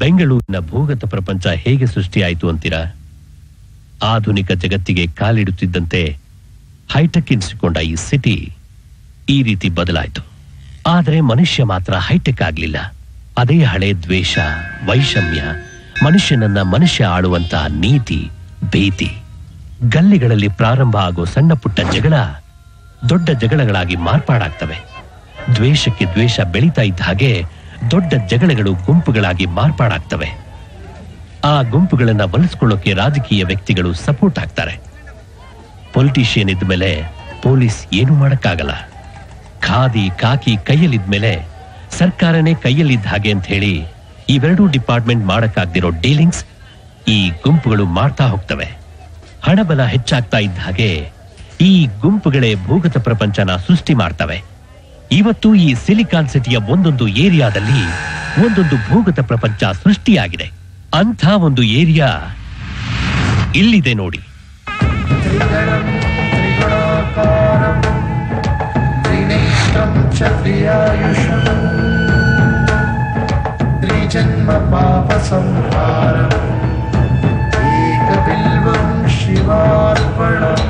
ಬೆಂಗಳೂರಿನ ಭೂಗತ ಪ್ರಪಂಚ ಹೇಗೆ ಸೃಷ್ಟಿಯಾಯಿತು ಅಂತೀರಾ ಆಧುನಿಕ ಜಗತ್ತಿಗೆ ಕಾಲಿಡುತ್ತಿದ್ದಂತೆ ಹೈಟೆಕ್ ಎನಿಸಿಕೊಂಡ ಈ ಸಿಟಿ ಈ ರೀತಿ ಬದಲಾಯಿತು ಆದರೆ ಮನುಷ್ಯ ಮಾತ್ರ ಹೈಟೆಕ್ ಆಗ್ಲಿಲ್ಲ ಅದೇ ಹಳೆ ದ್ವೇಷ ವೈಷಮ್ಯ ಮನುಷ್ಯನನ್ನ ಮನುಷ್ಯ ಆಳುವಂತ ನೀತಿ ಭೀತಿ ಗಲ್ಲಿಗಳಲ್ಲಿ ಪ್ರಾರಂಭ ಆಗೋ ಸಣ್ಣ ಪುಟ್ಟ ಜಗಳ ದೊಡ್ಡ ಜಗಳಗಳಾಗಿ ಮಾರ್ಪಾಡಾಗ್ತವೆ ದ್ವೇಷಕ್ಕೆ ದ್ವೇಷ ಬೆಳೀತಾ ಇದ್ದ ಹಾಗೆ ದೊಡ್ಡ ಜಗಳಗಳು ಗುಂಪುಗಳಾಗಿ ಮಾರ್ಪಾಡಾಗ್ತವೆ ಆ ಗುಂಪುಗಳನ್ನ ಬಳಸ್ಕೊಳ್ಳೋಕೆ ರಾಜಕೀಯ ವ್ಯಕ್ತಿಗಳು ಸಪೋರ್ಟ್ ಆಗ್ತಾರೆ ಪೊಲಿಟಿಷಿಯನ್ ಇದ್ಮೇಲೆ ಪೊಲೀಸ್ ಏನು ಮಾಡಕ್ಕಾಗಲ್ಲ ಖಾದಿ ಕಾಕಿ ಕೈಯಲ್ಲಿದ್ಮೇಲೆ ಸರ್ಕಾರನೇ ಕೈಯಲ್ಲಿದ್ದ ಹಾಗೆ ಅಂತ ಹೇಳಿ ಇವೆರಡೂ ಡಿಪಾರ್ಟ್ಮೆಂಟ್ ಮಾಡಕ್ಕಾಗ್ದಿರೋ ಡೀಲಿಂಗ್ಸ್ ಈ ಗುಂಪುಗಳು ಮಾಡ್ತಾ ಹೋಗ್ತವೆ ಹಣಬಲ ಹೆಚ್ಚಾಗ್ತಾ ಇದ್ದ ಹಾಗೆ ಈ ಗುಂಪುಗಳೇ ಭೂಗತ ಪ್ರಪಂಚನ ಸೃಷ್ಟಿ ಮಾಡ್ತವೆ ಇವತ್ತು ಈ ಸಿಲಿಕಾನ್ ಸಿಟಿಯ ಒಂದೊಂದು ಏರಿಯಾದಲ್ಲಿ ಒಂದೊಂದು ಭೂಗತ ಪ್ರಪಂಚ ಸೃಷ್ಟಿಯಾಗಿದೆ ಅಂಥ ಒಂದು ಏರಿಯಾ ಇಲ್ಲಿದೆ ನೋಡಿ त्रिगणं त्रिगुणाकारं त्रिनेत्रं च त्रियायुषम् त्रिजन्मपापसंहारम् एकबिल्वं शिवार्पणम्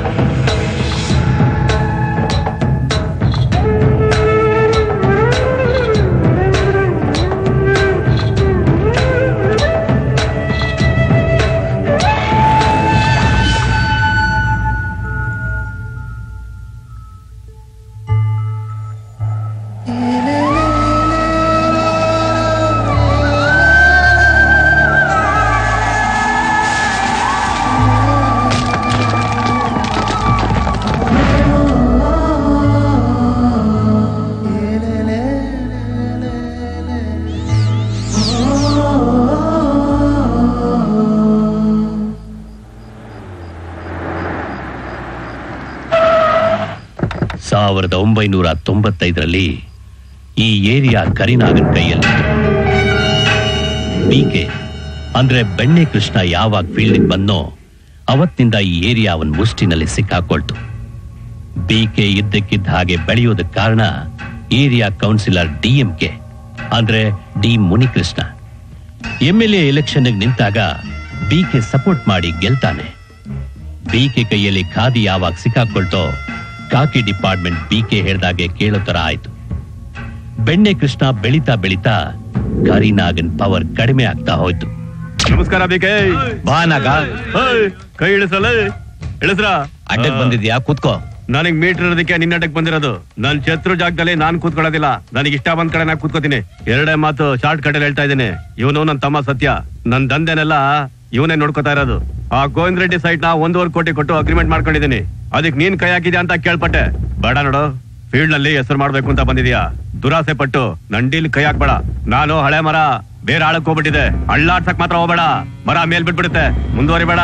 ಸಾವಿರದ ಒಂಬೈನೂರ ತೊಂಬತ್ತೈದರಲ್ಲಿ ಈ ಏರಿಯಾ ಕರಿನಾಗನ್ ಕೈಯಲ್ಲಿ ಬಿಕೆ ಅಂದ್ರೆ ಬೆಣ್ಣೆ ಕೃಷ್ಣ ಯಾವಾಗ ಫೀಲ್ಡ್ ಬಂದೋ ಅವತ್ತಿನಿಂದ ಈ ಏರಿಯಾ ಅವನ್ ಮುಷ್ಟಿನಲ್ಲಿ ಸಿಕ್ಕಾಕೊಳ್ತು ಬಿಕೆ ಇದ್ದಕ್ಕಿದ್ದ ಹಾಗೆ ಬೆಳೆಯೋದಕ್ಕೆ ಕಾರಣ ಏರಿಯಾ ಕೌನ್ಸಿಲರ್ ಡಿಎಂಕೆ ಅಂದ್ರೆ D Munikrishna M L A election ನಿಂತಾಗ ಬಿಕೆ ಸಪೋರ್ಟ್ ಮಾಡಿ ಗೆಲ್ತಾನೆ ಬಿಕೆ ಕೈಯಲ್ಲಿ ಖಾದಿ ಯಾವಾಗ ಸಿಕ್ಕಾಕೊಳ್ತೋ ಕಾಕಿ ಡಿಪಾರ್ಟ್ಮೆಂಟ್ ಬಿಕೆ ಹೇಳ್ದಾಗೆ ಕೇಳೋ ತರ ಆಯ್ತು ಬೆಣ್ಣೆ ಕೃಷ್ಣ ಬೆಳಿತಾ ಬೆಳಿತಾ ಕರಿನಾಗನ್ ಪವರ್ ಕಡಿಮೆ ಆಗ್ತಾ ಹೋಯ್ತು ನಮಸ್ಕಾರ ಬೇಕೆ ಬಾ ನಾಗ ಏಯ್, ಕೈ ಇಳಿಸಲ್ಲ ಇಳಿಸ್ರ ಅಡ್ಡಕ್ ಬಂದಿದ್ಯಾ ಕೂತ್ಕೋ ನನಗ್ ಮೀಟರ್ ಇರೋದಕ್ಕೆ ನಿನ್ನ ಅಡ್ಡಕ್ ಬಂದಿರೋದು ನನ್ ಶತ್ರು ಜಾಗದಲ್ಲಿ ನಾನ್ ಕೂತ್ಕೊಳ್ಳೋದಿಲ್ಲ ನನಗೆ ಇಷ್ಟ ಬಂದ್ ಕಡೆ ನಾ ಕೂತ್ಕೋತೀನಿ ಎರಡೇ ಮಾತು ಶಾರ್ಟ್ ಕಟ್ ಹೇಳ್ತಾ ಇದ್ದೀನಿ ಇವನು ನನ್ ತಮ್ಮ ಸತ್ಯ ನನ್ ದಂಧೆನೆಲ್ಲ ಇವನೇ ನೋಡ್ಕೊತಾ ಇರೋದು ಆ ಗೋವಿಂದ್ ರೆಡ್ಡಿ ಸೈಟ್ ನ ಒಂದೂವರೆ ಕೋಟಿ ಕೊಟ್ಟು ಅಗ್ರಿಮೆಂಟ್ ಮಾಡ್ಕೊಂಡಿದ್ದೀನಿ ಅದಕ್ಕೆ ನೀನ್ ಕೈ ಹಾಕಿದ್ಯಾ ಅಂತ ಕೇಳ್ಪಟ್ಟೆ ಬೇಡ ನೋಡು ಫೀಲ್ಡ್ ನಲ್ಲಿ ಹೆಸರು ಮಾಡ್ಬೇಕು ಅಂತ ಬಂದಿದ್ಯಾ ದುರಾಸೆ ಪಟ್ಟು ನಂಡೀಲ್ ಕೈ ಹಾಕ್ಬೇಡ ನಾನು ಹಳೆ ಮರ ಬೇರೆ ಆಳಕ್ ಹೋಗ್ಬಿಟ್ಟಿದೆ ಅಳ್ಳಾಡ್ಸಕ್ ಮಾತ್ರ ಹೋಗ್ಬೇಡ ಮರ ಮೇಲ್ ಬಿಟ್ಬಿಡುತ್ತೆ ಮುಂದುವರಿಬೇಡ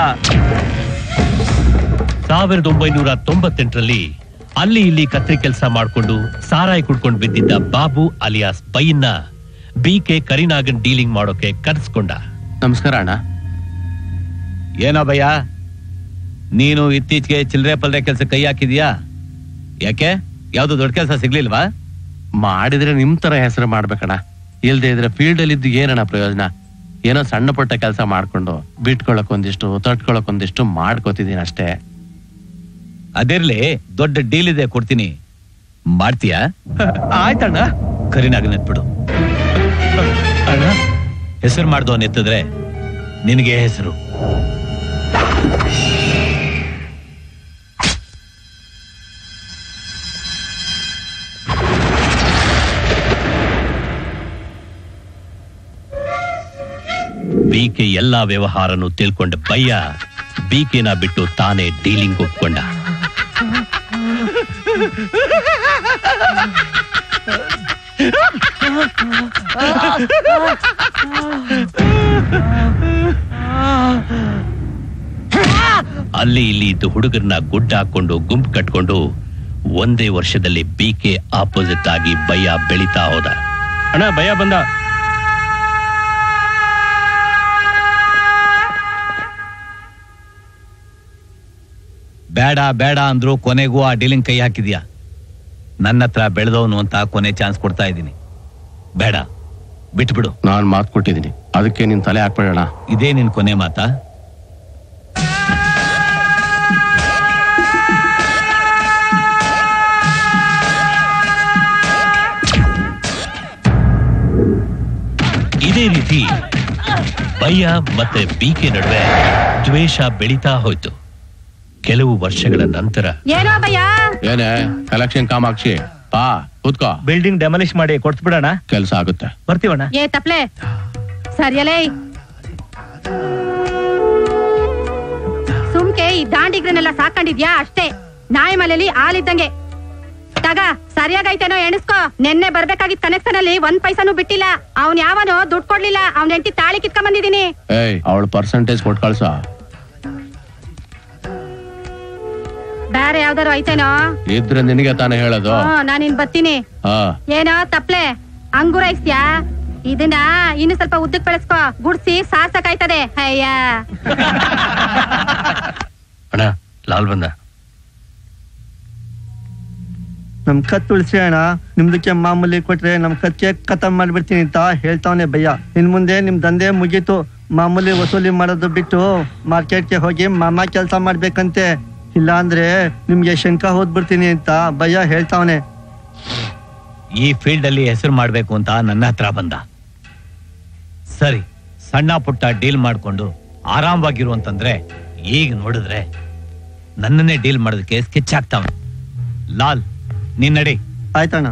ಸಾವಿರದ ಒಂಬೈನೂರ ತೊಂಬತ್ತೆಂಟರಲ್ಲಿ ಅಲ್ಲಿ ಇಲ್ಲಿ ಕತ್ರಿ ಕೆಲಸ ಮಾಡ್ಕೊಂಡು ಸಾರಾಯಿ ಕುಡ್ಕೊಂಡು ಬಿದ್ದಿದ್ದ ಬಾಬು ಅಲಿಯಾಸ್ ಬೈನ್ನ ಬಿಕೆ ಕರಿನಾಗನ್ ಡೀಲಿಂಗ್ ಮಾಡೋಕೆ ಕರೆಸ್ಕೊಂಡ ನಮಸ್ಕಾರ ಅಣ್ಣ ಏನೋ ಭಯ್ಯ ನೀನು ಇತ್ತೀಚೆಗೆ ಚಿಲ್ಲರೆ ಪಲ್ರೆ ಕೆಲಸ ಕೈ ಹಾಕಿದ್ಯಾ ಯಾಕೆ ಯಾವ್ದು ದೊಡ್ಡ ಕೆಲಸ ಸಿಗ್ಲಿಲ್ವಾ ಮಾಡಿದ್ರೆ ನಿಮ್ ತರ ಹೆಸರು ಮಾಡ್ಬೇಕಣ್ಣ ಇಲ್ದೇ ಇದ್ರೆ ಫೀಲ್ಡ್ ಅಲ್ಲಿ ಇದ್ದು ಏನಣ್ಣ ಪ್ರಯೋಜನ ಏನೋ ಸಣ್ಣ ಪುಟ್ಟ ಕೆಲಸ ಮಾಡ್ಕೊಂಡು ಬಿಟ್ಕೊಳಕ್ ಒಂದಿಷ್ಟು ತಟ್ಕೊಳಕ್ ಒಂದಿಷ್ಟು ಮಾಡ್ಕೋತಿದೀನಿ ಅಷ್ಟೇ ಅದಿರ್ಲಿ ದೊಡ್ಡ ಡೀಲ್ ಇದೆ ಕೊಡ್ತೀನಿ ಮಾಡ್ತೀಯಾ ಆಯ್ತಣ್ಣ ಕರಿನಾಗ ನೆತ್ಬಿಡು ಹೆಸರು ಮಾಡ್ದೋ ನೆತ್ತಿದ್ರೆ ನಿನಗೆ ಹೆಸರು ಬಿಕೆ ಎಲ್ಲಾ ವ್ಯವಹಾರನು ತಿಳ್ಕೊಂಡ ಬಯ್ಯ ಬಿಕೆನ ಬಿಟ್ಟು ತಾನೇ ಡೀಲಿಂಗ್ ಒಪ್ಕೊಂಡ ಅಲ್ಲಿ ಇಲ್ಲಿ ಇದ್ದು ಹುಡುಗರನ್ನ ಗುಡ್ಡ ಹಾಕೊಂಡು ಗುಂಪು ಕಟ್ಕೊಂಡು ಒಂದೇ ವರ್ಷದಲ್ಲಿ ಬಿಕೆ ಆಪೋಸಿಟ್ ಆಗಿ ಬಯ್ಯ ಬೆಳಿತಾ ಹೋದ ಅಣ್ಣ ಭಯ ಬಂದ ಬೇಡ ಬೇಡ ಅಂದ್ರು ಕೊನೆಗೂ ಆ ಡೀಲಿಂಗ್ ಕೈ ಹಾಕಿದ್ಯಾ ನನ್ನ ಹತ್ರ ಬೆಳೆದವನು ಅಂತ ಕೊನೆ ಚಾನ್ಸ್ ಕೊಡ್ತಾ ಇದ್ದೀನಿ ಬೇಡ ಬಿಟ್ಬಿಡು ನಾನ್ ಮಾತು ಕೊಟ್ಟಿದ್ದೀನಿ ಅದಕ್ಕೆ ನಿನ್ ತಲೆ ಹಾಕ್ಬೇಡಣ ಇದೇ ನಿನ್ ಕೊನೆ ಮಾತಾ ಇದೇ ರೀತಿ ಭಯ್ಯ ಮತ್ತೆ ಬಿಕೆ ನಡುವೆ ದ್ವೇಷ ಬೆಳೀತಾ ಹೋಯ್ತು ಕೆಲವು ವರ್ಷಗಳ ನಂತರ ಏನೋ ಭಯ್ಯ ಏನೇ ಕಲೆಕ್ಷನ್ ಕಾಮಾಕ್ಷಿ ಬಾ ಕೂತ್ಕೋ ಬಿಲ್ಡಿಂಗ್ ಡೆಮಾಲಿಷ್ ಮಾಡಿ ಕೊಡ್ಸ್ಬಿಡೋಣ ಕೆಲ್ಸ ಆಗುತ್ತೆ ಬರ್ತೀವಣ್ಣ ಏ ತಪ್ಲೆ ಸರಿಯಲೇ ಸುಮ್ಕೆ ಈ ದಾಂಡಿಗ್ರನ್ನೆಲ್ಲ ಸಾಕೊಂಡಿದ್ಯಾ ಅಷ್ಟೇ ನಾಯಿ ಮಲೆಯಲ್ಲಿ ಹಾಲಿದ್ದಂಗೆ ತಗ ಸರಿಯಾಗೈತೇನೋ ಎಣಿಸ್ಕೋ ನೆನ್ನೆ ಬರ್ಬೇಕಾಗಿದ್ ಕನೆಕ್ಷನ್ ಅಲ್ಲಿ ಒಂದ್ ಪೈಸಾನು ಬಿಟ್ಟಿಲ್ಲ ಅವ್ನ್ ಯಾವನೋ ದುಡ್ಡು ಕೊಡ್ಲಿಲ್ಲ ಅವ್ನ ಹೆಂಡತಿ ತಾಳಿ ಕಿತ್ಕೊಂಡ್ ಬಂದಿದೀನಿ ಏಯ್ ಅವಳ ಪರ್ಸೆಂಟೇಜ್ ಕೊಟ್ ಕಳ್ಸ ಬೇರೆ ಯಾವ್ದಾರು ಐತೇನೋ ಇದ್ರೆ ನಿನಗೆ ತಾನೇ ಹೇಳೋದು ಹ್ಮ್ ನಾನಿನ್ ಬರ್ತೀನಿ ಹಾ ಏನೋ ತಪ್ಲೆ ಅಂಗುರೈಸ್ತ್ಯಾ ಇದನ್ನ ಇನ್ನು ಸ್ವಲ್ಪ ಉದ್ದಕ್ ಬೆಳೆಸ್ಕೋ ಗುಡ್ಸಿ ಸಾರ್ಸಕಾಯ್ತದೆ ಅಯ್ಯ ಅಣ್ಣ ಲಾಲ್ ಬಂದ ನಮ್ ಕತ್ ಉಳಿಸಿ ಅಣ್ಣ ನಿಮ್ದಕ್ಕೆ ಮಾಮೂಲಿ ಕೊಟ್ರೆ ನಮ್ ಕತ್ಗೆ ಖತಮ್ ಮಾಡ್ಬಿಡ್ತೀನಿ ಅಂತ ಹೇಳ್ತಾವನೆ ಭಯ್ಯ ಇನ್ ಮುಂದೆ ನಿಮ್ ದಂಧೆ ಮುಗೀತು ಮಾಮೂಲಿ ವಸೂಲಿ ಮಾಡೋದು ಬಿಟ್ಟು ಮಾರ್ಕೆಟ್ಗೆ ಹೋಗಿ ಮಾಮ ಕೆಲಸ ಮಾಡ್ಬೇಕಂತೆ ಇಲ್ಲ ಅಂದ್ರೆ ನಿಮ್ಗೆ ಶಂಕ ಹೋದ್ಬಿಡ್ತೀನಿ ಅಂತ ಭಯ್ಯ ಹೇಳ್ತಾವನೆ ಈ ಫೀಲ್ಡ್ ಅಲ್ಲಿ ಹೆಸರು ಮಾಡ್ಬೇಕು ಅಂತ ನನ್ನ ಹತ್ರ ಬಂದ ಸರಿ ಸಣ್ಣ ಪುಟ್ಟ ಡೀಲ್ ಮಾಡ್ಕೊಂಡು ಆರಾಮವಾಗಿರು ಅಂತಂದ್ರೆ ಈಗ ನೋಡಿದ್ರೆ ನನ್ನನ್ನೇ ಡೀಲ್ ಮಾಡೋದಕ್ಕೆ ಸ್ಕೆಚ್ ಆಗ್ತಾವ ಲಾಲ್ ನೀನ್ ನಡಿ ಆಯ್ತಣ್ಣ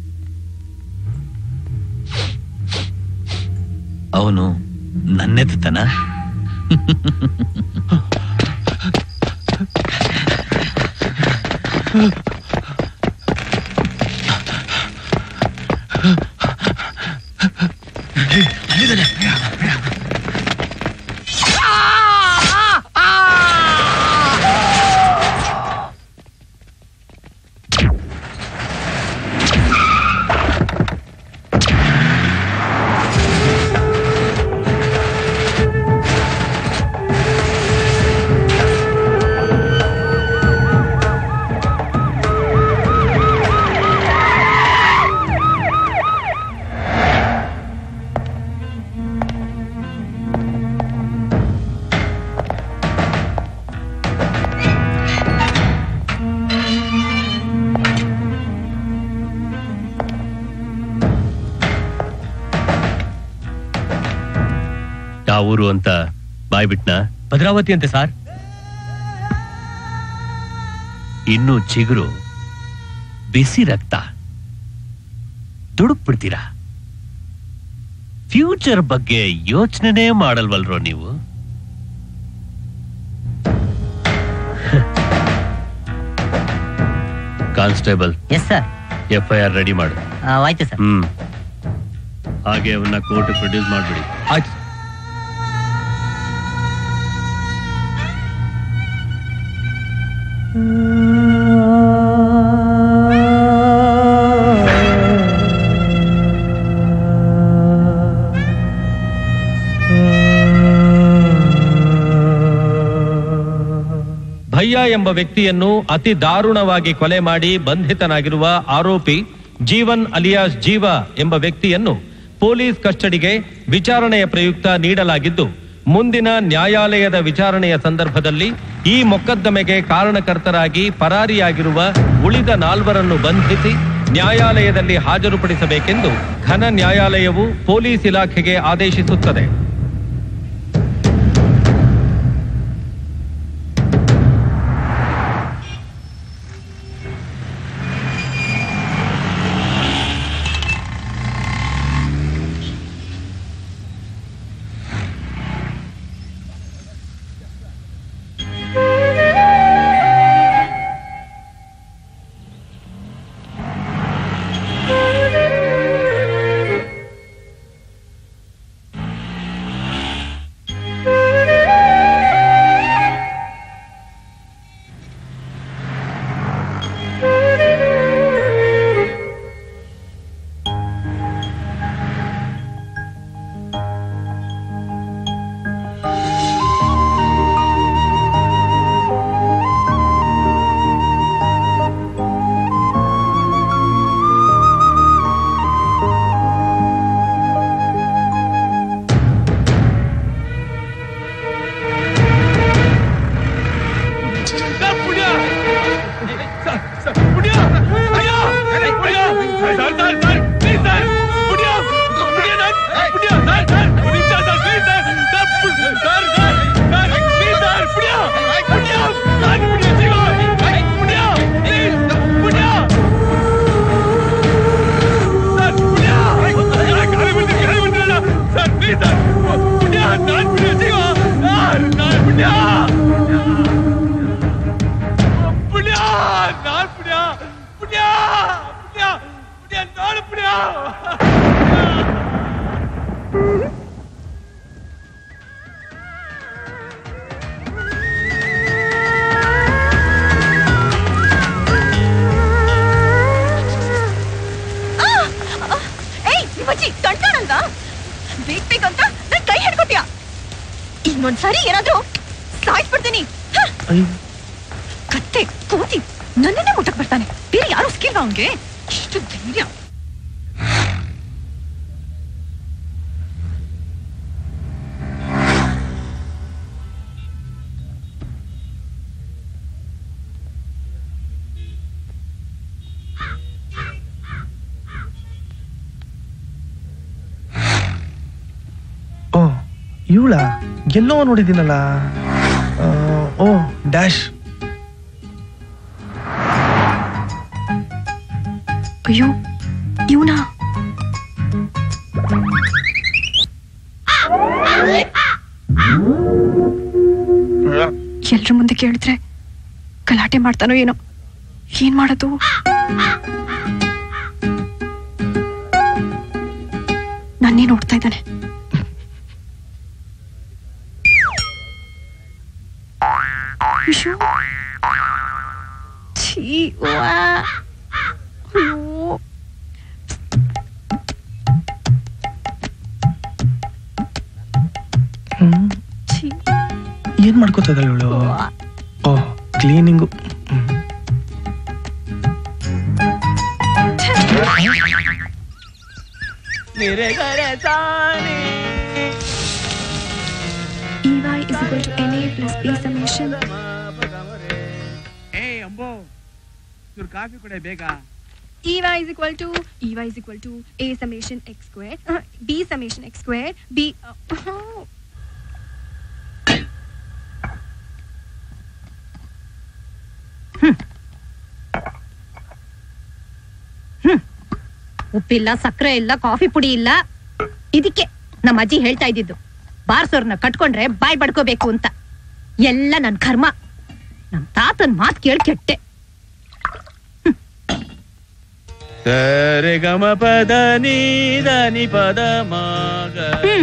ಅವನು ನನ್ನೆತ್ತನ ಯಾವ ಊರು ಅಂತ ಬಾಯ್ಬಿಟ್ನ ಭದ್ರಾವತಿ ಅಂತೆ ಸಾರ್ ಇನ್ನು ಚಿಗುರು ಬಿಸಿ ರಕ್ತ ದುಡುಕ್ ಬಿಡ್ತೀರಾ ಫ್ಯೂಚರ್ ಬಗ್ಗೆ ಯೋಚನೆನೇ ಮಾಡಲ್ವಲ್ರೋ ನೀವು constable yes sir F I R ready ಮಾಡು ಆಯ್ತು ಸರ್ ಹ್ಮ್ ಹಾಗೆ ಅವನ್ನ ಕೋರ್ಟ್ ಪ್ರೊಡ್ಯೂಸ್ ಮಾಡ್ಬಿಡಿ ಆಯ್ತು ಭಯ್ಯ ಎಂಬ ವ್ಯಕ್ತಿಯನ್ನು ಅತಿ ದಾರುಣವಾಗಿ ಕೊಲೆ ಮಾಡಿ ಬಂಧಿತನಾಗಿರುವ ಆರೋಪಿ ಜೀವನ್ ಅಲಿಯಾಸ್ ಜೀವ ಎಂಬ ವ್ಯಕ್ತಿಯನ್ನು ಪೊಲೀಸ್ ಕಸ್ಟಡಿಗೆ ವಿಚಾರಣೆಯ ಪ್ರಯುಕ್ತ ನೀಡಲಾಗಿದ್ದು ಮುಂದಿನ ನ್ಯಾಯಾಲಯದ ವಿಚಾರಣೆಯ ಸಂದರ್ಭದಲ್ಲಿ ಈ ಮೊಕದ್ದಮೆಗೆ ಕಾರಣಕರ್ತರಾಗಿ ಪರಾರಿಯಾಗಿರುವ ಉಳಿದ ನಾಲ್ವರನ್ನು ಬಂಧಿಸಿ ನ್ಯಾಯಾಲಯದಲ್ಲಿ ಹಾಜರುಪಡಿಸಬೇಕೆಂದು ಘನ ನ್ಯಾಯಾಲಯವು ಪೊಲೀಸ್ ಇಲಾಖೆಗೆ ಆದೇಶಿಸುತ್ತದೆ ಏಯ್ ನಿಮ್ಮಜ್ಜಿ ತಂಟಾನಲ್ವಾ ಬೇಕ್ ಬೇಕಂತ ನನ್ ಕೈ ಹಿಡ್ಕೊಟ್ಯಾ ಇನ್ನೊಂದ್ಸಾರಿ ಏನಾದ್ರೂ ಸಾಯಿಸ್ಬಿಡ್ತೀನಿ ಹ! ಕತ್ತೆ ಕೋತಿ ನನ್ನನ್ನೇ ಮುಟ್ಟಕ್ ಬರ್ತಾನೆ ಬೇರೆ ಯಾರು ಸ್ಕಿಲ್ ಅವನ್ಗೆ ಇಷ್ಟು ಧೈರ್ಯ ಓ ಇವಳ ಎಲ್ಲೋ ನೋಡಿದ್ದೀನಲ್ಲ ಆ, ಓ ಡ್ಯಾಶ್ ಅಯ್ಯೋ ಇವನಾ ಎಲ್ರ ಮುಂದೆ ಕೇಳಿದ್ರೆ ಗಲಾಟೆ ಮಾಡ್ತಾನೋ ಏನೋ ಏನ್ ಮಾಡೋದು ನನ್ನೇ ನೋಡ್ತಾ ಇದ್ದಾನೆ ಅಯ್ಯೋ. ಛೀ, ವ್ವಾ. ಅಯ್ಯೋ ಹ್ಮ್. ಛೀ. ಏನ್ ಮಾಡ್ಕೋತಾ ಇದ್ದಾಳೆ ಇವಳು ಓ cleaning EY is equal to NA plus B summation. Coffee ಕೊಡೆ ಬೇಗ EY is equal to EY is equal to A summation x squared, uh, B summation x squared, B. Uh, oh. ಉಪ್ಪಿಲ್ಲ ಸಕ್ಕರೆ ಇಲ್ಲ ಕಾಫಿ ಪುಡಿ ಇಲ್ಲ ಇದಕ್ಕೆ ನಮ್ಮ ಅಜ್ಜಿ ಹೇಳ್ತಾ ಇದ್ದಿದ್ದು ಬಾರ್ಸೋರ್ನ ಕಟ್ಕೊಂಡ್ರೆ ಬಾಯ್ ಬಡ್ಕೋಬೇಕು ಅಂತ ಎಲ್ಲ ನನ್ ಕರ್ಮ ನಮ್ ತಾತನ್ ಮಾತ್ ಕೇಳ್ ಕೆಟ್ಟೆ ಸರೆ ಗಮ ಪದ ನೀದ ನಿ ಪದ ಮಾಗ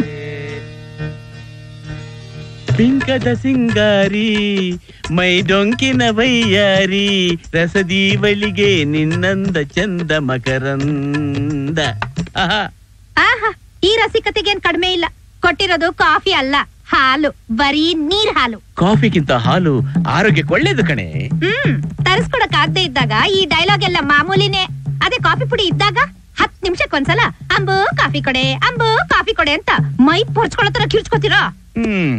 ಪಿಂಕದ ಸಿಂಗಾರಿ ಮೈ ಡೊಂಕಿನ ವೈಯಾರಿ ರಸದೀವಳಿಗೆ ನಿನ್ನಂದ ಚಂದ ಮಕರಂದ ಆಹಾ ಆಹಾ ಈ ರಸಿಕತೆಗೇನ್ ಕಡಿಮೆ ಇಲ್ಲ ಕೊಟ್ಟಿರೋದು ಕಾಫಿ ಅಲ್ಲ ಹಾಲು ಬರೀ ನೀರ್ ಹಾಲು ಕಾಫಿಗಿಂತ ಹಾಲು ಆರೋಗ್ಯಕ್ಕೆ ಒಳ್ಳೇದು ಕಣೆ ಹ್ಮ್ ತರಿಸ್ಕೊಡಕ್ ಆಗದೆ ಇದ್ದಾಗ ಈ ಡೈಲಾಗ್ ಎಲ್ಲ ಮಾಮೂಲಿನೇ ಅದೇ ಕಾಫಿ ಪುಡಿ ಇದ್ದಾಗ ಹತ್ ನಿಮಿಷಕ್ಕೊಂದ್ಸಲ ಅಂಬು ಕಾಫಿ ಕೊಡೆ ಅಂಬು ಕಾಫಿ ಕೊಡೆ ಅಂತ ಮೈ ಪೊರ್ಚ್ಕೊಳ್ಳೋ ತರ ಕಿರ್ಚ್ಕೊತೀರಾ ಹ್ಮ್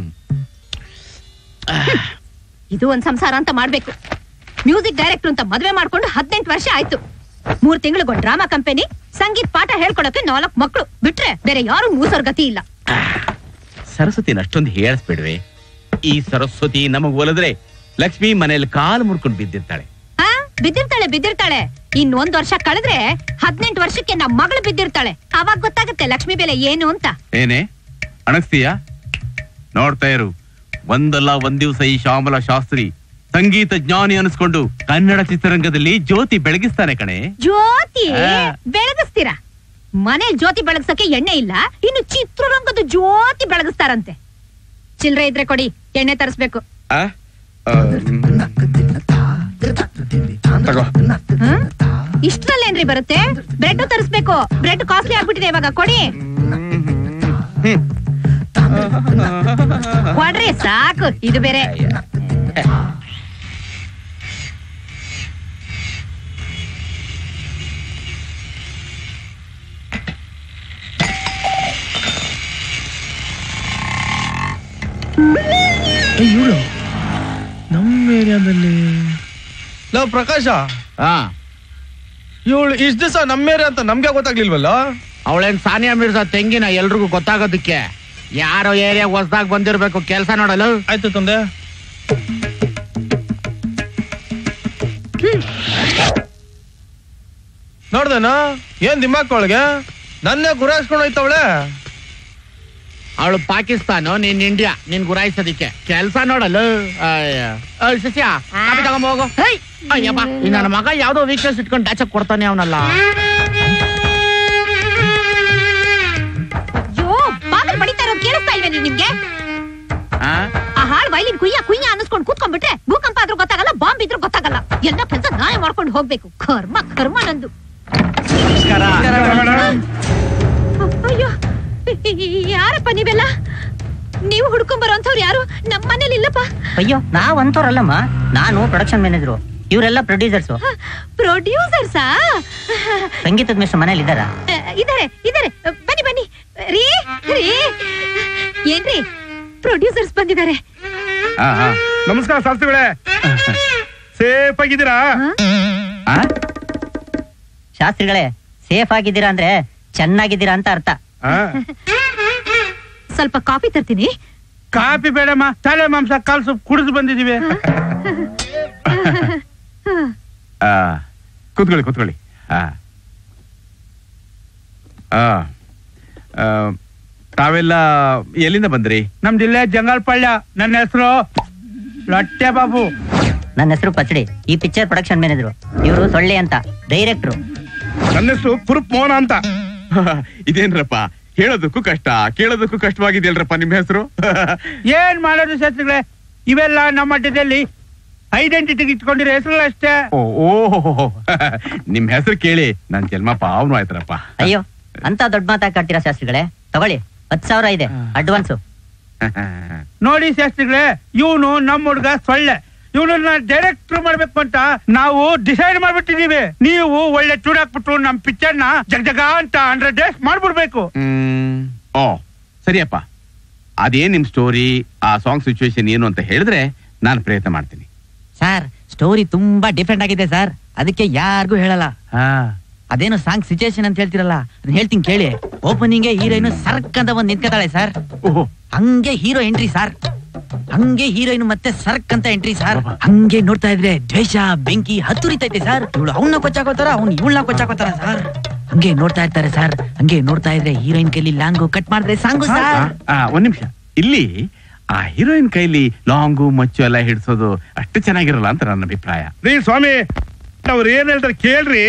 ಇದು ಒಂದ್ ಸಂಸಾರ ಅಂತ ಮಾಡ್ಬೇಕು ಮ್ಯೂಸಿಕ್ ಡೈರೆಕ್ಟರ್ ಅಂತ ಮದ್ವೆ ಮಾಡ್ಕೊಂಡು ಹದಿನೆಂಟು ವರ್ಷ ಆಯ್ತು ಮೂರ್ ತಿಂಗಳಿಗೊಂದ್ ಡ್ರಾಮಾ ಕಂಪನಿ ಸಂಗೀತ ಪಾಠ ಹೇಳ್ಕೊಡಕ್ಕೆ ನಾಲ್ಕು ಮಕ್ಳು ಬಿಟ್ರೆ ಬೇರೆ ಯಾರು ಮೂಸೋರ್ ಗತಿ ಇಲ್ಲ ಸರಸ್ವತಿನ ಅಷ್ಟೊಂದು ಹೇಳಿಸ್ಬೇಡ್ವೆ ಈ ಸರಸ್ವತಿ ನಮಗ್ ಒಲಿದ್ರೆ ಲಕ್ಷ್ಮಿ ಮನೇಲಿ ಕಾಲು ಮುರ್ಕೊಂಡು ಬಿದ್ದಿರ್ತಾಳೆ ಆ ಬಿದ್ದಿರ್ತಾಳೆ ಬಿದ್ದಿರ್ತಾಳೆ ಇನ್ನೊಂದ್ ವರ್ಷ ಕಳೆದ್ರೆ ಹದಿನೆಂಟು ವರ್ಷಕ್ಕೆ ನಮ್ ಮಗಳು ಬಿದ್ದಿರ್ತಾಳೆ ಅವಾಗ ಗೊತ್ತಾಗುತ್ತೆ ಲಕ್ಷ್ಮಿ ಬೆಲೆ ಏನು ಅಂತ ಏನೇ ಅಣಗ್ತೀಯಾ ನೋಡ್ತಾ ಇರು ಒಂದಲ್ಲ ಒಂದ್ ದಿವಸ ಈ ಶ್ಯಾಮಲ ಶಾಸ್ತ್ರಿ ಸಂಗೀತ ಜ್ಞಾನಿ ಅನಿಸ್ಕೊಂಡು ಕನ್ನಡ ಚಿತ್ರರಂಗದಲ್ಲಿ ಜ್ಯೋತಿ ಬೆಳಗಿಸ್ತಾನೆ ಕಣೆ ಜ್ಯೋತಿ ಆ. ಬೆಳಗಿಸ್ತೀರಾ ಮನೆ ಜ್ಯೋತಿ ಬೆಳಗ್ಸಕ್ಕೆ ಎಣ್ಣೆ ಇಲ್ಲ ಇನ್ನು ಚಿತ್ರರಂಗದ ಜ್ಯೋತಿ ಬೆಳಗಿಸ್ತಾರಂತೆ ಚಿಲ್ರೆ ಇದ್ರೆ ಕೊಡಿ ಎಣ್ಣೆ ತರಿಸ್ಬೇಕು ಆ? ಆ, ತಗೋ ಹ್ಮ್? ಇಷ್ಟ್ರಲ್ಲೇನ್ರಿ ಬರುತ್ತೆ ಬ್ರೆಡ್ ತರಿಸ್ಬೇಕು ಬ್ರೆಡ್ ಕಾಸ್ಟ್ಲಿ ಆಗ್ಬಿಟ್ಟಿದೆ ಇವಾಗ ಕೊಡಿ ಕೊಡ್ರಿ ಸಾಕು ಇದು ಬೇರೆ ಏ ಇವಳು ನಮ್ಮ ಏರಿಯಾದಲ್ಲಿ ಲವ್ ಪ್ರಕಾಶ ಇವಳು ಇಷ್ಟ ದಿವಸ ನಮ್ಮ ಏರಿಯಾ ಅಂತ ನಮ್ಗೆ ಗೊತ್ತಾಗ್ಲಿಲ್ವಲ್ಲ ಅವಳೇನ್ ಸಾನಿಯಾ ಮಿರ್ಜಾ ತೆಂಗಿನ ಎಲ್ರಿಗೂ ಗೊತ್ತಾಗೋದಕ್ಕೆ ಯಾರೋ ಏರಿಯಾ ಹೊಸದಾಗಿ ಬಂದಿರ್ಬೇಕು ಕೆಲಸ ನೋಡಲು ಆಯ್ತು ತಂದೆ ನೋಡ್ದೇನ ಏನ್ ದಿಮಾಕೊಳಗೆ ನನ್ನೇ ಗುರಾಯಿಸ್ಕೊಂಡು ಹೋಯ್ತವಳೆ ಅವಳು ಪಾಕಿಸ್ತಾನ ನೀನ್ ಇಂಡಿಯಾ ನೀನ್ ಗುರಾಯಿಸೋದಿಕ್ಕೆ ಕೆಲಸ ನೋಡಲು ಶಿಷ್ಯ ಕಾಫಿ ತಗೊಂಡ್ ಹೋಗು ಅಯ್ಯಪ್ಪ ಈ ನನ್ನ ಮಗ ಯಾವ್ದೋ ವೀಕ್ನೆಸ್ ಇಟ್ಕೊಂಡು ಡಾಚಕ್ ಕೊಡ್ತಾನೆ ಅವನಲ್ಲ ಗೊತ್ತಿಲ್ವೇನ್ರಿ ನಿಮ್ಗೆ ಆ ಹಾಳ್ ಬೈಲಿನ್ ಕುಯ್ಯ ಕುಯ್ಯ ಅನ್ನಿಸ್ಕೊಂಡು ಕೂತ್ಕೊಂಡ್ಬಿಟ್ರೆ ಭೂಕಂಪ ಆದ್ರೂ ಗೊತ್ತಾಗಲ್ಲ ಬಾಂಬ್ ಇದ್ರೂ ಗೊತ್ತಾಗಲ್ಲ ಎಲ್ಲ ಕೆಲಸ ನಾನೇ ಮಾಡ್ಕೊಂಡು ಹೋಗ್ಬೇಕು ಕರ್ಮ ಕರ್ಮ ನಂದು ಅಯ್ಯೋ ಯಾರಪ್ಪ ನೀವೆಲ್ಲ ನೀವು ಹುಡ್ಕೊಂಡ್ ಬರೋಂಥವ್ರು ಯಾರು ನಮ್ಮ ಮನೇಲಿ ಇಲ್ಲಪ್ಪ ಅಯ್ಯೋ ನಾವ್ ಅಂತವ್ರಲ್ಲಮ್ಮ ನಾನು ಪ್ರೊಡಕ್ಷನ್ ಮ್ಯಾನೇಜರು ಇವರೆಲ್ಲ ಪ್ರೊಡ್ಯೂಸರ್ಸು ಪ್ರೊಡ್ಯೂಸರ್ಸಾ ಸಂಗೀತದ ಮಿಶ್ರ ಮನೇಲಿ ಇದ್ದಾರಾ ಇದಾರೆ ಇದಾರೆ ಬನ್ನಿ ಬನ್ನಿ ರೀ ರೀ ಏನ್ರಿ ಪ್ರೊಡ್ಯೂಸರ್ಸ್ ಬಂದಿದ್ದಾರೆ ನಮಸ್ಕಾರ ಶಾಸ್ತ್ರಿಗಳೇ ಸೇಫ್ ಆಗಿದ್ದೀರಾ ಶಾಸ್ತ್ರಿಗಳೇ ಸೇಫ್ ಆಗಿದ್ದೀರಾ ಅಂದ್ರೆ ಚೆನ್ನಾಗಿದ್ದೀರಾ ಅಂತ ಅರ್ಥ ಸ್ವಲ್ಪ ಕಾಫಿ ತರ್ತೀನಿ ಕಾಪಿ ಬೇಡಮ್ಮ ತಲೆ ಮಾಂಸ ಕಾಲ್ ಸೊಪ್ಪು ಕುಡಿದು ಬಂದಿದೀವಿ ಆ, ಕೂತ್ಕೊಳ್ಳಿ ಕೂತ್ಕೊಳ್ಳಿ ಆ. ಆ. ಆ, ತಾವೆಲ್ಲ ಎಲ್ಲಿಂದ ಬಂದ್ರಿ ನಮ್ ಜಿಲ್ಲೆ ಜಂಗಲ್ಪಳ್ಳ ನನ್ನ ಹೆಸರು ಲಟ್ಟೆ ಬಾಬು ನನ್ನ ಹೆಸರು ಪಚಡಿ ಈ ಪಿಕ್ಚರ್ ಪ್ರೊಡಕ್ಷನ್ ಮ್ಯಾನೇಜರು ಇವರು ಸೊಳ್ಳೆ ಅಂತ ಡೈರೆಕ್ಟ್ರು ನನ್ನ ಹೆಸರು ಕುರುಪ್ ಮೋಹನ ಅಂತ ಇದೇನ್ರಪ್ಪ ಹೇಳೋದಕ್ಕೂ ಕಷ್ಟ ಕೇಳೋದಕ್ಕೂ ಕಷ್ಟವಾಗಿದೆಯಲ್ರಪ್ಪ ನಿಮ್ಮ ಹೆಸರು ಏನ್ ಮಾಡೋದು ಶಾಸ್ತ್ರಿಗಳೇ ಇವೆಲ್ಲ ನಮ್ಮ ಮಧ್ಯದಲ್ಲಿ ಐಡೆಂಟಿಟಿ ಇಟ್ಕೊಂಡಿರೋ ಹೆಸರು ಅಷ್ಟೇ ಓ ಓಹೋ ನಿಮ್ ಹೆಸರು ಕೇಳಿ ನನ್ ಜನ್ಮ ಪಾವನು ಆಯ್ತಾರಪ್ಪ ಅಯ್ಯೋ ಅಂತ ದೊಡ್ಡ ಮಾತಾಡ್ತೀರಾ ಶಾಸ್ತ್ರಿಗಳೇ ತಗೊಳ್ಳಿ ಹತ್ತು ಸಾವಿರ ಇದೆ ಅಡ್ವಾನ್ಸು ನೋಡಿ ಶಾಸ್ತ್ರಿಗಳೇ ಇವನು ನಮ್ಮ ಹುಡುಗ ಸೊಳ್ಳೆ ಇವನನ್ನ ಡೈರೆಕ್ಟರ್ ಮಾಡ್ಬೇಕು ಅಂತ ನಾವು ಡಿಸೈಡ್ ಮಾಡ್ಬಿಟ್ಟಿದೀವಿ ನೀವು ಒಳ್ಳೆ ಚೂಡ್ ಹಾಕ್ಬಿಟ್ಟು ನಮ್ ಪಿಕ್ಚರ್ ನ ಜಗ್ ಜಗ ಅಂತ ಹಂಡ್ರೆಡ್ ಡೇಸ್ ಮಾಡ್ಬಿಡ್ಬೇಕು ಹ್ಮ್ ಓ ಸರಿಯಪ್ಪ ಅದೇನ್ ನಿಮ್ ಸ್ಟೋರಿ ಆ ಸಾಂಗ್ ಸಿಚುವೇಶನ್ ಏನು ಅಂತ ಹೇಳಿದ್ರೆ ನಾನು ಪ್ರಯತ್ನ ಮಾಡ್ತೀನಿ ಸರ್ ಸ್ಟೋರಿ ತುಂಬಾ ಡಿಫ್ರೆಂಟ್ ಆಗಿದೆ ಸರ್ ಅದಕ್ಕೆ ಯಾರಿಗೂ ಹೇಳಲ್ಲ ಅದೇನು ಸಾಂಗ್ ಸಿಚುಯೇಷನ್ ಅಂತ ಹೇಳ್ತಿರಲ್ಲ ಅದನ್ನ ಹೇಳ್ತೀನಿ ಕೇಳಿ ಓಪನಿಂಗ್ ಹೀರೋಯಿನ್ ಸರ್ಕ್ ಅಂತ ಬಂದ್ ನಿಂತ್ಕೊತಾಳೆ ಸರ್ ಹಂಗೆ ಹೀರೋ ಎಂಟ್ರಿ ಸರ್ ಹಂಗೆ ಹೀರೋಯಿನ್ ಮತ್ತೆ ಸರ್ಕ್ ಅಂತ ಎಂಟ್ರಿ ಸರ್ ಹಂಗೆ ನೋಡ್ತಾ ಇದ್ರೆ ದ್ವೇಷ ಬೆಂಕಿ ಹತ್ತುರಿತೈತೆ ಸರ್ ಇವಳು ಅವನ್ನ ಕೊಚ್ಚಾಕೋತಾರ ಅವ್ನು ಇವಳನ್ನ ಕೊಚ್ಚಾಕೋತಾರ ಸರ್ ಹಂಗೆ ನೋಡ್ತಾ ಇರ್ತಾರೆ ಸರ್ ಹಂಗೆ ನೋಡ್ತಾ ಇದ್ರೆ ಹೀರೋಯಿನ್ ಕೈಲಿ ಲಾಂಗು ಕಟ್ ಮಾಡಿದ್ರೆ ಸಾಂಗು ಸರ್ ಆ, ಒಂದ್ ನಿಮಿಷ ಇಲ್ಲಿ ಆ ಹೀರೋಯಿನ್ ಕೈಲಿ ಲಾಂಗು ಮಚ್ಚು ಎಲ್ಲ ಹಿಡ್ಸೋದು ಅಷ್ಟು ಚೆನ್ನಾಗಿರಲ್ಲ ಅಂತ ನನ್ನ ಅಭಿಪ್ರಾಯ ರೀ ಸ್ವಾಮಿ ಅವ್ರು ಏನ್ ಹೇಳ್ತಾರೆ ಕೇಳ್ರಿ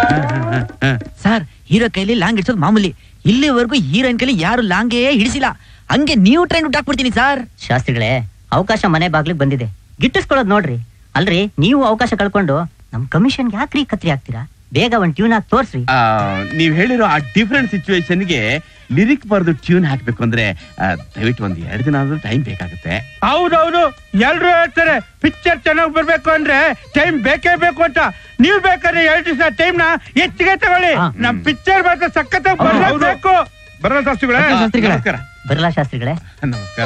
ಸರ್ ಹೀರೋ ಕೈಲಿ ಲಾಂಗ್ ಹಿಡ್ಸೋದು ಮಾಮೂಲಿ ಇಲ್ಲಿವರೆಗೂ ಹೀರೋಯಿನ್ ಕೈಲಿ ಯಾರು ಲಾಂಗೇ ಹಿಡಿಸಿಲ್ಲ ಹಂಗೆ ನೀವು ಟ್ರೈನ್ ಹಾಕ್ಬಿಡ್ತೀನಿ ಸರ್ ಶಾಸ್ತ್ರಿಗಳೇ ಅವಕಾಶ ಮನೆ ಬಾಗ್ಲಿಗೆ ಬಂದಿದೆ ಗಿಟ್ಟಿಸ್ಕೊಳ್ಳೋದು ನೋಡ್ರಿ ಅಲ್ರಿ ನೀವು ಅವಕಾಶ ಕಳ್ಕೊಂಡು ನಮ್ ಕಮಿಷನ್ ಯಾಕ್ರಿ ಕತ್ರಿ ಹಾಕ್ತೀರಾ ಬೇಗ ಒಂದ್ ಟ್ಯೂನ್ ಹಾಕಿ ತೋರ್ಸ್ರಿ ಆ, ನೀವ್ ಹೇಳಿರೋ ಆ ಡಿಫ್ರೆಂಟ್ ಸಿಚುವೇಶನ್ಗೆ ಲಿರಿಕ್ ಬರೆದು ಟ್ಯೂನ್ ಹಾಕ್ಬೇಕು ಅಂದ್ರೆ ಆ, ದಯವಿಟ್ಟು ಒಂದ್ ಎರಡು ದಿನ ಆದ್ರೂ ಟೈಮ್ ಬೇಕಾಗುತ್ತೆ ಹೌದೌದು ಎಲ್ರು ಹೇಳ್ತಾರೆ ಪಿಕ್ಚರ್ ಚೆನ್ನಾಗಿ ಬರ್ಬೇಕು ಅಂದ್ರೆ ಟೈಮ್ ಬೇಕೇ ಬೇಕು ಅಂತ ನೀವ್ ಬೇಕಾದ್ರೆ ಎರಡು ದಿವಸ ಟೈಮ್ ನ ಹೆಚ್ಚಿಗೆ ತಗೊಳ್ಳಿ ನಮ್ ಪಿಕ್ಚರ್ ಮಾತ್ರ ಸಖತ್ತಾಗಿ ಬರ್ಬೇಕು ಬರೋಣ ಶಾಸ್ತ್ರಿಗಳೇ ನಮಸ್ಕಾರ ಬರಲ್ಲ ಶಾಸ್ತ್ರಿಗಳೇ ನಮಸ್ಕಾರ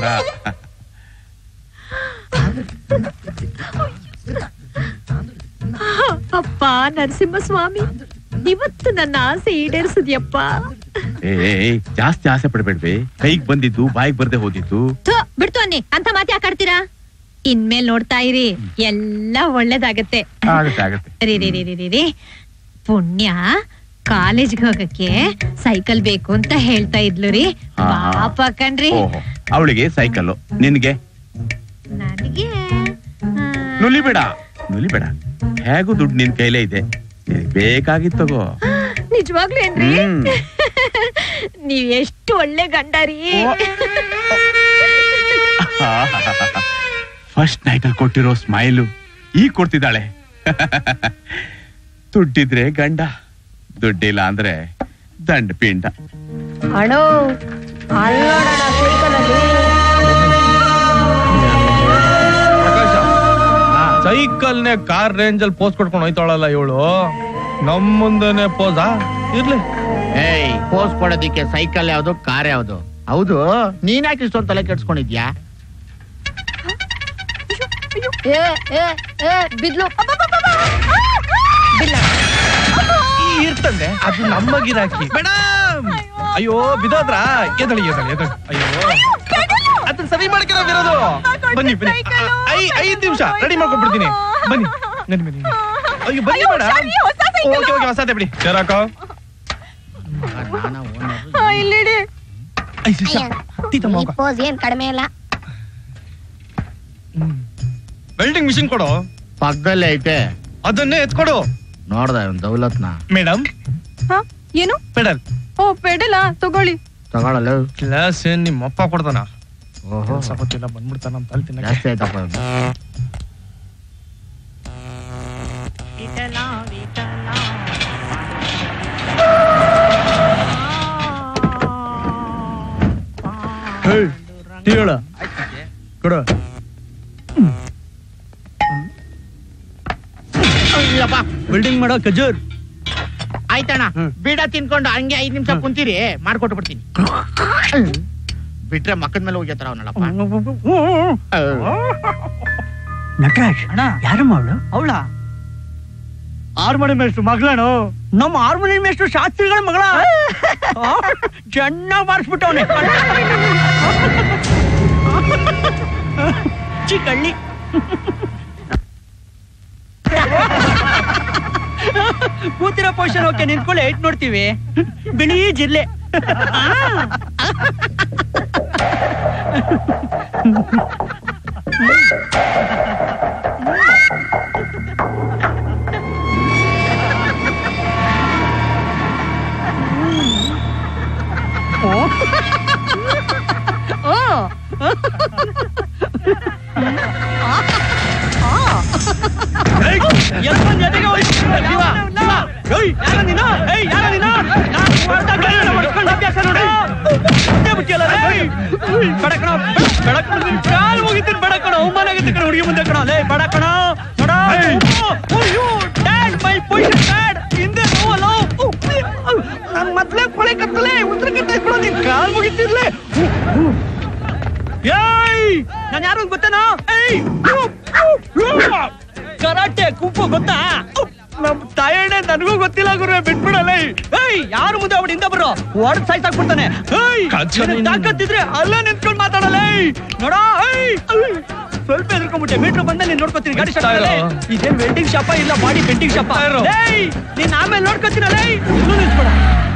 ಅಪ್ಪ ನರಸಿಂಹಸ್ವಾಮಿ ಇವತ್ತು ನನ್ನ ಆಸೆ ಈಡೇರಿಸಿದ್ಯಪ್ಪ ಏ ಏ, ಏ, ಜಾಸ್ತಿ ಆಸೆ ಪಡ್ಬೇಡ್ವೆ ಕೈಗ್ ಬಂದಿದ್ದು ಬಾಯಿಗೆ ಬರ್ದೆ ಹೋದಿದ್ದು ಥು, ಬಿಡ್ತು ಅನ್ನಿ ಅಂತ ಮಾತು ಯಾಕೆ ಆಡ್ತೀರಾ ಇನ್ಮೇಲ್ ನೋಡ್ತಾ ಇರಿ ಎಲ್ಲ ಒಳ್ಳೇದಾಗತ್ತೆ ಆಗತ್ತೆ ಆಗತ್ತೆ ರೀ ರೀ ರೀ ರೀ ರೀ ರೀ ಪುಣ್ಯ ಕಾಲೇಜ್ಗೆ ಹೋಗಕ್ಕೆ ಸೈಕಲ್ ಬೇಕು ಅಂತ ಹೇಳ್ತಾ ಇದ್ಲು ರೀ ಹಾ, ಹಾ. ಪಾಪ ಕಣ್ರಿ ಓಹೋ ಅವಳಿಗೆ ಸೈಕಲ್ ನಿನ್ಗೆ ನನಗೆ ನುಲಿಬೇಡ ನುಲಿಬೇಡ ಹೇಗೂ ದುಡ್ಡು ನಿನ್ ಕೈಲೇ ಇದೆ ನಿನಗ್ ಬೇಕಾಗಿತ್ತು ತಗೋ ನಿಜವಾಗ್ಲೂ ಏನ್ರಿ ಹ್ಮ್. ನೀವ್ ಎಷ್ಟು ಒಳ್ಳೆ ಗಂಡ ರೀ ಫಸ್ಟ್ ನೈಟ್ ಅಲ್ಲಿ ಕೊಟ್ಟಿರೋ ಸ್ಮೈಲು ಈಗ ಕೊಡ್ತಿದ್ದಾಳೆ ದುಡ್ಡಿದ್ರೆ ಗಂಡ ದುಡ್ಡಿಲ್ಲ ಅಂದ್ರೆ ದಂಡ ಪಿಂಡ ಅಣೋ ಅಲ್ಲೋಡಣ ಸೈಕಲಲ್ಲಿ ಸೈಕಲ್ನೆ ಕಾರ್ ರೇಂಜ್ ಅಲ್ಲಿ ಪೋಸ್ ಕೊಟ್ಕೊಂಡು ಹೋಯ್ತಾಳಲ್ಲ ಇವಳು ನಮ್ ಮುಂದೆನೆ ಪೋಸಾ ಇರ್ಲಿ ಏಯ್ ಪೋಸ್ ಕೊಡೋದಿಕ್ಕೆ ಸೈಕಲ್ ಯಾವ್ದು ಕಾರ್ ಯಾವ್ದು ಹೌದು ನೀನ್ ಯಾಕೆ ಇಷ್ಟೊಂದು ತಲೆ ಕೆಡ್ಸ್ಕೊಂಡಿದ್ಯಾ ಏ ಏ ಏ ಬಿದ್ಲು ಅಬ್ಬಬ್ಬಬ್ಬಬ್ಬ! ಆ, ಆ! ಬಿಲ್ಲ ಇರ್ತಂದೆ ಅದು ನಮ್ಮ ಗಿರಾಕಿ ಮೇಡಮ್ ಅಯ್ಯೋ ಬಿದೋದ್ರ ಎದಳಿ ಎದಳಿ ಎದಳಿ ಅಯ್ಯೋ ಅದನ್ನ ಸರಿ ಮಾಡ್ಕೊಳ್ಳೋದಿರೋದು ಬನ್ನಿ ಬನ್ನಿ ಐ ಐದ್ ನಿಮಿಷ ರೆಡಿ ಮಾಡ್ಕೊಂಡ್ಬಿಡ್ತೀನಿ ಬನ್ನಿ ಬನ್ನಿ ಬನ್ನಿ ಅಯ್ಯೋ ಬನ್ನಿ ಮೇಡಮ್ ಓಕೆ ಓಕೆ ಹೊಸದೇ ಬಿಡಿ ಸೇರಾಕ ಇಲ್ಲಿಡಿ ತೀತಮ್ಮ ಈ ಪೋಸ್ ಏನ್ ಕಡಿಮೆ ಇಲ್ಲ ವೆಲ್ಡಿಂಗ್ ಮಿಷಿನ್ ಕೊಡು ಪಕ್ಕದಲ್ಲೇ ಐತೆ ಅದನ್ನೇ ಎತ್ಕೊಡು ನೋಡ್ದ ಇವ್ನ್ ದೌಲತ್ನ ಮೇಡಮ್ ಹ? ಏನು ಪೆಡಲ್ ಓ ಪೆಡಲ ತಗೊಳ್ಳಿ ತಗೊಳಲ್ಲ ಕ್ಲಾಸ್ ಏನ್ ನಿಮ್ಮ ಅಪ್ಪ ಕೊಡ್ತಾನ ಕೆಲ್ಸ ಗೊತ್ತಿಲ್ಲ ಬಂದ್ಬಿಡ್ತಾನ ಅಂತ ಅಲ್ಲಿ ತಿನ್ನಕ್ಕೆ. ಜಾಸ್ತಿ ಆಯ್ತಪ್ಪ ಇದು. ಹೇಳ ಕೊಡು ಅಯ್ಯಪ್ಪ ಬಿಲ್ಡಿಂಗ್ ಮಾಡೋ ಖಜೂರ್ ಆಯ್ತಣ್ಣ ಬೀಡ ತಿನ್ಕೊಂಡು ಹಂಗೆ ಐದ್ ನಿಮಿಷ ಕುಂತೀರಿ ಮಾಡ್ಕೊಟ್ಟು ಬಿಡ್ತೀನಿ ಬಿಟ್ರೆ ಮಕ್ಕದ ಮೇಲೆ ಹೋಗ್ಯತಾರ ಅವನಲ್ಲಪ್ಪ ನಟರಾಜ್ ಅಣ್ಣ ಯಾರಮ್ಮ ಅವಳು ಅವಳ ಹಾರ್ಮೋನಿಯಂ ಮೇಷ್ಟ್ರು ಮಗಳೇನು ನಮ್ಮ ಹಾರ್ಮೋನಿಯಂ ಮೇಷ್ಟ್ರು ಶಾಸ್ತ್ರಿಗಳ ಮಗಳ ಚೆನ್ನಾಗಿ ಬಾರಿಸ್ಬಿಟ್ಟವನೆ ಚಿಕ್ಕಳ್ಳಿ ಕೂತಿರೋ ಪೊಸಿಷನ್ ಓಕೆ ನಿಂತ್ಕೊಳ್ಳಿ ಏಟ್ ನೋಡ್ತೀವಿ ಬಿಳಿ ಜಿಲ್ಲೆ ಎಲ್ಕೊಂಡ್ ಜೊತೆಗೆ ಹೋಯ್ತು. ಶಿವ, ಶಿವ. ಏಯ್, ಯಾರ ನೀನು? ಏಯ್, ಯಾರ ನೀನು? ನಾನ್ ಹೊಡ್ದಾಗ್ ಕೈಯೆಲ್ಲ ಹೊಡ್ಕೊಂಡ್ ಅಭ್ಯಾಸ ನೋಡು. ಮುದ್ದೆ ಬಿಟ್ಟಿಯಲ್ಲ, ಏಯ್. ಬೇಡ ಕಣೋ, ಬೇಡ, ಬೇಡ ಕಣೋ, ನಿನ್ ಕಾಲ್ ಮುಗಿತೀನಿ, ಬೇಡ ಕಣೋ, ಅವಮಾನ ಆಗತ್ತೆ ಕಣೋ, ಹುಡುಗಿ ಮುಂದೆ ಕಣೋ, ಲೇ, ಬೇಡ ಕಣೋ, ನೋಡ. ಓ, ಅಯ್ಯೋ, dad, my position, dad. ಹಿಂದೆ ನೋವಲ್ಲ. ಓ, ನಾನ್ ಮೊದ್ಲೇ ಕೊಳೆ ಕತ್ತಲೆ ಉತ್ತರ ಕಟ್ಟೆ ಕೊಡೋ ನಿನ್ ಕಾಲ್ ಮುಗಿತಿರ್ಲೆ ಏಯ್ ನಾನು ಯಾರು ಅಂತ ಗೊತ್ತೇನೋ ಏಯ್ ಕರಾಟೆ ಕುಂಪು ಗೊತ್ತಾ ನಮ್ ತಾಯಣ್ಣ ನನಗೂ ಗೊತ್ತಿಲ್ಲ ಗುರುವೆ ಬಿಟ್ಬಿಡಲ್ಲ ಏಯ್ ಯಾರು ಮುಂದೆ ಅವಳು ಹಿಂದೆ ಬರೋ ಹೊಡೆದ್ ಸಾಯ್ಸಾಕ್ಬಿಡ್ತಾನೆ ಏಯ್ ನಿನಗ್ ತಾಕತ್ತಿದ್ರೆ ಅಲ್ಲೇ ನಿಂತ್ಕೊಂಡು ಮಾತಾಡಲ್ಲ ಏಯ್ ನೋಡ ಏಯ್ ಏಯ್. ಸ್ವಲ್ಪ ಎದ್ರಕೊಂಡ್ಬಿಟ್ಟೆ ಮೀಟ್ರ್ ಬಂದ ನೀನ್ ನೋಡ್ಕೊತೀನಿ ಗಾಡಿ ಸ್ಟಾರ್ಟ್ ಮಾಡಲ್ಲ ಇದೇನ್ ವೆಲ್ಡಿಂಗ್ ಶಾಪ ಇಲ್ಲ ಬಾಡಿ ಪೆಂಟಿಂಗ್ ಶಾಪ ಏಯ್ ನೀನ್ ಆಮೇಲೆ ನೋಡ್ಕೊತೀನಲ್ಲ ಏಯ್ ಇಲ್ಲೂ ನಿಂತ್ಕೊಡ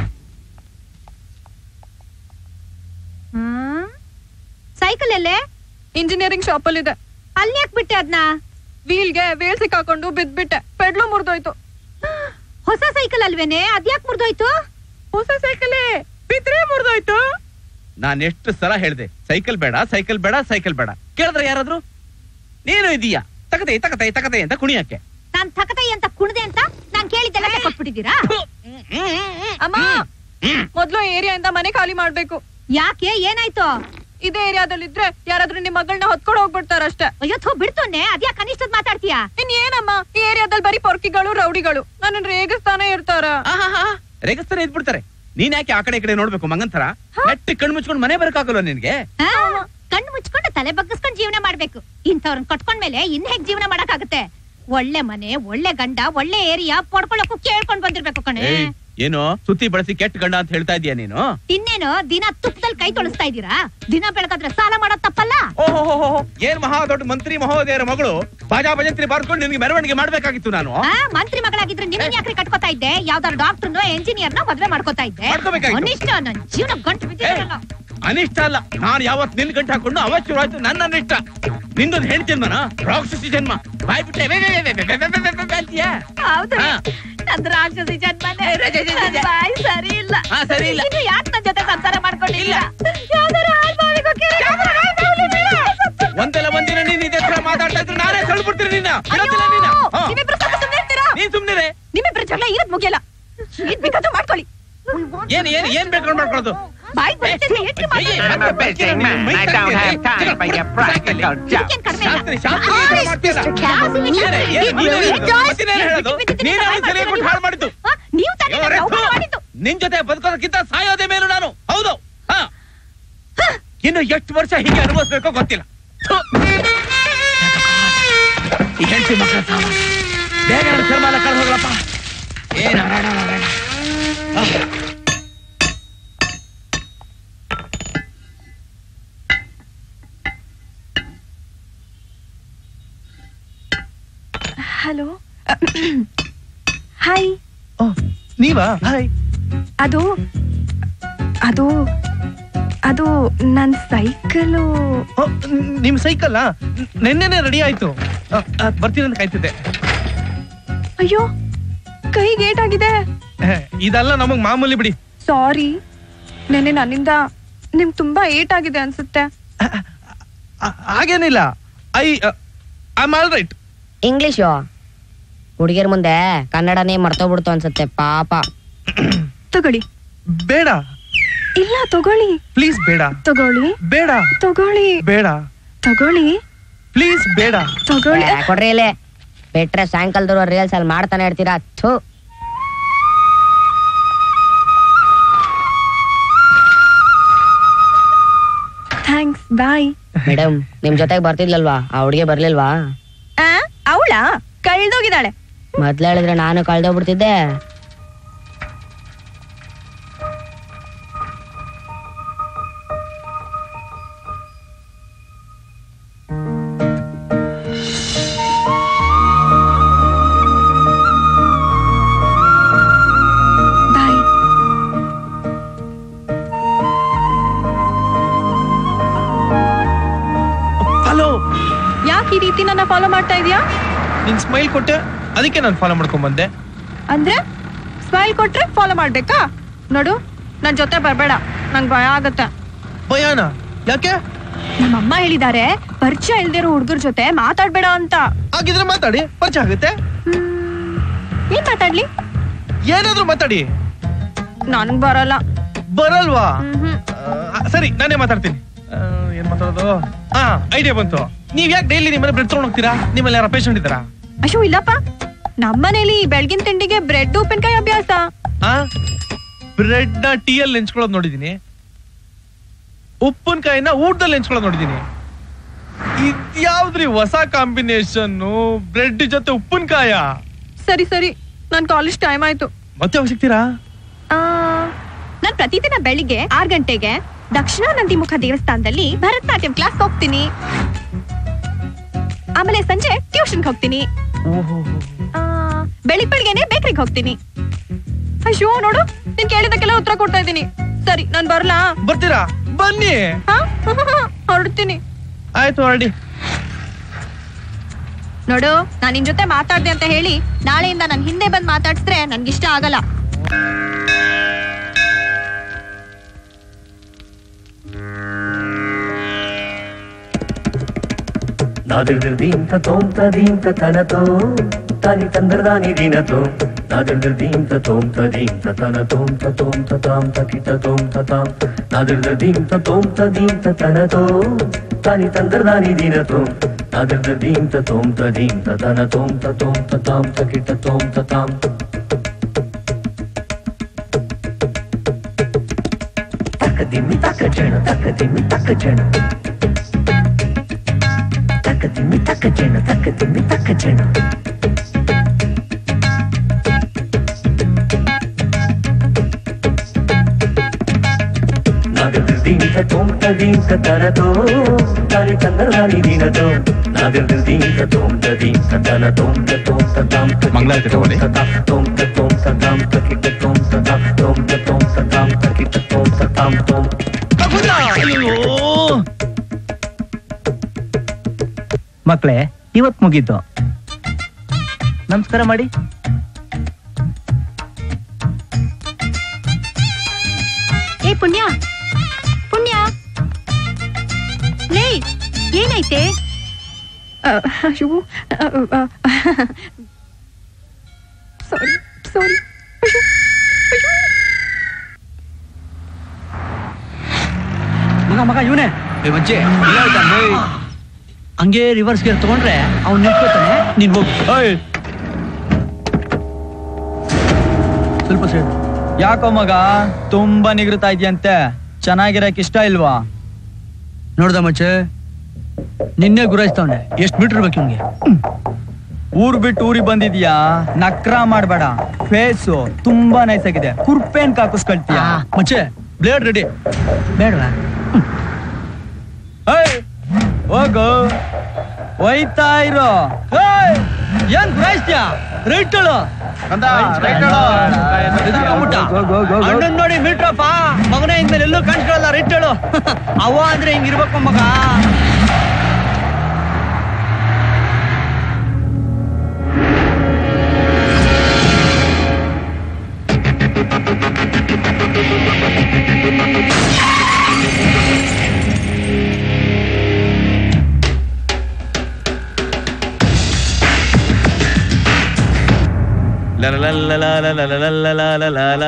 ಸೈಕಲ್ ಎಲ್ಲೇ ಇಂಜಿನಿಯರಿಂಗ್ ಶಾಪ್ ಅಲ್ಲಿ ಇದೆ ಅಲ್ಲಿ ಯಾಕೆ ಬಿಟ್ಟೆ ಅದನ್ನ ವೀಲ್ಗೆ ವೇಲ್ ಸಿಕ್ಕಾಕೊಂಡು ಬಿದ್ಬಿಟ್ಟೆ ಪೆಡ್ಲು ಮುರಿದೋಯ್ತು ಹೊಸ ಸೈಕಲ್ ಅಲ್ವೇನೆ ಅದ್ಯಾಕ್ ಮುರಿದೋಯ್ತು ಹೊಸ ಸೈಕಲೇ ಬಿದ್ರೆ ಮುರಿದೋಯ್ತು ನಾನ್ ಎಷ್ಟು ಸಲ ಹೇಳ್ದೆ ಸೈಕಲ್ ಬೇಡ ಸೈಕಲ್ ಬೇಡ ಸೈಕಲ್ ಬೇಡ ಕೇಳಿದ್ರೆ ಯಾರಾದ್ರು ನೀನು ಇದೀಯಾ ತಗತೆ ತಗತೆ ತಗತೆ ಅಂತ ಕುಣಿಯಕ್ಕೆ ನಾನ್ ತಕತೈ ಅಂತ ಕುಣದೆ ಅಂತ ನಾನ್ ಕೇಳಿದ್ದೆಲ್ಲ ಕೊಟ್ಬಿಟ್ಟಿದ್ದೀರಾ ಅಮ್ಮ ಮೊದ್ಲು ಏರಿಯಾದಿಂದ ಮನೆ ಖಾಲಿ ಮಾಡ್ಬೇಕು ಯಾಕೆ ಏನಾಯ್ತು ಇದೇ ಏರಿಯಾದಲ್ಲಿದ್ರೆ ಯಾರಾದ್ರೂ ನಿಮ್ ಮಗಳನ್ನ ಹೊತ್ಕೊಂಡು ಹೋಗ್ಬಿಡ್ತಾರಷ್ಟೇ ಅಯ್ಯೋ ಥೋ ಬಿಡ್ತೋನೆ ಅದ್ಯಾ ಕನಿಷ್ಠದ್ ಮಾತಾಡ್ತೀಯಾ ಇನ್ ಏನಮ್ಮ ಈ ಏರಿಯಾದಲ್ಲಿ ಬರೀ ಪೊರ್ಕಿಗಳು ರೌಡಿಗಳು ನನ್ನ ರೇಗಿಸ್ತಾನೆ ಇರ್ತಾರ ರೇಗಿಸ್ತಾನೆ ಇದ್ಬಿಡ್ತಾರೆ ನೀನ್ ಯಾಕೆ ಆ ಕಡೆ ಈ ಕಡೆ ನೋಡ್ಬೇಕು ಮಂಗಂತರ ನೆಟ್ಟಿ ಕಣ್ಣು ಮುಚ್ಕೊಂಡು ಮನೆ ಬರಕಾಗಲ್ಲ ನಿನ್ಗೆ ಕಣ್ಣು ಮುಚ್ಕೊಂಡು ತಲೆ ಬಗ್ಗಿಸ್ಕೊಂಡು ಜೀವನ ಮಾಡ್ಬೇಕು ಇಂಥವ್ರನ್ನ ಕಟ್ಕೊಂಡ್ಮೇಲೆ ಇನ್ ಹೇಗ್ ಜೀವನ ಮಾಡಕ್ಕಾಗತ್ತೆ ಒಳ್ಳೆ ಮನೆ ಒಳ್ಳೆ ಗಂಡ ಒಳ್ಳೆ ಏರಿಯಾ ಪಡ್ಕೊಳ್ಳೋಕು ಕೇಳ್ಕೊಂಡ್ ಬಂದಿರ್ಬೇಕು ಕಣೆ ಏಯ್ ಏನೋ ಸುತ್ತಿ ಬಳಸಿ ಕೆಟ್ಟ ಗಂಡ ಅಂತ ಹೇಳ್ತಾ ಇದೀಯ ನೀನು ಇನ್ನೇನು ದಿನ ತುಪ್ಪದಲ್ಲಿ ಕೈ ತೊಳಸ್ತಾ ಇದ್ದೀರಾ ದಿನ ಬೆಳಗಾದ್ರೆ ಸಾಲ ಮಾಡೋದ್ ತಪ್ಪಲ್ಲ ಓಹೋ ಏನ್ ಮಹಾ ದೊಡ್ಡ ಮಂತ್ರಿ ಮಹೋದಯರ ಮಗಳು ಬಾಜಾ ಭಜಂತ್ರಿ ಬಾರ್ಕೊಂಡು ನಿನ್ಗೆ ಮೆರವಣಿಗೆ ಮಾಡ್ಬೇಕಾಗಿತ್ತು ನಾನು ಆ, ಮಂತ್ರಿ ಮಗಳಾಗಿದ್ರೆ ನಿಮ್ಮನ್ ಯಾಕ್ರಿ ಕಟ್ಕೋತಾ ಇದ್ದೆ ಯಾವ್ದಾರು ಡಾಕ್ಟರ್ನೋ ಎಂಜಿನಿಯರ್ನೋ ಮದ್ವೆ ಮಾಡ್ಕೋತಾ ಇದ್ದೆ ಮಾಡ್ಕೋಬೇಕಾಗಿತ್ತು. ಅನಿಷ್ಟ ನನ್ ಜೀವನ ಗಂಟು ಬಿದ್ದಿರಲ್ಲ ಅನಿಷ್ಟ ಅಲ್ಲ ನಾನು ಯಾವತ್ ನಿನ್ ಗಂಟೆ ಹಾಕೊಂಡು ಅವತ್ ಶುರು ಆಯ್ತು ನನ್ನ ಅನಿಷ್ಟ ನಿಂದೊಂದು ಹೆಣ್ತಿನ್ಮನ ರಾಕ್ಷಸಿ ಜನ್ಮ ಬಾಯ್ ಬಿಟ್ಟೆ ವೇ, ವೇ, ವೇ, ವೇ, ವೇ, ವೇ, ವೇ, ವೇ, ವೇ, ವೇ ಅಂತೀಯಾ? ಹೌದು ಹಾ. ನಂದ್ ರಾಕ್ಷಸಿ ಜನ್ಮನೇ ನನ್ ಬಾಯಿ ಸರಿ ಇಲ್ಲ ಹಾ, ಸರಿ ಇಲ್ಲ. ಇನ್ನು ಯಾಕೆ ನನ್ ಜೊತೆ ಸಂಸಾರ ಮಾಡ್ಕೊಂಡಿಲ್ಲ ಯಾವ್ದಾರು ಆಳ್ಮಾವಿಗೋ ಕೇಳಿ ಒಂದೆಲ್ಲ ಒಂದಿನ ನೀನ್ ಇದೇ ತರ ಮಾತಾಡ್ತಾ ಇದ್ರು ನಾನೇ ಸಳ್ಬಿಡ್ತೀನಿ ನಿನ್ನ ಬಿಡೋದಿಲ್ಲ ನಿನ್ನ ಹಾ. ನಿಮ್ಮಿಬ್ರು ಸ್ವಲ್ಪ ಸುಮ್ನೆ ಇರ್ತೀರಾ? ನೀನ್ ಸುಮ್ನಿರೆ ನಿಮ್ಮಿಬ್ರು ಜಗಳ ಇರೋದ್ ಮುಗಿಯಲ್ಲ ಏನ್ ಬೇಕಾದ್ರೂ ಮಾಡ್ಕೊಳ್ಳಿ ಏನ್ ಏನ್ ಏನ್ ಬೇಕು ಮಾಡ್ಕೊಳ್ಳೋದು ಬಾಯ್ ಬರ್ತೈತೆ, ಎಟ್ಟಿ ಮಾತಾಡಿ. I'm a busy man. I don't have time for your practical ಇದಕ್ಕೇನ್ ಕಡಿಮೆ ಇಲ್ಲ. ಶಾಸ್ತ್ರಿ ಶಾಸ್ತ್ರಿ ಈ ತರ ಮಾಡ್ತೀರಾ? ಏನೇ, ಏನ್ ನೀನು ಹೇಳೋದು? ಮತ್ತೇನೇನ್ ಹೇಳೋದು? ನೀನೇ ಅವ್ನಿಗೆ ತಲೆ ಕೊಟ್ಟು ಹಾಳು ಮಾಡಿದ್ದು ಆ, ನೀವು ತಾನೇ ಅಯ್ಯೋ, ನನ್ನ ರೆಪ್ಪು. ಅವಮಾನ ಮಾಡಿದ್ದು ನಿನ್ ಜೊತೆ ಬದುಕೋದಕ್ಕಿಂತ ಸಾಯೋದೇ ಮೇಲು ನಾನು ಹೌದು ಹಾ ಇನ್ನು ಎಷ್ಟು ವರ್ಷ ಹೀಗೆ ಅನುಭವಿಸ್ಬೇಕೋ ಗೊತ್ತಿಲ್ಲ ಥು. ಈ ಹೆಂಡತಿ ಮಕ್ಕಳ ಸಾವ ಬೇಗ ನನ್ನ ಕರ್ಮಾಲ ಕಳೆದು ಹೋಗ್ಲಪ್ಪ ಏನ್ ಹರಾಡ ಹರಾಡ. ಆಹ್. ಹಲೋ ಹಾಯ್ ನೀವಾ ಹಾಯ್ ಅದು ಅದು ಅದು ನನ್ನ ಸೈಕಲು ಓ, ನಿಮ್ ಸೈಕಲ್ ನೆನ್ನೆನೆ ರೆಡಿ ಆಯ್ತು ಆ, ಆ, ಬರ್ತೀನಿ ಅಂತ ಕಾಯ್ತಿದ್ದೆ ಅಯ್ಯೋ ಕೈ ಗೇಟ್ ಆಗಿದೆ ಹೇ, ಇದೆಲ್ಲ ನಮಗ್ ಮಾಮೂಲಿ ಬಿಡಿ ಸಾರಿ ನೆನ್ನೆ ನನ್ನಿಂದ ನಿಮ್ಗೆ ತುಂಬಾ ಏಟ್ ಆಗಿದೆ ಅನ್ಸುತ್ತೆ ಹಾಗೇನಿಲ್ಲ I I all right English ಹುಡುಗಿಯರ್ ಮುಂದೆ ಕನ್ನಡನೇ ಮರ್ತೋಗ್ಬಿಡ್ತು ಅನ್ಸುತ್ತೆ ಪಾಪ ತಗೊಳ್ಳಿ ಬೇಡ ಇಲ್ಲ ತಗೊಳ್ಳಿ ಪ್ಲೀಸ್ ಬೇಡ ತಗೊಳ್ಳಿ ಬೇಡ ತಗೊಳ್ಳಿ ಬೇಡ ತಗೊಳ್ಳಿ ಪ್ಲೀಸ್ ಬೇಡ ತಗೊಳ್ಳಿ ಏ, ಕೊಡ್ರಿ ಇಲ್ಲಿ ಬಿಟ್ರೆ ಸಾಯಂಕಾಲದವ್ರು ರೀಲ್ಸ್ ಅಲ್ಲಿ ಮಾಡ್ತಾನೆ ಇರ್ತೀರಾ ಥೂ ಥ್ಯಾಂಕ್ಸ್ ಬಾಯ್ ಮೇಡಮ್ ನಿಮ್ ಜೊತೆಗೆ ಬರ್ತಿದ್ಲಲ್ವಾ ಆ ಹುಡುಗಿ ಬರ್ಲಿಲ್ವಾ ಅವಳ ಕಳ್ದೋಗಿದ್ದಾಳೆ ಮೊದ್ಲು ಹೇಳಿದ್ರೆ ನಾನು ಕಳ್ದೋಗ್ಬಿಡ್ತಿದ್ದೆ ಬಾಯ್ ಹಲೋ ಯಾಕೆ ಈ ರೀತಿ ನನ್ನ ಫಾಲೋ ಮಾಡ್ತಾ ಇದೀಯಾ ನಿನ್ ಸ್ಮೈಲ್ ಕೊಟ್ಟೆ ಅದಕ್ಕೆ ನಾನು ಫಾಲೋ ಮಾಡ್ಕೊಂಡ್ ಬಂದೆ ಅಂದ್ರೆ ಸ್ಮೈಲ್ ಕೊಟ್ರೆ ಫಾಲೋ ಮಾಡ್ಬೇಕಾ ನೋಡು ನನ್ ಜೊತೆ ಬರ್ಬೇಡ ನಂಗ್ ಭಯ ಆಗತ್ತೆ ಭಯಾನ ಯಾಕೆ ನಮ್ಮಮ್ಮ ಹೇಳಿದಾರೆ ಪರಿಚಯ ಇಲ್ದಿರೋ ಹುಡುಗರ ಜೊತೆ ಮಾತಾಡ್ಬೇಡ ಅಂತ ಹಾಗಿದ್ರೆ ಮಾತಾಡಿ ಪರಿಚಯ ಆಗುತ್ತೆ ಏನ್ ಮಾತಾಡ್ಲಿ ಏನಾದ್ರೂ ಮಾತಾಡಿ ನನ್ಗ್ ಬರಲ್ಲ ಬರಲ್ವಾ ಆ, ಸರಿ ನಾನೇ ಮಾತಾಡ್ತೀನಿ ಆ, ಏನ್ ಮಾತಾಡೋದು ಹಾ ಐಡಿಯಾ ಬಂತು ನೀವ್ ಯಾಕೆ ಡೈಲಿ ನಿಮ್ಮನೆ ಬ್ರೆಡ್ ತಗೊಂಡ್ ಹೋಗ್ತೀರಾ ನಿಮ್ಮಲ್ಲಿ ಯಾರ ಪೇಷಂಟ್ ಇದ್ದಾರಾ ಅಯ್ಯೋ ಇಲ್ಲಪ್ಪ ನಮ್ಮನೇಲಿ ಬೆಳಗಿನ ತಿಂಡಿಗೆ ಬ್ರೆಡ್ ಉಪ್ಪಿನಕಾಯಿ ಅಭ್ಯಾಸ ಆ ಬ್ರೆಡ್ ನ ಟೀ ಅಲ್ಲಿ ನೆಂಚ್ಕೊಳ್ಳೋದು ನೋಡಿದೀನಿ ಉಪ್ಪಿನಕಾಯಿನ ಊಟದಲ್ಲಿ ನೆಂಚ್ಕೊಳ್ಳೋದು ನೋಡಿದೀನಿ ಇದ್ಯಾವ್ದ್ರಿ ಹೊಸ ಕಾಂಬಿನೇಷನ್ ಬ್ರೆಡ್ ಜೊತೆ ಉಪ್ಪಿನಕಾಯ ಸರಿ ಸರಿ ನನ್ ಕಾಲೇಜ್ ಟೈಮ್ ಆಯ್ತು ಮತ್ತೆ ಯಾವಾಗ ಸಿಗ್ತೀರಾ ಆ, ನಾನ್ ಪ್ರತಿದಿನ ಬೆಳಿಗ್ಗೆ ಆರ್ ಗಂಟೆಗೆ ದಕ್ಷಿಣ ನಂದಿಮುಖ ದೇವಸ್ಥಾನದಲ್ಲಿ ಭರತನಾಟ್ಯಂ ಕ್ಲಾಸ್ ಹೋಗ್ತೀನಿ ಆಮೇಲೆ ಸಂಜೆ ಟ್ಯೂಷನ್ಗೆ ಹೋಗ್ತೀನಿ ಆ, ಬೆಳಿಗ್ ಬೆಳಿಗ್ಗೆನೆ ಬೇಕ್ರಿಗೆ ಹೋಗ್ತೀನಿ ಅಯ್ಯೋ ನೋಡು ನೀನ್ ಕೇಳಿದಕ್ಕೆಲ್ಲ ಉತ್ತರ ಕೊಡ್ತಾ ಇದ್ದೀನಿ ಸರಿ ನಾನ್ ಬರ್ಲಾ ಬರ್ತೀರಾ ಬನ್ನಿ ಹಾ ಹೊರಡ್ತೀನಿ ಆಯ್ತು ಹೊರಡಿ ನೋಡು ನಾನ್ ನಿನ್ ಜೊತೆ ಮಾತಾಡ್ದೆ ಅಂತ ಹೇಳಿ ನಾಳೆಯಿಂದ ನನ್ ಹಿಂದೆ ಬಂದ್ ಮಾತಾಡ್ಸಿದ್ರೆ ನನ್ಗಿಷ್ಟ ಆಗಲ್ಲ నాదిర్దీంత తోంత దీంత తనతో తని తంద్రదాని దీనతో నాదిర్దీంత తోంత దీంత తన తోంత తోంత తాం తకిట తోంత తాం నాదిర్దీంత తోంత దీంత తనతో తని తంద్రదాని దీనతో నాదిర్దీంత తోంత దీంత తన తోంత తోంత తాం తకిట తోంత తాం తక్క దిమ్మి తక్క జణ తక్క దిమ్మి తక్క జణ తక్క తిమ్మి తక్క జన తక్క తిమ్మి తక్క జన నాగదీంత తోంత దీంత తనతో దాని చంద్రదాని దీనతో నాగదీంత తోంత దీంత తన తోంత తోంత తాం మంగళారతి తోడి. తోంత తోంత తాం తకిట తోంత తాం తోంత తోంత తాం తకిట తోంత తాం తోం ಮಕ್ಳೇ ಇವತ್ ಮುಗೀತು ನಮಸ್ಕಾರ ಮಾಡಿ ಏ ಪುಣ್ಯ ಪುಣ್ಯ ಲೇ ಏನೈತೆ ಅಯ್ಯೋ ಸಾರಿ ಸಾರಿ ಮಗ ಮಗ ಇವನೇ ಮಜ್ಜೆ ಹಂಗೆ ರಿವರ್ಸ್ ಗೇರ್ ತಗೊಂಡ್ರೆ ಅವ್ನು ನಿಂತ್ಕೋತಾನೆ ನೀನ್ ಹೋಗು ಸ್ವಲ್ಪ ಸೈಡ್ ಯಾಕೋ ಮಗ ತುಂಬಾ ನಿಗೃತಾ ಇದೆಯಂತೆ ಚೆನ್ನಾಗಿರಕ್ ಇಷ್ಟ ಇಲ್ವಾ ನೋಡ್ದ ಮಚ್ಚೆ ನಿನ್ನೆ ಗುರಾಯಿಸ್ತವನೆ ಎಷ್ಟ್ ಮೀಟರ್ ಇರ್ಬೇಕು ಇವ್ನಿಗೆ ಊರ್ ಬಿಟ್ಟು ಊರಿಗೆ ಬಂದಿದ್ಯಾ ನಕ್ರ ಮಾಡ್ಬೇಡ ಫೇಸು ತುಂಬಾ ನೈಸ್ ಆಗಿದೆ ಕುರ್ಪೇನ್ ಕಾಕಿಸ್ಕೊಳ್ತೀಯ ಮಚ್ಚೆ ಬ್ಲೇಡ್ ರೆಡಿ ಬೇಡವಾ ಹೋಗು ಹೋಯ್ತಾ ಇರೋ ಏಯ್, ಏನ್ ಗುರಾಯಿಸ್ತೀಯ ರೈಟ್ ಹೇಳು ಅಣ್ಣನ್ ನೋಡಿ ಮೀಟ್ರಪ್ಪ ಮಗನೇ ಇನ್ಮೇಲೆ ಎಲ್ಲೂ ಕಾಣಿಸ್ಕೊಳ್ಳಲ್ಲ ರೈಟ್ ಹೇಳು ಅವ ಅಂದ್ರೆ ಹಿಂಗಿರ್ಬೇಕು ಮಗ ಲಲಲಲಲಲಲಲಲಲಲಲ.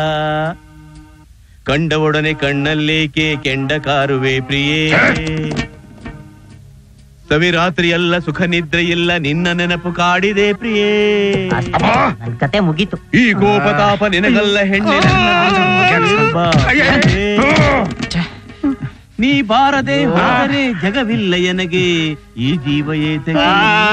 ಕಂಡ ಒಡನೆ ಕಣ್ಣಲ್ಲೇಕೆ ಕೆಂಡ ಕಾರುವೆ ಪ್ರಿಯೇ ಸವಿರಾತ್ರಿ ಎಲ್ಲ ಸುಖ ನಿದ್ರೆ ಇಲ್ಲ ನಿನ್ನ ನೆನಪು ಕಾಡಿದೆ ಪ್ರಿಯೇ ನನ್ ಕತೆ ಮುಗೀತು ಈ ಕೋಪತಾಪ ನಿನಗಲ್ಲ ಹೆಣ್ಣೆ ನನ್ನ ಬಾ. ನೀ ಬಾರದೆ ಹೋದರೆ ಜಗವಿಲ್ಲ ಎನಗೆ ಈ ಜೀವ ಏತಗೆ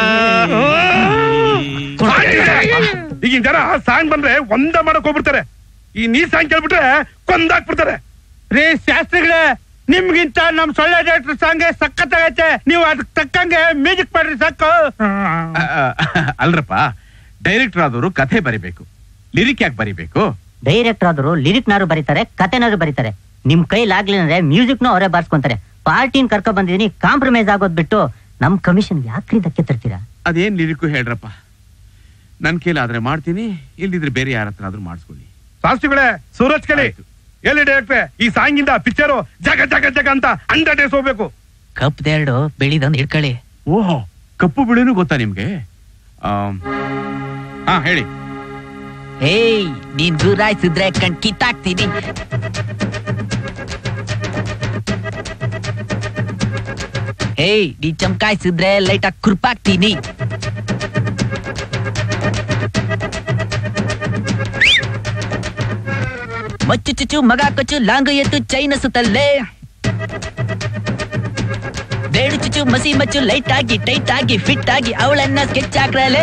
ಈಗಿನ ಜನ ಸಾಂಗ್ ಬಂದ್ರೆ ಒಂದ ಮಾಡಕ್ ಹೋಗ್ಬಿಡ್ತಾರೆ ಈ ನೀ ಸಾಂಗ್ ಕೇಳ್ಬಿಟ್ರೆ ಕೊಂದಾಕ್ಬಿಡ್ತಾರೆ ರೇ ಶಾಸ್ತ್ರಿಗಳೇ ನಿಮ್ಗಿಂತ ನಮ್ ಸೊಳ್ಳೆ ಡಾಕ್ಟರ್ ಸಾಂಗೆ ಸಖತ್ತಾಗೈತೆ ನೀವು ಅದಕ್ಕೆ ತಕ್ಕಂಗೆ ಮ್ಯೂಸಿಕ್ ಮಾಡ್ರಿ ಸಾಕು ಅಲ್ರಪ್ಪ ಡೈರೆಕ್ಟರ್ ಆದವರು ಕಥೆ ಬರಿಬೇಕು ಲಿರಿಕ್ ಯಾಕೆ ಬರಿಬೇಕು ಡೈರೆಕ್ಟರ್ ಆದ್ರು ಲಿರಿಕ್ನಾರು ಬರೀತಾರೆ ಕತೆನಾರು ಬರೀತಾರೆ ನಿಮ್ ಕೈಲಾಗ್ಲಿ ಅಂದ್ರೆ ಮ್ಯೂಸಿಕ್ನು ಅವರೇ ಬಾರ್ಸ್ಕೊಂತಾರೆ ಪಾರ್ಟಿನ ಕರ್ಕೊ ಬಂದಿದೀನಿ ಕಾಂಪ್ರಮೈಸ್ ಆಗೋದ್ ಬಿಟ್ಟು ನಮ್ ಕಮಿಷನ್ ಯಾಕ್ರಿ ಧಕ್ಕೆ ತರ್ತೀರಾ ಅದೇನ್ ಲಿರಿಕು ಹೇಳ್ರಪ್ಪ ನನ್ ಕೈಲಾದ್ರೆ ಮಾಡ್ತೀನಿ ಇಲ್ದಿದ್ರೆ ಬೇರೆ ಯಾರ ಹತ್ರ ಆದ್ರೂ ಮಾಡಿಸ್ಕೊಳ್ಳಿ ಶಾಸ್ತ್ರಿಗಳೇ ಸೂರಜ್ ಕಲಿ ಎಲ್ಲಿ ಡೈರೆಕ್ಟ್ರೆ ಈ ಸಾಂಗಿಂದ ಪಿಕ್ಚರು ಜಗ ಜಗ ಜಗ ಅಂತ ಹಂಡ್ರೆಡ್ ಡೇಸ್ ಹೋಗ್ಬೇಕು ಕಪ್ದೆರಡು ಬೆಳಿದಂದ್ ಹಿಡ್ಕೊಳ್ಳಿ ಓಹೋ ಕಪ್ಪು ಬಿಳಿನೂ ಗೊತ್ತಾ ನಿಮ್ಗೆ ಆಮ್, ಹಾ ಹೇಳಿ ಏಯ್ ನೀನ್ ಗುರಾಯಿಸಿದ್ರೆ ಕಣ್ ಕಿತ್ತಾಕ್ತೀನಿ ಏಯ್ ನೀ ಚಮಕಾಯಿಸಿದ್ರೆ ಲೈಟ್ ಆಗಿ ಕುರ್ಪಾಕ್ತೀನಿ ಮಚ್ಚು ಚುಚ್ಚು ಮಗ ಕೊಚ್ಚು ಲಾಂಗು ಎತ್ತು ಚೈನ ಸುತ್ತಲ್ಲೇ ಬೇಡು ಚುಚ್ಚು ಮಸಿ ಮಚ್ಚು ಲೈಟ್ ಆಗಿ ಟೈಟ್ ಆಗಿ ಫಿಟ್ ಆಗಿ ಅವಳನ್ನ ಸ್ಕೆಚ್ ಹಾಕ್ರಲೇ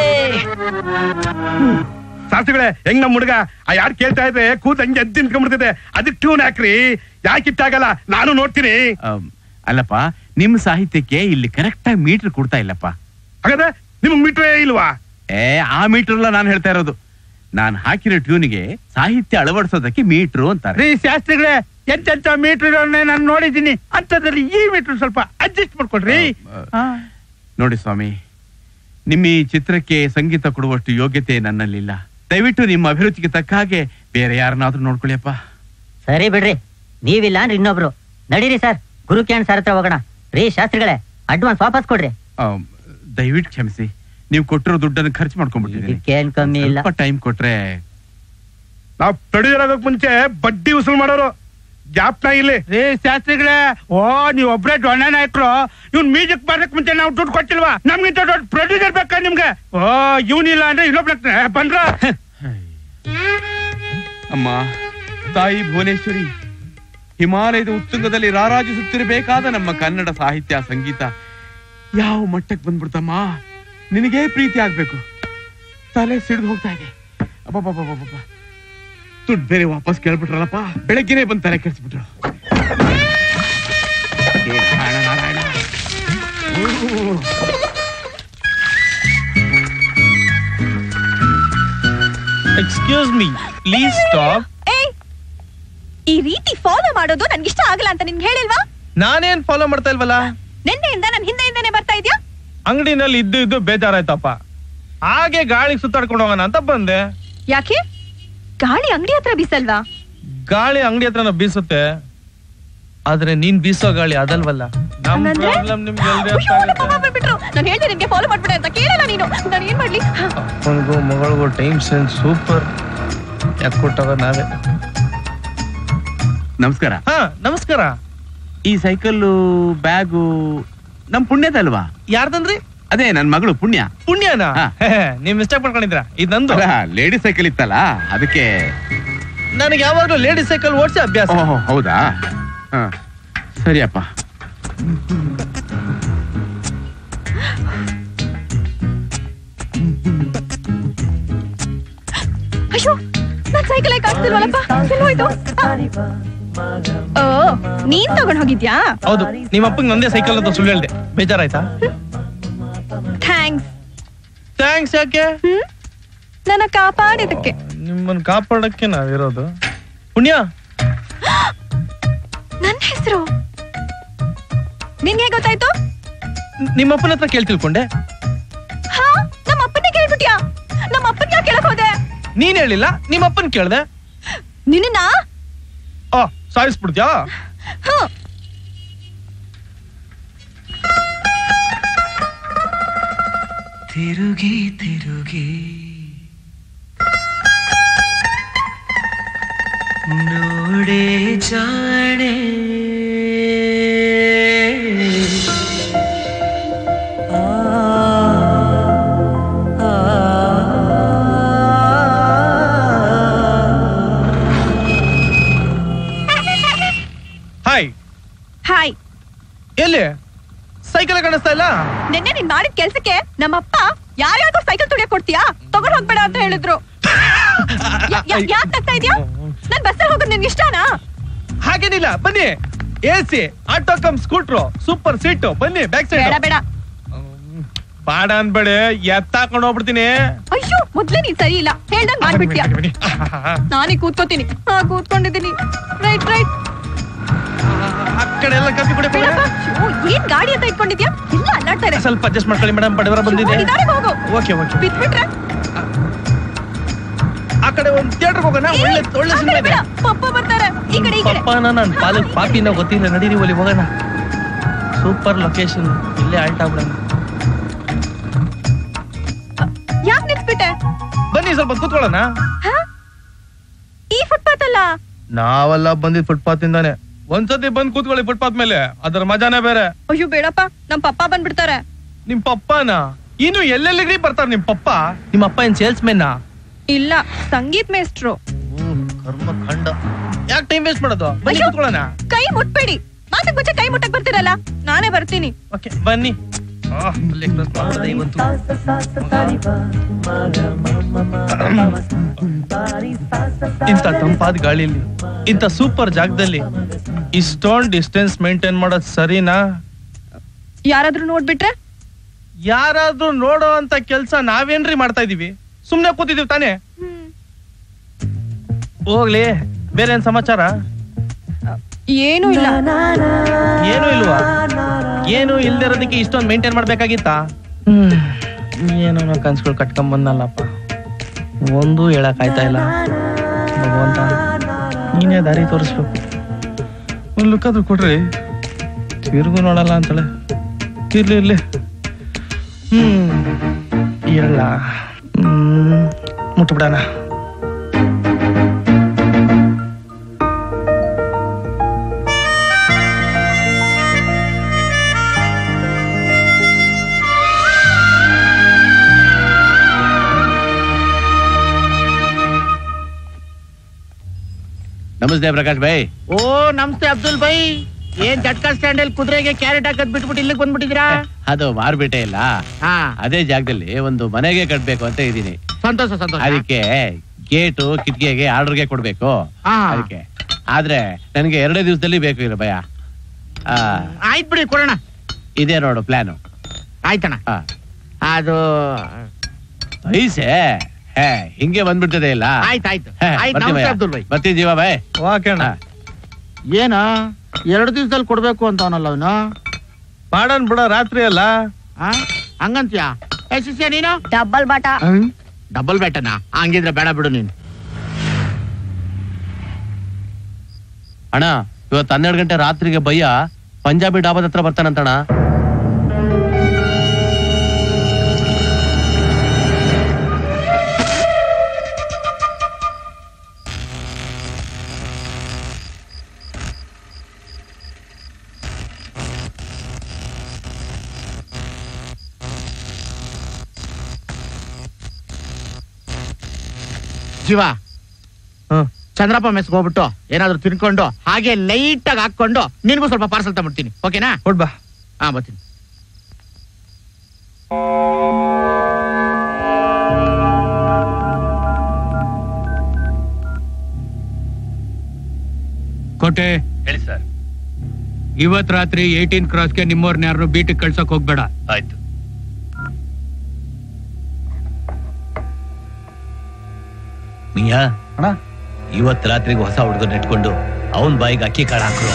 ಶಾಸ್ತ್ರಿಗಳೇ ಹೆಂಗ್ ನಮ್ ಹುಡುಗ ಆ ಯಾರು ಕೇಳ್ತಾ ಇದ್ರೆ ಕೂತ್ ಹಂಗೆ ಎದ್ದು ನಿಂತ್ಕೊಂಡ್ಬಿಡ್ತಿದೆ ಅದಕ್ಕೆ ಟ್ಯೂನ್ ಹಾಕ್ರಿ ಯಾಕೆ ಇಟ್ಟಾಗಲ್ಲ ನಾನು ನೋಡ್ತೀನಿ ಆಮ್, ಅಲ್ಲಪ್ಪ ನಿಮ್ ಸಾಹಿತ್ಯಕ್ಕೆ ಇಲ್ಲಿ ಕರೆಕ್ಟ್ ಆಗಿ ಮೀಟರ್ ಕೊಡ್ತಾ ಇಲ್ಲಪ್ಪ ಹಾಗಾದ್ರೆ ನಿಮ್ಗ್ ಮೀಟ್ರೇ ಇಲ್ವಾ ಏ ಆ ಮೀಟರ್ ಅಲ್ಲ ನಾನು ಹೇಳ್ತಾ ಇರೋದು ನಾನ್ ಹಾಕಿರೋ ಟ್ಯೂನ್ಗೆ ಸಾಹಿತ್ಯ ಅಳವಡಿಸೋದಕ್ಕೆ ಮೀಟ್ರು ಅಂತಾರೆ ರೀ ಶಾಸ್ತ್ರಿಗಳೇ ಎಂತೆಂತ ಮೀಟರ್ ನಾನು ನೋಡಿದ್ದೀನಿ ಅಂತದ್ರಲ್ಲಿ ಈ ಮೀಟರ್ ಸ್ವಲ್ಪ ಅಡ್ಜಸ್ಟ್ ಮಾಡ್ಕೊಡ್ರಿ ನೋಡಿ ಸ್ವಾಮಿ ನಿಮ್ಮ ಈ ಚಿತ್ರಕ್ಕೆ ಸಂಗೀತ ಕೊಡುವಷ್ಟು ಯೋಗ್ಯತೆ ನನ್ನಲ್ಲಿಲ್ಲ ದಯವಿಟ್ಟು ನಿಮ್ಮ ಅಭಿರುಚಿಗೆ ತಕ್ಕ ಹಾಗೆ ಬೇರೆ ಯಾರನ್ನಾದ್ರೂ ನೋಡ್ಕೊಳ್ಳಿಯಪ್ಪ ಸರಿ ಬಿಡ್ರಿ ನೀವಿಲ್ಲ ಅಂದ್ರೆ ಇನ್ನೊಬ್ರು ನಡೀರಿ ಸರ್ ಗುರುಕಿರಣ್ ಸರ್ ಹತ್ರ ಹೋಗೋಣ ರೀ ಶಾಸ್ತ್ರಿಗಳೇ ಅಡ್ವಾನ್ಸ್ ವಾಪಸ್ ಕೊಡ್ರಿ ಆಮ್, ದಯವಿಟ್ಟು ಕ್ಷಮಿಸಿ ನೀವು ಕೊಟ್ಟಿರೋ ದುಡ್ಡನ್ನು ಖರ್ಚು ಮಾಡ್ಕೊಂಡ್ಬಿಟ್ಟಿದ್ದೀನಿ ಇದಕ್ಕೇನ್ ಕಮ್ಮಿ ಇಲ್ಲ ಸ್ವಲ್ಪ ಟೈಮ್ ಕೊಟ್ರೆ ನಾವ್ ಪ್ರೊಡ್ಯೂಸರ್ ಮುಂಚೆ ಬಡ್ಡಿ ವಸೂಲ್ ಮಾಡೋರು ಜ್ಞಾಪನ ಇಲ್ಲಿ ರೇ ಶಾಸ್ತ್ರಿಗಳೇ ಓ ನೀವ್ ಒಬ್ರೇ ಡೊಣ್ಣ ನಾಯಕರು ಇವ್ನ್ ಮ್ಯೂಸಿಕ್ ಬರ್ದಕ್ ಮುಂಚೆ ನಾವು ದುಡ್ಡು ಕೊಟ್ಟಿಲ್ವಾ ನಮ್ಗಿಂತ ದೊಡ್ಡ ಪ್ರೊಡ್ಯೂಸರ್ ಬೇಕಾ ನಿಮ್ಗೆ ಓ ಇವ್ನಿಲ್ಲ ಅಂದ್ರೆ ಇನ್ನೊಬ್ನ ಬಂದ್ರ ಅಮ್ಮ ತಾಯಿ ಭುವನೇಶ್ವರಿ ಹಿಮಾಲಯದ ಉತ್ತುಂಗದಲ್ಲಿ ರಾರಾಜಿಸುತ್ತಿರಬೇಕಾದ ನಮ್ಮ ಕನ್ನಡ ಸಾಹಿತ್ಯ ಸಂಗೀತ ಯಾವ ಮಟ್ಟಕ್ಕೆ ಬಂದ್ಬಿಡ್ತಮ್ಮ ನಿನಗೇ ಪ್ರೀತಿ ಆಗ್ಬೇಕು ತಲೆ ಸಿಡಿದು ಹೋಗ್ತಾ ಇದೆ ಅಬ್ಬಬ್ಬಬ್ಬಬ್ಬಬ್ಬ ದುಡ್ಡು ಬೇರೆ ವಾಪಸ್ ಕೇಳ್ಬಿಟ್ರಲ್ಲಪ್ಪ ಬೆಳಗ್ಗೆನೆ ಬಂದು ತಲೆ ಕೆಡಿಸ್ಬಿಟ್ರು ಏ ನಾರಾಯಣ ನಾರಾಯಣ ಓ. ಎಕ್ಸ್ಕ್ಯೂಸ್ ಮೀ ಪ್ಲೀಸ್ ಸ್ಟಾಪ್ ಏಯ್ ಈ ರೀತಿ ಫಾಲೋ ಮಾಡೋದು ನನ್ಗೆ ಇಷ್ಟ ಆಗಲ್ಲ ಅಂತ ನಿನ್ಗೆ ಹೇಳಿಲ್ವಾ ನಾನೇನ್ ಫಾಲೋ ಮಾಡ್ತಾ ಇಲ್ವಲ್ಲ ನಿನ್ನೆಯಿಂದ ನನ್ ಹಿಂದೆಯಿಂದನೇ ಬರ್ತಾ ಇದ್ಯಾ ಅಂಗಡಿನಲ್ಲಿ ಇದ್ದು ಇದ್ದು ಬೇಜಾರಾಯ್ತಪ್ಪ ಹಾಗೆ ಗಾಳಿಗೆ ಸುತ್ತಾಡ್ಕೊಂಡು ಹೋಗೋಣ ಅಂತ ಬಂದೆ ಯಾಕೆ ಗಾಳಿ ಅಂಗಡಿ ಹತ್ರ ಬೀಸಲ್ವಾ ಗಾಳಿ ಅಂಗಡಿ ಹತ್ರನ ಬೀಸುತ್ತೆ ಆದ್ರೆ ನೀನ್ ಬೀಸೋ ಗಾಳಿ ಅದಲ್ವಲ್ಲ ನಮ್ ಹಂಗಂದ್ರೆ? ಪ್ರಾಬ್ಲಮ್ ನಿಮ್ಗೆ ಎಲ್ರಿ ಅರ್ಥ ಅಯ್ಯೋ, ಆಗುತ್ತೆ ನಮ್ಮಮ್ಮ ಬಂದ್ಬಿಟ್ರು ನಾನು ಹೇಳ್ದೆ ನಿನ್ಗೆ ಫಾಲೋ ಮಾಡ್ಬಿಡೆ ಅಂತ ಕೇಳಲ್ಲ ನೀನು ನಾನು ಏನ್ ಮಾಡ್ಲಿ ಅಪ್ಪನಿಗೂ ಮಗಳಿಗೂ ಟೈಮ್ ಸೆನ್ಸ್ ಸೂಪರ್ ಯಾಕೆ ಕೊಟ್ಟವ ನಾವೇ ನಮಸ್ಕಾರ ಹಾ ನಮಸ್ಕಾರ ಈ ಸೈಕಲ್ಲು ಬ್ಯಾಗು ನಮ್ ಪುಣ್ಯದಲ್ವಾ ಯಾರ್ದಂದ್ರಿ ಅದೇ ನನ್ ಮಗಳು ಪುಣ್ಯ ಪುಣ್ಯನಾ ನೀವ್ ಮಿಸ್ಟೇಕ್ ಮಾಡ್ಕೊಂಡಿದ್ರ ಇದು ನಂದು ಲೇಡಿ ಸೈಕಲ್ ಇತ್ತಲ್ಲ ಅದಕ್ಕೆ ನನಗೆ ಯಾವಾಗ್ಲೂ ಲೇಡೀಸ್ ಸೈಕಲ್ ಓಡಿಸಿ ಅಭ್ಯಾಸ ಓಹೋ ಹೌದಾ ಹ ಸರಿಯಪ್ಪ ಅಯ್ಯೋ ನನ್ ಸೈಕಲ್ ಕಾಣಿಸ್ತಿಲ್ವಲ್ಲಪ್ಪ ಎಲ್ಲೋಯ್ತು ಓ ನೀನ್ ತಗೊಂಡ್ ಹೋಗಿದ್ಯಾ ಹೌದು ನಿಮ್ಮ ಅಪ್ಪಂಗ್ ನಂದೇ ಸೈಕಲ್ ಅಂತ ಸುಳ್ಳು ಹೇಳ್ದೆ ಬೇಜಾರಾಯ್ತಾ ಥ್ಯಾಂಕ್ಸ್ ಥ್ಯಾಂಕ್ಸ್ ಯಾಕೆ ನನ್ನ ಕಾಪಾಡಿದಕ್ಕೆ ನಿಮ್ಮನ್ನ ಕಾಪಾಡಕ್ಕೆ ನಾವಿರೋದು ಪುಣ್ಯ ನನ್ ಹೆಸರು ನಿನ್ಗೆ ಗೊತ್ತಾಯ್ತು ನಿಮ್ಮ ಅಪ್ಪನ ಹತ್ರ ಕೇಳ್ ತಿಳ್ಕೊಂಡೆ ಹಾ ನಮ್ಮ ಅಪ್ಪನೇ ಕೇಳ್ಬಿಟ್ಯಾ ನಮ್ಮ ಅಪ್ಪನ್ ಯಾಕೆ ಕೇಳಕ್ ಹೋದೆ ನೀನ್ ಹೇಳಿಲ್ಲ ನಿಮ್ಮ ಅಪ್ಪನ್ ಕೇಳ್ದೆ ನಿನ್ನ ಆ ಸಾಯಿಸ್ಬಿಡ್ತ್ಯಾ ತಿರುಗಿ ತಿರುಗಿ ನೋಡೆ ಜಾಣೆ ಆ, ಆ, ಹಾಯ್ ಹಾಯ್ ಎಲ್ಲಿ ಸೈಕಲ್ ಕಾಣಿಸ್ತಾ ಇಲ್ಲ ನಿನ್ನೆ ನೀನ್ ಮಾಡಿದ ಕೆಲ್ಸಕ್ಕೆ ನಮ್ಮಪ್ಪ ಯಾರ್ಯಾರಿಗೋ ಸೈಕಲ್ ತುಳಿಯಕ್ ಕೊಡ್ತೀಯಾ ತಗೊಂಡ್ ಹೋಗ್ಬೇಡ ಅಂತ ಹೇಳಿದ್ರು ಯಾ- ಯಾ- ಯಾಕ್ ನಗ್ತಾ ಇದ್ಯಾ ನನ್ ಬಸ್ಸಲ್ಲಿ ಹೋಗೋದು ನಿನ್ಗೆ ಇಷ್ಟನಾ ಹಾಗೇನಿಲ್ಲ ಬನ್ನಿ A C auto cum scooter super seat ಬನ್ನಿ ಬ್ಯಾಕ್ ಬೇಡ ಸೈಡ್ ಬೇಡ ಬಾಡ ಅನ್ಬೇಡಿ ಎತ್ತಾಕೊಂಡು ಹೋಗ್ಬಿಡ್ತೀನಿ ಅಯ್ಯೋ ಮೊದ್ಲೇ ನೀನ್ ಸರಿ ಇಲ್ಲ ಹೇಳ್ದಂಗ್ ಮಾಡ್ಬಿಟ್ಯಾ ನಾನೇ ಕೂತ್ಕೋತೀನಿ ಹಾ ಕೂತ್ಕೊಂಡಿದ್ದೀನಿ ರೈಟ್ ರೈಟ್ ಆ ಕಡೆ ಎಲ್ಲ ಕಾಫಿ ಕುಡಿ ಏನ್ ಗಾಡಿ ಅಂತ ಇಟ್ಕೊಂಡಿದ್ಯಾ ಇಲ್ಲ ಅಲ್ಲಾಡ್ತಾ ಇದೆ ಸ್ವಲ್ಪ ಅಡ್ಜಸ್ಟ್ ಮಾಡ್ಕೊಳ್ಳಿ ಮೇಡಮ್ ಬಡವರ ಬಂದಿದೆ ನಿಧಾನಕ್ಕೆ ಹೋಗು ಓಕೆ ಓಕೆ ಬಿಟ್ಬಿಟ್ರೆ ಆ ಕಡೆ ಒಂದು ಥಿಯೇಟರ್ ಹೋಗೋಣ ಒಳ್ಳೆ ಒಳ್ಳೆ ಆ ಸಿನಿಮಾ ಕಡೆ ಇದೆ ಬೇಡ ಪಪ್ಪ ಬರ್ತಾರೆ ಈ ಕಡೆ ಈ ಕಡೆ ಪಪ್ಪನ ನನ್ನ ಪಾಲಕ್ ಪಾಪಿನ ಗೊತ್ತಿಲ್ಲ ನಡೀರಿ ಒಲಿ ಹೋಗೋಣ ಸೂಪರ್ ಲೊಕೇಶನ್ ಇಲ್ಲೇ ಆಲ್ಟ್ ಆಗ್ಬಿಡೋಣ ಯಾಕ್ ನಿಲ್ಸ್ಬಿಟ್ಟೆ ಬನ್ನಿ ಸ್ವಲ್ಪ ಕೂತ್ಕೊಳ್ಳೋಣ ಹಾ? ಈ ಫುಟ್ಪಾತ್ ಅಲ್ಲ ನಾವೆಲ್ಲ ಬಂದಿದ್ ಫುಟ್ಪಾತ್ ಇಂದಾನೆ ಒಂದ್ಸತಿ ಬಂದ್ ಕೂತ್ಕೊಳ್ಳಿ ಫುಟ್ಪಾತ್ ಮೇಲೆ ಅದರ ಮಜಾನೇ ಬೇರೆ ಅಯ್ಯೋ ಬೇಡಪ್ಪ ನಮ್ ಪಪ್ಪ ಬಂದ್ಬಿಡ್ತಾರೆ ನಿಮ್ ಪಪ್ಪನ ಇನ್ನು ಎಲ್ಲೆಲ್ಲಿಗ್ರಿ ಬರ್ತಾರ ನಿಮ್ ಪಪ್ಪ ನಿಮ್ ಅಪ್ಪ ಏನ್ ಸೇಲ್ಸ್ ಮೆನ್ನ ಇಲ್ಲ ಸಂಗೀತ್ ಮೇಸ್ಟ್ರು ಕರ್ಮ ಖಂಡ ಯಾಕೆ ಟೈಮ್ ವೇಸ್ಟ್ ಮಾಡೋದು ಬನ್ನಿ ಅಯ್ಯೋ. ಕೂತ್ಕೊಳ್ಳೋಣ ಕೈ ಮುಟ್ಬೇಡಿ ಮಾತಕ್ ಮುಂಚೆ ಕೈ ಮುಟ್ಟಕ್ ಬರ್ತೀರಲ್ಲ ನಾನೇ ಬರ್ತೀನಿ ಓಕೆ ಬನ್ನಿ ಆಹ್, ಅಲ್ಲಿ express ಮಾಡ್ಬಿಡ್ದೆ ಇವತ್ತು. ಇಂಥ ತಂಪಾದ ಗಾಳಿಲಿ ಇಂಥ ಸೂಪರ್ ಜಾಗದಲ್ಲಿ ಇಷ್ಟೊಂದು ಡಿಸ್ಟೆನ್ಸ್ ಮೇಂಟೈನ್ ಮಾಡೋದ್ ಸರಿನಾ ಯಾರಾದ್ರೂ ನೋಡ್ಬಿಟ್ರೆ ಯಾರಾದ್ರೂ ನೋಡೋ ಅಂತ ಕೆಲ್ಸ ನಾವೇನ್ರಿ ಮಾಡ್ತಾ ಇದೀವಿ ಸುಮ್ನೆ ಕೂತಿದೀವಿ ತಾನೇ ಹೋಗ್ಲಿ ಬೇರೆ ಏನ್ ಸಮಾಚಾರ ಏನೂ ಇಲ್ಲ ಏನು ಇಲ್ವಾ ಏನು ಇಲ್ದಿರೋದಕ್ಕೆ ಇಷ್ಟೊಂದು ಮೇಂಟೈನ್ ಮಾಡ್ಬೇಕಾಗಿತ್ತಾ ಹ್ಮ್ ಏನೋ ಕನ್ಸುಗಳು ಕಟ್ಕೊಂಡ್ ಬಂದಲ್ಲಪ್ಪ ಒಂದು ಹೇಳಕ್ ಆಯ್ತಾ ಇಲ್ಲ ಭಗವಂತ ನೀನೇ ದಾರಿ ತೋರಿಸ್ಬೇಕು ಒಂದು ಲುಕ್ ಆದ್ರೂ ಕೊಡ್ರಿ ತಿರುಗು ನೋಡಲ್ಲ ಅಂತಾಳೆ ಇರ್ಲಿ ಇರ್ಲಿ ಹ್ಮ್ ಹೇಳ ಹ್ಮ್ ಮುಟ್ಬಿಡಣ ನಮಸ್ತೆ ಪ್ರಕಾಶ್ ಭಾಯ್ ಓ ನಮಸ್ತೆ ಅಬ್ದುಲ್ ಬೈ ಏನ್ ಜಟ್ಕಾ ಸ್ಟ್ಯಾಂಡ್ ಅಲ್ಲಿ ಕುದುರೆಗೆ ಕ್ಯಾರೆಟ್ ಹಾಕದ್ ಬಿಟ್ಬಿಟ್ಟು ಇಲ್ಲಿಗೆ ಬಂದ್ಬಿಟ್ಟಿದ್ದೀರಾ ಅದು ಮಾರ್ಬಿಟ್ಟೆ ಇಲ್ಲ ಹಾ ಅದೇ ಜಾಗದಲ್ಲಿ ಒಂದು ಮನೆಗೆ ಕಟ್ಬೇಕು ಅಂತ ಇದೀನಿ ಸಂತೋಷ ಸಂತೋಷ ಅದಕ್ಕೆ ಗೇಟು ಕಿಟಕಿಗೆ ಆರ್ಡರ್ಗೆ ಕೊಡ್ಬೇಕು ಹಾ. ಅದಕ್ಕೆ ಆದ್ರೆ ನನಗೆ ಎರಡೇ ದಿವಸದಲ್ಲಿ ಬೇಕು ಇರೋ ಭಯ ಆ, ಆಯ್ತ್ ಬಿಡಿ ಕೊಡೋಣ ಇದೇ ನೋಡು ಪ್ಲಾನು ಆಯ್ತಣ್ಣ ಅದು ಐಸೆ ಹೇ ಹಿಂಗೆ ಬಂದ್ಬಿಡ್ತದೆ ಇಲ್ಲ ಆಯ್ತ್ ಆಯ್ತು ಹೇ, ಆಯ್ತು ಬರ್ತೀವಿ ನಮಸ್ತೆ ಭಯ್ಯ. ಅಬ್ದುಲ್ ಬೈ ಬರ್ತೀನಿ ಜೀವ ಬಾಯ್ ಏನ ಎರಡು ದಿವಸದಲ್ಲಿ ಕೊಡ್ಬೇಕು ಅಂತ ಅವನಲ್ಲ ಅವನು ಮಾಡೋಣ ಬಿಡ ರಾತ್ರಿ ಅಲ್ಲ ಹಂಗಂತ್ಯಾ ಏ ಶಿಷ್ಯ ನೀನು ಡಬ್ಬಲ್ ಬಾಟ ಡಬಲ್ ಬ್ಯಾಟನಾ ಹಂಗಿದ್ರೆ ಬೇಡ ಬಿಡು ನೀನು ಅಣ್ಣ ಇವತ್ತು ಹನ್ನೆರಡು ಗಂಟೆ ರಾತ್ರಿಗೆ ಭಯ್ಯ ಪಂಜಾಬಿ ಡಾಬಾದ ಹತ್ರ ಬರ್ತಾನಂತಣ ಜೀವ ಚಂದ್ರಪ್ಪ ಮೆಸ್ಗೆ ಹೋಗ್ಬಿಟ್ಟು ಏನಾದ್ರು ತಿನ್ಕೊಂಡು ಹಾಗೆ ಲೈಟ್ ಆಗಿ ಹಾಕೊಂಡು ನಿನ್ಗೂ ಸ್ವಲ್ಪ ಪಾರ್ಸಲ್ ತಗೊಂಡ್ಬಿಡ್ತೀನಿ ಓಕೆನಾ ಕೊಡ್ಬಾ ಹಾ ಬರ್ತೀನಿ ಕೋಟೆ ಹೇಳಿ ಸರ್ ಇವತ್ ರಾತ್ರಿ ಏಯ್ಟೀನ್ ಕ್ರಾಸ್ಗೆ ನಿಮ್ಮವ್ರನ್ನ ಯಾರು ಬೀಟಿಗೆ ಕಳ್ಸಕ್ ಹೋಗ್ಬೇಡ ಆಯ್ತು ಮಿಯಾ ಇವತ್ ರಾತ್ರಿಗೆ ಹೊಸ ಹುಡುಗನ ಇಟ್ಕೊಂಡು ಅವನ್ ಬಾಯಿಗೆ ಅಕ್ಕಿ ಕಾಳು ಹಾಕ್ರು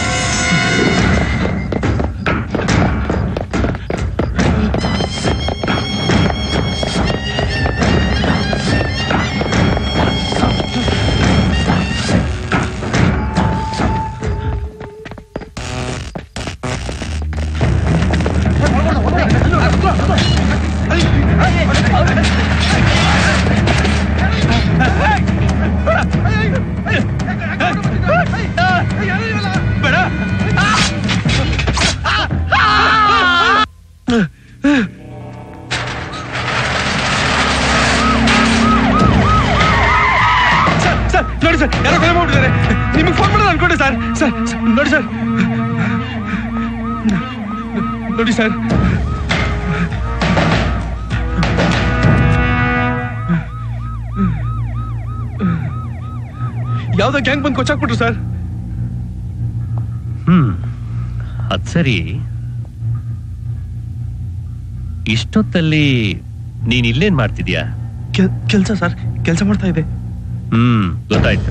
ಸರ್ ಸರ್ ನೋಡಿ ಸರ್ ಯಾರೋ ಕೊಲೆ ಮಾಡ್ಬಿಟ್ಟಿದ್ದಾರೆ ನಿಮಗೆ ಫೋನ್ ಮಾಡೋದು ಅನ್ಕೊಂಡೆ ಸರ್ ಸರ್ ಸರ್, ನೋಡಿ ಸರ್ ನೋಡಿ ಸರ್ ಯಾವ್ದೋ ಗ್ಯಾಂಗ್ ಬಂದು ಕೊಚ್ಚಾಕ್ಬಿಟ್ರು ಸರ್ ಹ್ಮ್ ಅದ್ ಸರಿ ಇಷ್ಟೊತ್ತಲ್ಲಿ ನೀನ್ ಇಲ್ಲೇನ್ ಮಾಡ್ತಿದ್ಯಾ ಕೆಲಸ ಸರ್ ಕೆಲಸ ಮಾಡ್ತಾ ಇದೆ ಹ್ಮ್ ಗೊತ್ತಾಯ್ತು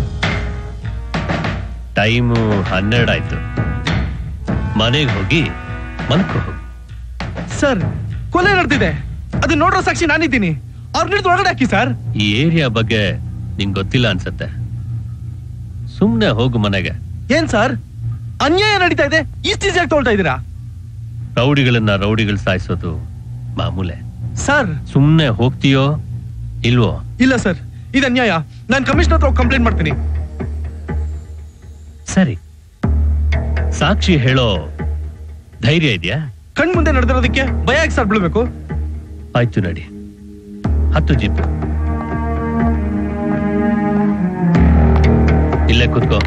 ಟೈಮು ಹನ್ನೆರಡಾಯ್ತು ಮನೆಗೆ ಹೋಗಿ ಮಲ್ಕೋ ಹೋಗು ಸರ್ ಕೊಲೆ ನಡೆದಿದೆ ಅದು ನೋಡೋ ಸಾಕ್ಷಿ ನಾನಿದ್ದೀನಿ ಅವ್ರ ಹಿಡಿದು ಒಳಗಡೆ ಹಾಕಿ ಸರ್ ಈ ಏರಿಯಾ ಬಗ್ಗೆ ನಿಂಗ್ ಗೊತ್ತಿಲ್ಲ ಅನ್ಸತ್ತೆ ಸುಮ್ನೆ ಹೋಗು ಮನೆಗೆ ಏನ್ ಸರ್ ಅನ್ಯಾಯ ನಡೀತಾ ಇದೆ ಇಷ್ಟು ಈಸಿಯಾಗಿ ತೊಳ್ತಾ ಇದ್ದೀರಾ ರೌಡಿಗಳನ್ನ ರೌಡಿಗಳು ಸಾಯಿಸೋದು ಮಾಮೂಲೆ ಸರ್ ಸುಮ್ನೆ ಹೋಗ್ತೀಯೋ ಇಲ್ವೋ ಇಲ್ಲ ಸರ್ ಇದು ಅನ್ಯಾಯ ನಾನು ಕಮಿಷನರ್ ಹತ್ರ ಕಂಪ್ಲೇಂಟ್ ಮಾಡ್ತೀನಿ ಸರಿ ಸಾಕ್ಷಿ ಹೇಳೋ ಧೈರ್ಯ ಇದೆಯಾ ಕಣ್ ಮುಂದೆ ನಡೆದಿರೋದಕ್ಕೆ ಭಯ ಯಾಕೆ ಸರ್ ಬೀಳ್ಬೇಕು ಆಯ್ತು ನಡಿ ಹತ್ತು ಜೀಪ್ ಇಲ್ಲೇ ಕೂತ್ಕೋ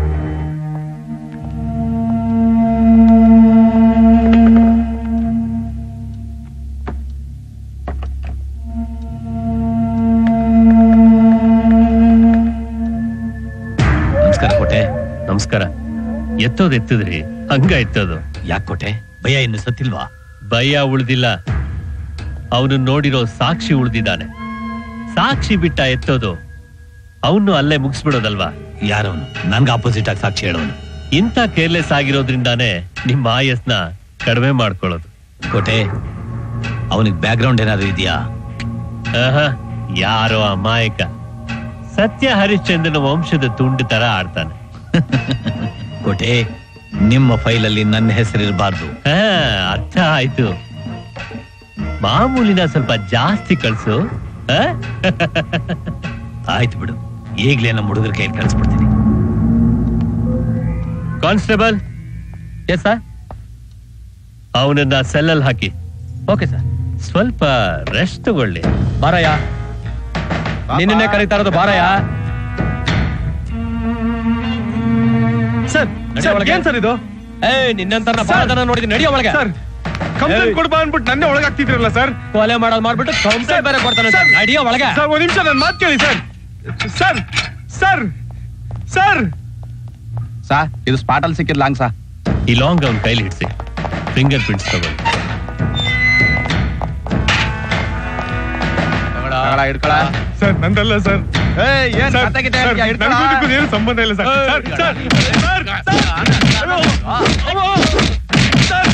ನಮಸ್ಕಾರ ಕೋಟೆ ನಮಸ್ಕಾರ ಎತ್ತೋದು ಎತ್ತಿದ್ರಿ ಹಂಗ ಎತ್ತೋದು ಯಾಕೆ ಕೋಟೆ ಭಯ ಇನ್ನು ಸತ್ತಿಲ್ವಾ ಭಯ ಉಳ್ದಿಲ್ಲ ಅವನು ನೋಡಿರೋ ಸಾಕ್ಷಿ ಉಳ್ದಿದ್ದಾನೆ ಸಾಕ್ಷಿ ಬಿಟ್ಟ ಎತ್ತೋದು ಅವನು ಅಲ್ಲೇ ಮುಗಿಸ್ಬಿಡೋದಲ್ವಾ ಯಾರವನು ನನ್ಗೆ ಆಪೋಸಿಟ್ ಆಗಿ ಸಾಕ್ಷಿ ಹೇಳೋನು ಇಂಥ ಕೇರ್ಲೆಸ್ ಆಗಿರೋದ್ರಿಂದಾನೇ ನಿಮ್ಮ ಆಯಸ್ನ ಕಡಿಮೆ ಮಾಡ್ಕೊಳ್ಳೋದು ಕೋಟೆ ಅವನಿಗೆ ಬ್ಯಾಕ್ ಗ್ರೌಂಡ್ ಏನಾದ್ರು ಇದೆಯಾ ಆಹಾ, ಯಾರೋ ಅಮಾಯಕ ಸತ್ಯ ಹರಿಶ್ಚಂದ್ರನ ವಂಶದ ತುಂಡು ತರ ಆಡ್ತಾನೆ ಕೋಟೆ ನಿಮ್ಮ ಫೈಲಲ್ಲಿ ನನ್ನ ಹೆಸರಿರಬಾರ್ದು ಹಾ ಅರ್ಥ ಆಯ್ತು ಮಾಮೂಲಿನ ಸ್ವಲ್ಪ ಜಾಸ್ತಿ ಕಳ್ಸು ಆ? ಆಯ್ತು ಬಿಡು ಈಗ್ಲೇ ನಮ್ಮ ಹುಡುಗರ ಕೈಯಲ್ಲಿ ಕಳಿಸ್ಬಿಡ್ತೀನಿ ಕಾನ್ಸ್ಟೇಬಲ್ ಎಸ್ ಸರ್ ಅವನನ್ನ ಸೆಲ್ಲಲ್ಲಿ ಹಾಕಿ ಓಕೆ ಸರ್ ಸ್ವಲ್ಪ ರೆಸ್ಟ್ ತಗೊಳ್ಳಿ ಬಾರಯ್ಯ ನಿನ್ನೆ ಕರೀತಾ ಇರೋದು ಬಾರಯ್ಯ ಸರ್ ಸರ್ ಏನ್ ಸರ್ ಇದು ಏ ನಿನ್ನಂತ ಬಹಳ ಜನ ನೋಡಿದ್ದೀನಿ ನಡಿಯೋ ಒಳಗೆ ಸರ್ ಕಂಪ್ಲೇಂಟ್ ಕೊಡ್ಬಾ ಅನ್ಬಿಟ್ಟು ನನ್ನೇ ಒಳಗೆ ಹಾಕ್ತಿದ್ರಲ್ಲ ಸರ್ ಕೊಲೆ ಮಾಡೋದು ಮಾಡ್ಬಿಟ್ಟು ಕಂಪ್ಲೇಂಟ್ ಬೇರೆ ಕೊಡ್ತಾನೆ ಸರ್, ನಡಿಯೋ ಒಳಗೆ ಸರ್ ಒಂದ್ ನಿಮಿಷ ನನ್ನ ಮಾತು ಕೇಳಿ ಸರ್ ಸರ್ ಸರ್ ಸರ್ ಸಾ ಇದು ಸ್ಪಾಟ್ ಅಲ್ಲಿ ಸಿಕ್ಕಿದ್ ಲಾಂಗ್ ಸಾ ಈ ಲಾಂಗ್ ಅವನ್ ಕೈಲಿ ಹಿಡ್ಸಿ ಫಿಂಗರ್ ಪ್ರಿಂಟ್ಸ್ ತಗೊಳ್ಳಿ ಹಿಡ್ಕೊಳ ಸರ್ ನಂದಲ್ಲ ಸರ್ ಏಯ್ ಏನ್ ಸರ್, ಕತೆ ಗಿತೆ ಸರ್, ಹೇಳ್ತೀಯ? ಹಿಡ್ಕೊಳ. ನನ್ಗೂ ಇದಕ್ಕೂ ಏನು ಸಂಬಂಧ ಇಲ್ಲ sir sir sir sir sir ಅಯ್ಯೋ, ಅಮ್ಮೋ, ಸರ್,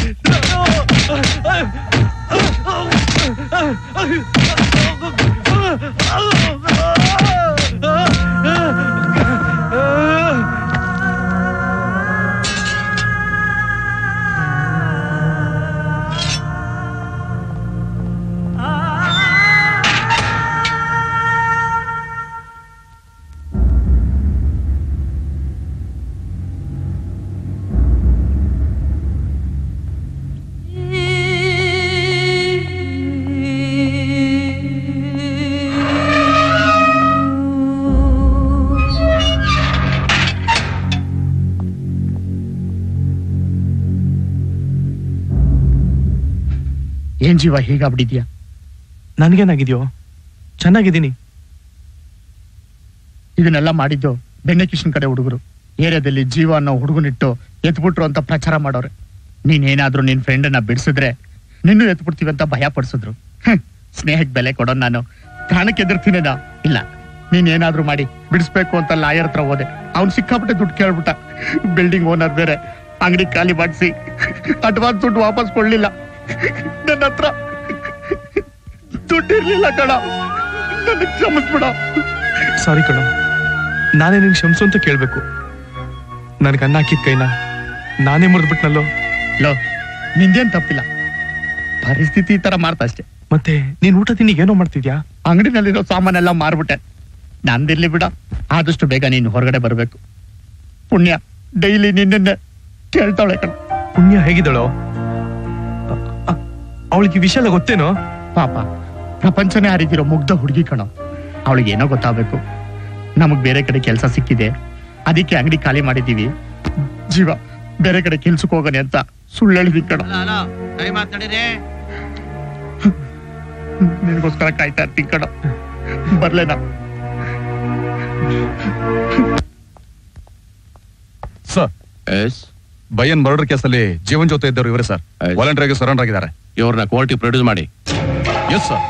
ಏನ್ ಜೀವ ಹೀಗಾಗ್ಬಿಟ್ಟಿದ್ಯಾ ನನ್ಗೇನಾಗಿದ್ಯೋ ಚೆನ್ನಾಗಿದ್ದೀನಿ ಇದನ್ನೆಲ್ಲ ಮಾಡಿದ್ದು ಬೆಣ್ಣೆ ಕಿಶನ್ ಕಡೆ ಹುಡುಗರು ಏರಿಯಾದಲ್ಲಿ ಜೀವ ಅನ್ನೋ ಹುಡುಗನಿಟ್ಟು ಎತ್ಬಿಟ್ರು ಅಂತ ಪ್ರಚಾರ ಮಾಡೋರೆ ನೀನೇನಾದ್ರೂ ನಿನ್ ಫ್ರೆಂಡನ್ನ ಬಿಡಿಸಿದ್ರೆ ನಿನ್ನೂ ಎತ್ಬಿಡ್ತೀವಿ ಅಂತ ಭಯ ಪಡಿಸಿದ್ರು ಸ್ನೇಹಕ್ಕೆ ಬೆಲೆ ಕೊಡೋ ನಾನು ಪ್ರಾಣಕ್ಕೆ ಎದುರ್ತೀನೇನಾ ಇಲ್ಲ ನೀನೇನಾದ್ರೂ ಮಾಡಿ ಬಿಡಿಸ್ಬೇಕು ಅಂತ ಲಾಯರ್ ಹತ್ರ ಹೋದೆ ಅವ್ನು ಸಿಕ್ಕಾಪಟ್ಟೆ ದುಡ್ಡು ಕೇಳ್ಬಿಟ್ಟ ಬಿಲ್ಡಿಂಗ್ ಓನರ್ ಬೇರೆ ಅಂಗಡಿ ಖಾಲಿ ಮಾಡಿಸಿ ಅಡ್ವಾನ್ಸ್ ದುಡ್ಡು ವಾಪಸ್ ಕೊಡ್ಲಿಲ್ಲ ನನ್ನ ಹತ್ರ ದುಡ್ಡಿರ್ಲಿಲ್ಲ ಕಣ ನನ್ನ ಕ್ಷಮಿಸ್ಬಿಡ ಸಾರಿ ಕಣೋ ನಾನೇ ನಿನ್ ಕ್ಷಮಿಸು ಅಂತ ಕೇಳ್ಬೇಕು ನನ್ಗೆ ಅನ್ನ ಹಾಕಿದ ಕೈನ ನಾನೇ ಮುರಿದ್ಬಿಟ್ನಲ್ಲೋ ಲೋ ನಿಂದೇನ್ ತಪ್ಪಿಲ್ಲ ಪರಿಸ್ಥಿತಿ ಈ ತರ ಮಾಡ್ತಾ ಅಷ್ಟೇ ಮತ್ತೆ ನೀನ್ ಊಟ ತಿನ್ನಿಗೆ ಏನೋ ಮಾಡ್ತಿದ್ಯಾ ಅಂಗಡಿನಲ್ಲಿರೋ ಸಾಮಾನೆಲ್ಲ ಮಾರ್ಬಿಟ್ಟೆ ನಂದಿರ್ಲಿ ಬಿಡ ಆದಷ್ಟು ಬೇಗ ನೀನು ಹೊರಗಡೆ ಬರಬೇಕು ಪುಣ್ಯ ಡೈಲಿ ನಿನ್ನೆ ಕೇಳ್ತಾಳೆ ಕಣ ಪುಣ್ಯ ಹೇಗಿದ್ದಳು ಅವಳಿಗೆ ವಿಷಯ ಎಲ್ಲ ಗೊತ್ತೇನೋ ಪಾಪ ಪ್ರಪಂಚನೇ ಹರಿದಿರೋ ಮುಗ್ಧ ಹುಡುಗಿ ಕಣ ಅವಳಿಗೆ ಏನೋ ಗೊತ್ತಾಗಬೇಕು ನಮಗ್ ಬೇರೆ ಕಡೆ ಕೆಲಸ ಸಿಕ್ಕಿದೆ ಅದಕ್ಕೆ ಅಂಗಡಿ ಖಾಲಿ ಮಾಡಿದೀವಿ ಜೀವ ಬೇರೆ ಕಡೆ ಕೆಲ್ಸಕ್ಕೆ ಹೋಗೋಣ ಅಂತ ಸುಳ್ಳು ಹೇಳಿದ್ವಿ ಕಣ ನಿನಗೋಸ್ಕರ ಕಾಯ್ತಾ ಇರ್ತೀನಿ ಕಣ ಬರ್ಲೇನಾ ಸರ್ ಎಸ್ ಬೈಯನ್ ಮರ್ಡರ್ ಕೇಸಲ್ಲಿ ಜೀವನ್ ಜೊತೆ ಇದ್ದವರು ಇವರೇ ಸರ್ ವಾಲಂಟಿಯರ್ ಆಗಿ ಸರೆಂಡರ್ ಆಗಿದ್ದಾರೆ ಇವ್ರನ್ನ ಕೋರ್ಟಿಗೆ ಪ್ರೊಡ್ಯೂಸ್ ಮಾಡಿ ಎಸ್ ಸರ್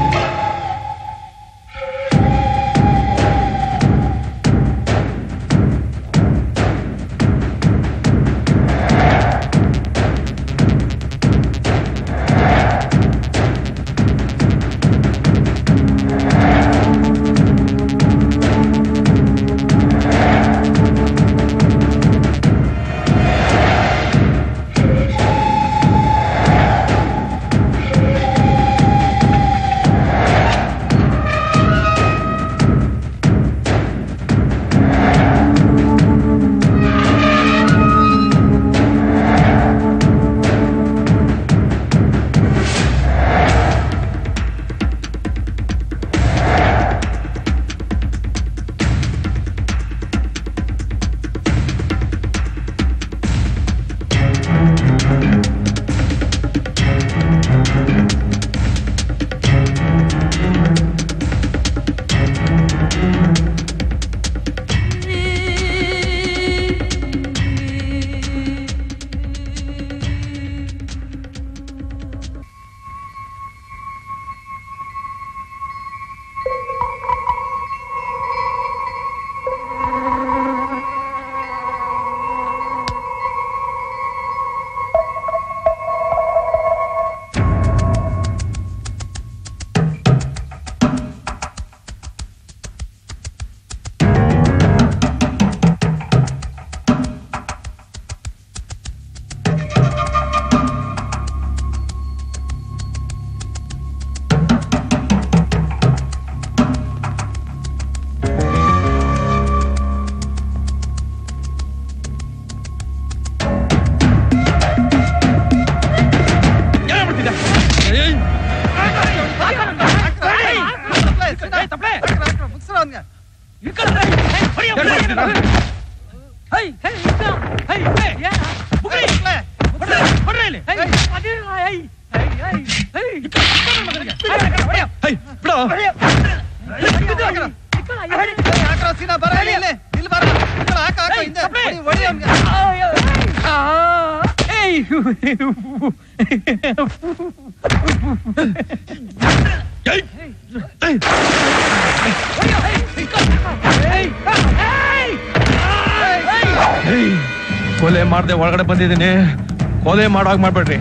ಕೊಲೆ ಮಾಡ್ದೆ ಒಳಗಡೆ ಬಂದಿದ್ದೀನಿ ಕೊಲೆ ಮಾಡೋಗ್ ಮಾಡ್ಬೇಡ್ರಿ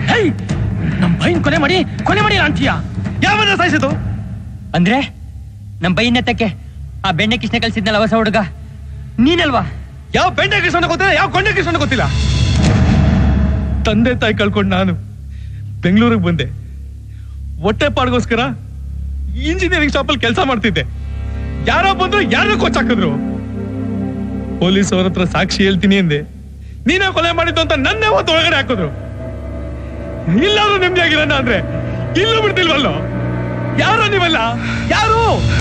ನಮ್ ಬೈನ್ ಕೊಲೆ ಮಾಡಿ ಕೊಲೆ ಮಾಡಿ ಅಂತೀಯ ಯಾವನ್ನ ಸಾಯಿಸಿತು ಅಂದ್ರೆ ನಮ್ ಬೈನ್ ಎತ್ತಕ್ಕೆ ಆ ಬೆಣ್ಣೆ ಕೃಷ್ಣ ಕಲ್ಸಿದ್ನಲ್ಲ ಹೊಸ ಹುಡುಗ ನೀನಲ್ವಾ ಯಾವ ಬೆಂಡೆ ಕೃಷ್ಣ ಗೊತ್ತಿಲ್ಲ ಯಾವ ಕೊಂಡೆ ಕೃಷ್ಣ ಗೊತ್ತಿಲ್ಲ ತಂದೆ ತಾಯಿ ಕಳ್ಕೊಂಡು ನಾನು ಬೆಂಗಳೂರಿಗೆ ಬಂದೆ ಹೊಟ್ಟೆ ಪಾಡ್ಗೋಸ್ಕರ ಇಂಜಿನಿಯರಿಂಗ್ ಶಾಪಲ್ಲಿ ಕೆಲಸ ಮಾಡ್ತಿದ್ದೆ ಯಾರೋ ಬಂದ್ರು ಯಾರೋ ಕೊಚ್ಚಾಕಿದ್ರು ಪೊಲೀಸ್ ಅವ್ರ ಹತ್ರ ಸಾಕ್ಷಿ ಹೇಳ್ತೀನಿ ಎಂದೆ ನೀನೇ ಕೊಲೆ ಮಾಡಿದ್ದು ಅಂತ ನನ್ನೇ ಹೊತ್ತು ಒಳಗಡೆ ಹಾಕಿದ್ರು ಇಲ್ಲಾದ್ರೂ ನೆಮ್ಮದಿಯಾಗಿರೋಣ ಅಂದ್ರೆ ಇಲ್ಲೂ ಬಿಡ್ತಿಲ್ವಲ್ಲೋ ಯಾರೋ ನೀವಲ್ಲ ಯಾರು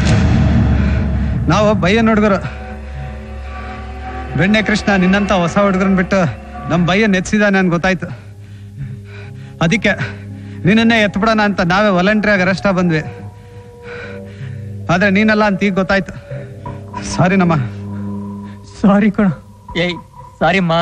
ನಾವು ಬಯ್ಯನ್ ಹುಡುಗರು ಬೆಣ್ಣೆ ಕೃಷ್ಣ ನಿನ್ನಂತ ಹೊಸ ಹುಡುಗರನ್ನ ಬಿಟ್ಟು ನಮ್ಮ ಬಯ್ಯನ್ ಎತ್ಸಿದಾನೆ ಅಂತ ಗೊತ್ತಾಯ್ತು ಅದಕ್ಕೆ ನಿನ್ನನ್ನೇ ಎತ್ಬಿಡೋಣ ಅಂತ ನಾವೇ ವಾಲಂಟ್ರಿಯಾಗಿ ಅರೆಸ್ಟ್ ಬಂದ್ವಿ ಆದ್ರೆ ನೀನಲ್ಲ ಅಂತ ಈಗ ಗೊತ್ತಾಯ್ತು ಸಾರಿ ನಮ್ಮ ಸಾರಿ ಕಣ ಏಯ್ ಸಾರಿ ಅಮ್ಮ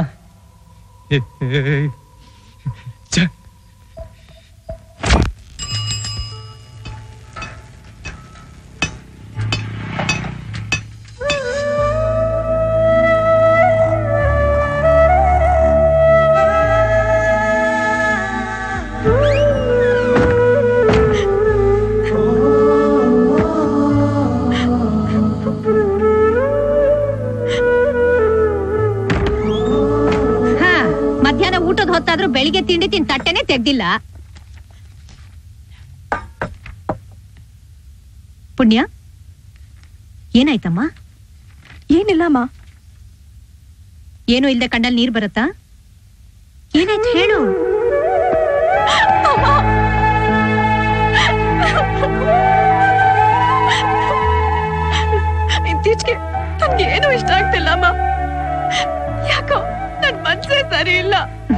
ಹಾ ಮಧ್ಯಾಹ್ನ ಊಟದ ಹೊತ್ತಾದ್ರೂ ಬೆಳಿಗ್ಗೆ ತಿಂಡಿ ತಿನ್ ತಟ್ಟೆನೆ ತೆಗ್ದಿಲ್ಲ ಪುಣ್ಯ ಏನಾಯ್ತಮ್ಮ ಏನಿಲ್ಲ ಅಮ್ಮ ಏನು ಇಲ್ದೆ ಕಣ್ಣಲ್ಲಿ ನೀರ್ ಬರುತ್ತಾ ಏನಾಯ್ತು ಹೇಳು ಇತ್ತೀಚೆಗೆ ನನ್ಗೆ ಏನು ಇಷ್ಟ ಆಗ್ತಿಲ್ಲ ಅಮ್ಮ ಯಾಕೋ ನನ್ ಮನ್ಸೇ ಸರಿ ಇಲ್ಲ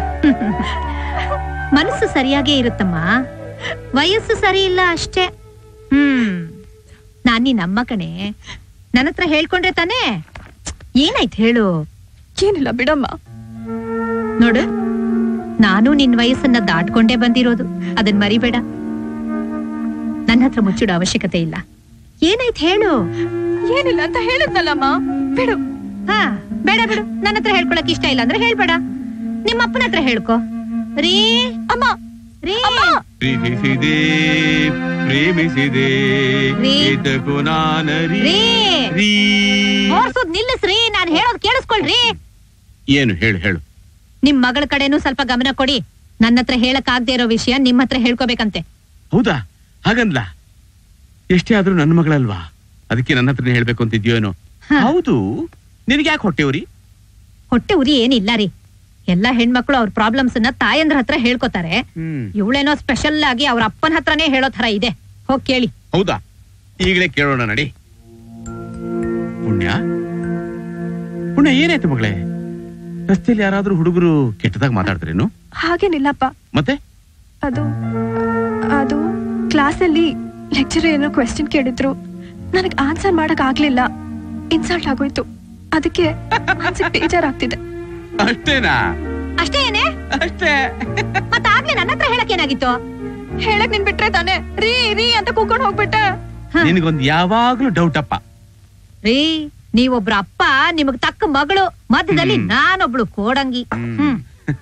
ಮನಸ್ಸು ಸರಿಯಾಗೇ ಇರುತ್ತಮ್ಮ ವಯಸ್ಸು ಸರಿ ಇಲ್ಲ ಅಷ್ಟೇ ಹ್ಮ್ ನಾನ್ ನೀನ್ ಅಮ್ಮ ಕಣೆ ನನ್ನ ಹತ್ರ ಹೇಳ್ಕೊಂಡ್ರೆ ತಾನೇ ಏನಾಯ್ತು ಹೇಳು ಏನಿಲ್ಲ ಬಿಡಮ್ಮ ನೋಡು ನಾನು ನಿನ್ ವಯಸ್ಸನ್ನ ದಾಟ್ಕೊಂಡೇ ಬಂದಿರೋದು ಅದನ್ ಮರಿಬೇಡ ನನ್ನ ಹತ್ರ ಮುಚ್ಚಿಡೋ ಅವಶ್ಯಕತೆ ಇಲ್ಲ ಏನಾಯ್ತು ಹೇಳು ಏನಿಲ್ಲ ಅಂತ ಹೇಳಿದ್ನಲ್ಲಮ್ಮ ಬಿಡು ಹಾ ಬೇಡ ಬಿಡು ನನ್ನ ಹತ್ರ ಹೇಳ್ಕೊಳಕ್ ಇಷ್ಟ ಇಲ್ಲ ಅಂದ್ರೆ ಹೇಳ್ಬೇಡ ನಿಮ್ಮ ಅಪ್ಪನ ಹತ್ರ ಹೇಳ್ಕೊ ರೀ ಅಮ್ಮ ರೀ ಪ್ರೀತಿಸಿದೆ ಪ್ರೇಮಿಸಿದೆ ರೀ. ಇದಕ್ಕೂ ನಾನರಿ ರೀ ರೀ. ಓಡ್ಸೋದ್ ನಿಲ್ಲಿಸ್ರಿ ನಾನ್ ಹೇಳೋದ್ ಕೇಳಿಸ್ಕೊಳ್ರಿ ಏನು ಹೇಳು ಹೇಳು ನಿಮ್ ಮಗಳ ಕಡೆನೂ ಸ್ವಲ್ಪ ಗಮನ ಕೊಡಿ ನನ್ನ ಹತ್ರ ಹೇಳಕ್ ಆಗದೆ ಇರೋ ವಿಷಯ ನಿಮ್ ಹತ್ರ ಹೇಳ್ಕೊಬೇಕಂತೆ ಹೌದಾ ಹಾಗನ್ಲ ಎಷ್ಟೇ ಆದ್ರೂ ನನ್ನ ಮಗಳಲ್ವಾ ಅದಕ್ಕೆ ನನ್ನ ಹತ್ರನೇ ಹೇಳ್ಬೇಕು ಅಂತಿದ್ಯೋ ಏನೋ ಹೌದು ನಿನಗೆ ಯಾಕೆ ಹೊಟ್ಟೆವ್ರಿ ಹೊಟ್ಟೆ ಉರಿ ಏನಿಲ್ಲ ರೀ ಎಲ್ಲಾ ಹೆಣ್ಮಕ್ಳು ಅವ್ರ ಪ್ರಾಬ್ಲಮ್ಸ್ ನ ತಾಯಂದ್ರ ಹತ್ರ ಹೇಳ್ಕೊತಾರೆ ಹ್ಮ್ ಇವಳೇನೋ ಸ್ಪೆಷಲ್ ಆಗಿ ಅವ್ರ ಅಪ್ಪನ ಹತ್ರನೇ ಹೇಳೋ ತರ ಇದೆ ಹೋಗ್ ಕೇಳಿ ಹೌದಾ ಈಗಲೇ ಕೇಳೋಣ ನಡಿ ಪುಣ್ಯ ಪುಣ್ಯ ಏನಾಯ್ತು ಮಗಳೇ ರಸ್ತೆಯಲ್ಲಿ ಯಾರಾದ್ರೂ ಹುಡುಗರು ಕೆಟ್ಟದಾಗ ಮಾತಾಡ್ತಾರೇನು ಹಾಗೇನಿಲ್ಲಪ್ಪ ಮತ್ತೆ ಅದು ಅದು ಕ್ಲಾಸಲ್ಲಿ ಲೆಕ್ಚರ್ ಏನೋ ಕ್ವೆಶ್ಚನ್ ಕೇಳಿದ್ರು ನನಗೆ ಆನ್ಸರ್ ಮಾಡಕ್ ಆಗ್ಲಿಲ್ಲ ಇನ್ಸಲ್ಟ್ ಆಗೋಯ್ತು ಅದಕ್ಕೆ ಮನ್ಸಿಗೆ ಬೇಜಾರಾಗ್ತಿದೆ ಅಷ್ಟೇನಾ ಅಷ್ಟೇ ಏನೇ ಅಷ್ಟೇ ಮತ್ತ ಆಗ್ಲೇ ನನ್ನ ಹತ್ರ ಹೇಳಕ್ ಏನಾಗಿತ್ತು ಹೇಳಕ್ ನಿನ್ ಬಿಟ್ರೆ ತಾನೆ ರೀ ರೀ ಅಂತ ಕೂಕೊಂಡು ಹೋಗ್ಬಿಟ್ಟೆ ನಿನಗೊಂದು ಯಾವಾಗ್ಲೂ ಡೌಟ್ ಅಪ್ಪ ರೀ ನೀವೊಬ್ರ ಅಪ್ಪ ನಿಮಗ್ ತಕ್ಕ ಮಗಳು ಮಧ್ಯದಲ್ಲಿ ನಾನೊಬ್ಳು ಕೋಡಂಗಿ ಹ್ಮ್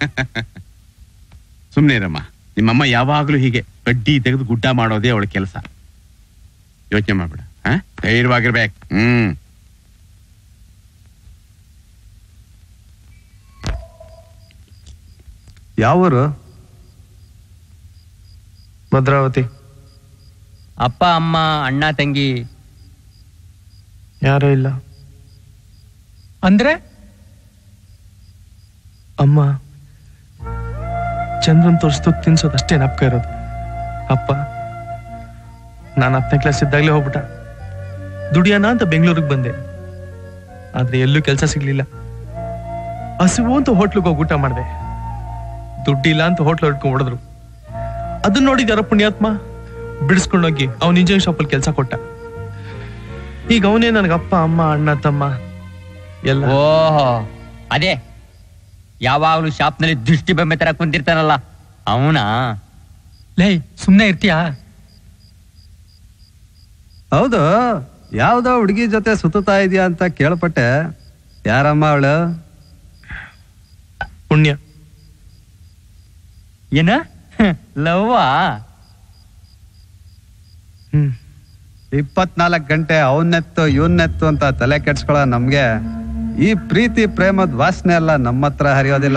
ಸುಮ್ನೆ ಇರಮ್ಮ ನಿಮ್ಮಮ್ಮ ಯಾವಾಗ್ಲೂ ಹೀಗೆ ಬಡ್ಡಿ ತೆಗೆದು ಗುಡ್ಡ ಮಾಡೋದೇ ಅವಳ ಕೆಲಸ ಯೋಚನೆ ಮಾಡ್ಬೇಡ ಹಾ ಧೈರ್ಯವಾಗಿರ್ಬೇಕು ಹ್ಮ್ ಯಾವ ಊರು ಭದ್ರಾವತಿ ಅಪ್ಪ ಅಮ್ಮ ಅಣ್ಣ ತಂಗಿ ಯಾರೂ ಇಲ್ಲ ಅಂದ್ರೆ ಅಮ್ಮ ಚಂದ್ರನ್ ತೋರಿಸ್ತು ತಿನ್ಸೋದು ಅಷ್ಟೇ ನಪ್ಕ ಇರೋದು ಅಪ್ಪ ನಾನು ಹತ್ತನೇ ಕ್ಲಾಸ್ ಇದ್ದಾಗಲೇ ಹೋಗ್ಬಿಟ್ಟ ದುಡಿಯೋಣ ಅಂತ ಬೆಂಗಳೂರಿಗೆ ಬಂದೆ ಆದ್ರೆ ಎಲ್ಲೂ ಕೆಲಸ ಸಿಗ್ಲಿಲ್ಲ ಹಸಿವು ಅಂತ ಹೋಟ್ಲಿಗೆ ಹೋಗಿ ಊಟ ಮಾಡಿದೆ ದುಡ್ಡಿಲ್ಲ ಅಂತ ಹೋಟ್ಲ್ ಹೊಡ್ಕೊಂಡು ಹೊಡೆದ್ರು ಅದನ್ನ ನೋಡಿದಾರ ಪುಣ್ಯಾತ್ಮ ಬಿಡಿಸ್ಕೊಂಡೋಗಿ ಅವ್ನ ಇಂಜಿನಿಯರ್ ಶಾಪಲ್ಲಿ ಕೆಲಸ ಕೊಟ್ಟ ಈಗ ಅವನೇ ನನಗೆ ಅಪ್ಪ ಅಮ್ಮ ಅಣ್ಣ ತಮ್ಮ ಎಲ್ಲ ಓಹೋ ಅದೇ ಯಾವಾಗ್ಲೂ ಶಾಪ್ನಲ್ಲಿ ದೃಷ್ಟಿ ಬೊಮ್ಮೆ ತರ ಕುಂತಿರ್ತಾನಲ್ಲ ಅವನಾ ಲೇ ಸುಮ್ನೆ ಇರ್ತೀಯಾ ಹೌದು ಯಾವ್ದೋ ಹುಡುಗಿ ಜೊತೆ ಸುತ್ತಾ ಇದೆಯಾ ಅಂತ ಕೇಳ್ಪಟ್ಟೆ ಯಾರಮ್ಮ ಅವಳು ಪುಣ್ಯ ಏನ ಲವ್ವಾ ಇಪ್ಪತ್ನಾಲ್ಕು ಗಂಟೆ ಅವನ್ನೆತ್ತು ಇವನ್ನೆತ್ತು ಅಂತ ತಲೆ ಕೆಡ್ಸ್ಕೊಳ್ಳೋ ನಮ್ಗೆ ಈ ಪ್ರೀತಿ ಪ್ರೇಮದ ವಾಸನೆ ಎಲ್ಲ ನಮ್ಮ ಹತ್ರ ಹರಿಯೋದಿಲ್ಲ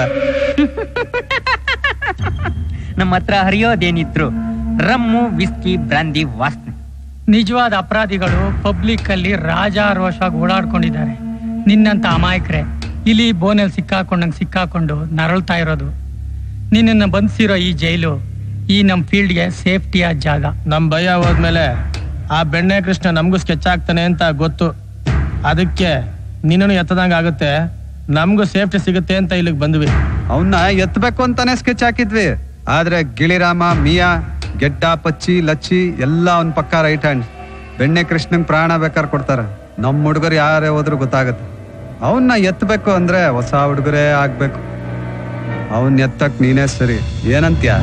ನಮ್ಮ ಹತ್ರ ಹರಿಯೋದೇನಿದ್ರು ರಮ್ಮು ವಿಸ್ಕಿ ಬ್ರಾಂದಿ ವಾಸನೆ ನಿಜವಾದ ಅಪರಾಧಿಗಳು ಪಬ್ಲಿಕ್ ಅಲ್ಲಿ ರಾಜಾರೋಷವಾಗಿ ಓಡಾಡ್ಕೊಂಡಿದ್ದಾರೆ ನಿನ್ನಂತ ಅಮಾಯಕರೇ ಇಲಿ ಬೋನಲ್ಲಿ ಸಿಕ್ಕಾಕೊಂಡಂಗ್ ಸಿಕ್ಕಾಕೊಂಡು ನರಳ್ತಾ ಇರೋದು ನಿನ್ನನ್ನು ಬಂಧಿಸಿರೋ ಈ ಜೈಲು ಈ ನಮ್ ಫೀಲ್ಡ್ಗೆ ಸೇಫ್ಟಿಯ ಜಾಗ ನಮ್ ಭಯ ಹೋದ್ಮೇಲೆ ಆ ಬೆಣ್ಣೆ ಕೃಷ್ಣ ನಮಗೂ ಸ್ಕೆಚ್ ಆಗ್ತಾನೆ ಅಂತ ಗೊತ್ತು ಅದಕ್ಕೆ ನೀನು ಎತ್ತದಂಗ ಆಗುತ್ತೆ ನಮಗೂ ಸೇಫ್ಟಿ ಸಿಗುತ್ತೆ ಅಂತ ಇಲ್ಲಿಗೆ ಬಂದ್ವಿ ಅವನ್ನ ಎತ್ತಬೇಕು ಅಂತಾನೆ ಸ್ಕೆಚ್ ಹಾಕಿದ್ವಿ ಆದ್ರೆ ಗಿಳಿರಾಮ ಮಿಯಾ ಗೆಡ್ಡ ಪಚ್ಚಿ ಲಚ್ಚಿ ಎಲ್ಲ ಅವನ್ ಪಕ್ಕ ರೈಟ್ ಹ್ಯಾಂಡ್ ಬೆಣ್ಣೆ ಕೃಷ್ಣಂಗ್ ಪ್ರಾಣ ಬೇಕಾದ್ರೆ ಕೊಡ್ತಾರೆ ನಮ್ ಹುಡುಗರು ಯಾರೇ ಹೋದ್ರು ಗೊತ್ತಾಗತ್ತೆ ಅವನ್ನ ಎತ್ತಬೇಕು ಅಂದ್ರೆ ಹೊಸ ಹುಡುಗರೇ ಆಗ್ಬೇಕು ಅವನ್ ಎತ್ತಕ್ ನೀನೇ ಸರಿ ಏನಂತ್ಯ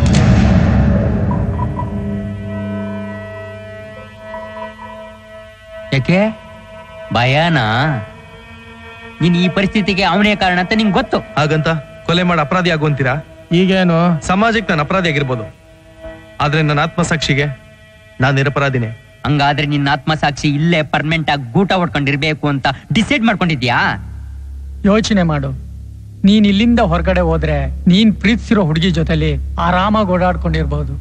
ಯಾಕೆ ಭಯನಾ ನೀನ್ ಈ ಪರಿಸ್ಥಿತಿಗೆ ಅವನೇ ಕಾರಣ ಅಂತ ನಿಂಗೆ ಗೊತ್ತು ಹಾಗಂತ ಕೊಲೆ ಮಾಡಿ ಅಪರಾಧಿ ಆಗುವಂತೀರಾ ಈಗೇನು ಸಮಾಜಕ್ಕೆ ನಾನು ಅಪರಾಧಿ ಆಗಿರ್ಬೋದು ಆದ್ರೆ ನನ್ನ ಆತ್ಮಸಾಕ್ಷಿಗೆ ನಾನು ನಿರಪರಾಧಿನೇ ಹಂಗಾದ್ರೆ ನಿನ್ನ ಆತ್ಮಸಾಕ್ಷಿ ಇಲ್ಲೇ ಪರ್ಮನೆಂಟ್ ಆಗಿ ಗೂಟ ಹೊಡ್ಕೊಂಡಿರ್ಬೇಕು ಅಂತ ಡಿಸೈಡ್ ಮಾಡ್ಕೊಂಡಿದ್ಯಾ ಯೋಚನೆ ಮಾಡು ನೀನ್ ಇಲ್ಲಿಂದ ಹೊರಗಡೆ ಹೋದ್ರೆ ನೀನ್ ಪ್ರೀತಿಸಿರೋ ಹುಡುಗಿ ಜೊತೆಲಿ ಆರಾಮಾಗಿ ಓಡಾಡ್ಕೊಂಡಿರ್ಬಹುದು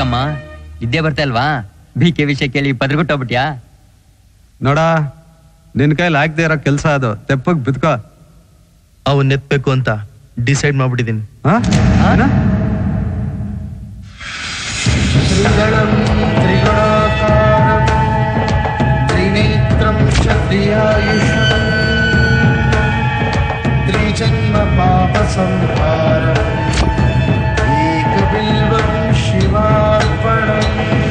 ಯಾಕಮ್ಮ ವಿದ್ಯೆ ಬರ್ತಾ ಇಲ್ವಾ ಬಿ ಕೆ ವಿಷಯ ಕೇಳಿ ಪದ್ರಗುಟ್ಟೋಗ್ಬಿಟ್ಯಾ ನೋಡ ನಿನ್ ಕೈಲಿ ಆಗ್ದೇ ಇರೋ ಕೆಲ್ಸ ಅದು ತೆಪ್ಪಗ್ ಬಿದ್ಕೋ ಅವನ್ ಎತ್ಬೇಕು ಅಂತ ಡಿಸೈಡ್ ಮಾಡ್ಬಿಟ್ಟಿದೀನಿ त्रिदलं त्रिगुणाकारं त्रिनेत्रं क्षत्रियायुषम् त्रिजन्मपापसंहारम् एकबिल्वं शिवार्पणम्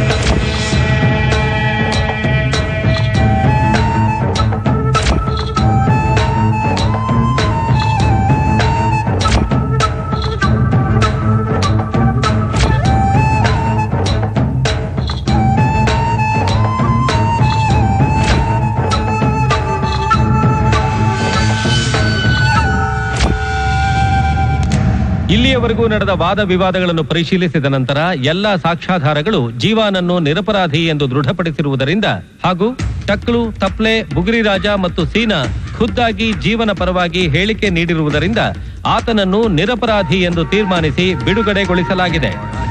ಇಲ್ಲಿಯವರೆಗೂ ನಡೆದ ವಾದ ವಿವಾದಗಳನ್ನು ಪರಿಶೀಲಿಸಿದ ನಂತರ ಎಲ್ಲಾ ಸಾಕ್ಷ್ಯಾಧಾರಗಳು ಜೀವಾನನ್ನು ನಿರಪರಾಧಿ ಎಂದು ದೃಢಪಡಿಸಿರುವುದರಿಂದ ಹಾಗೂ ಟಕ್ಲು ತಪ್ಲೆ ಬುಗುರಿರಾಜ ಮತ್ತು ಸೀನಾ ಖುದ್ದಾಗಿ ಜೀವನ ಪರವಾಗಿ ಹೇಳಿಕೆ ನೀಡಿರುವುದರಿಂದ ಆತನನ್ನು ನಿರಪರಾಧಿ ಎಂದು ತೀರ್ಮಾನಿಸಿ ಬಿಡುಗಡೆಗೊಳಿಸಲಾಗಿದೆ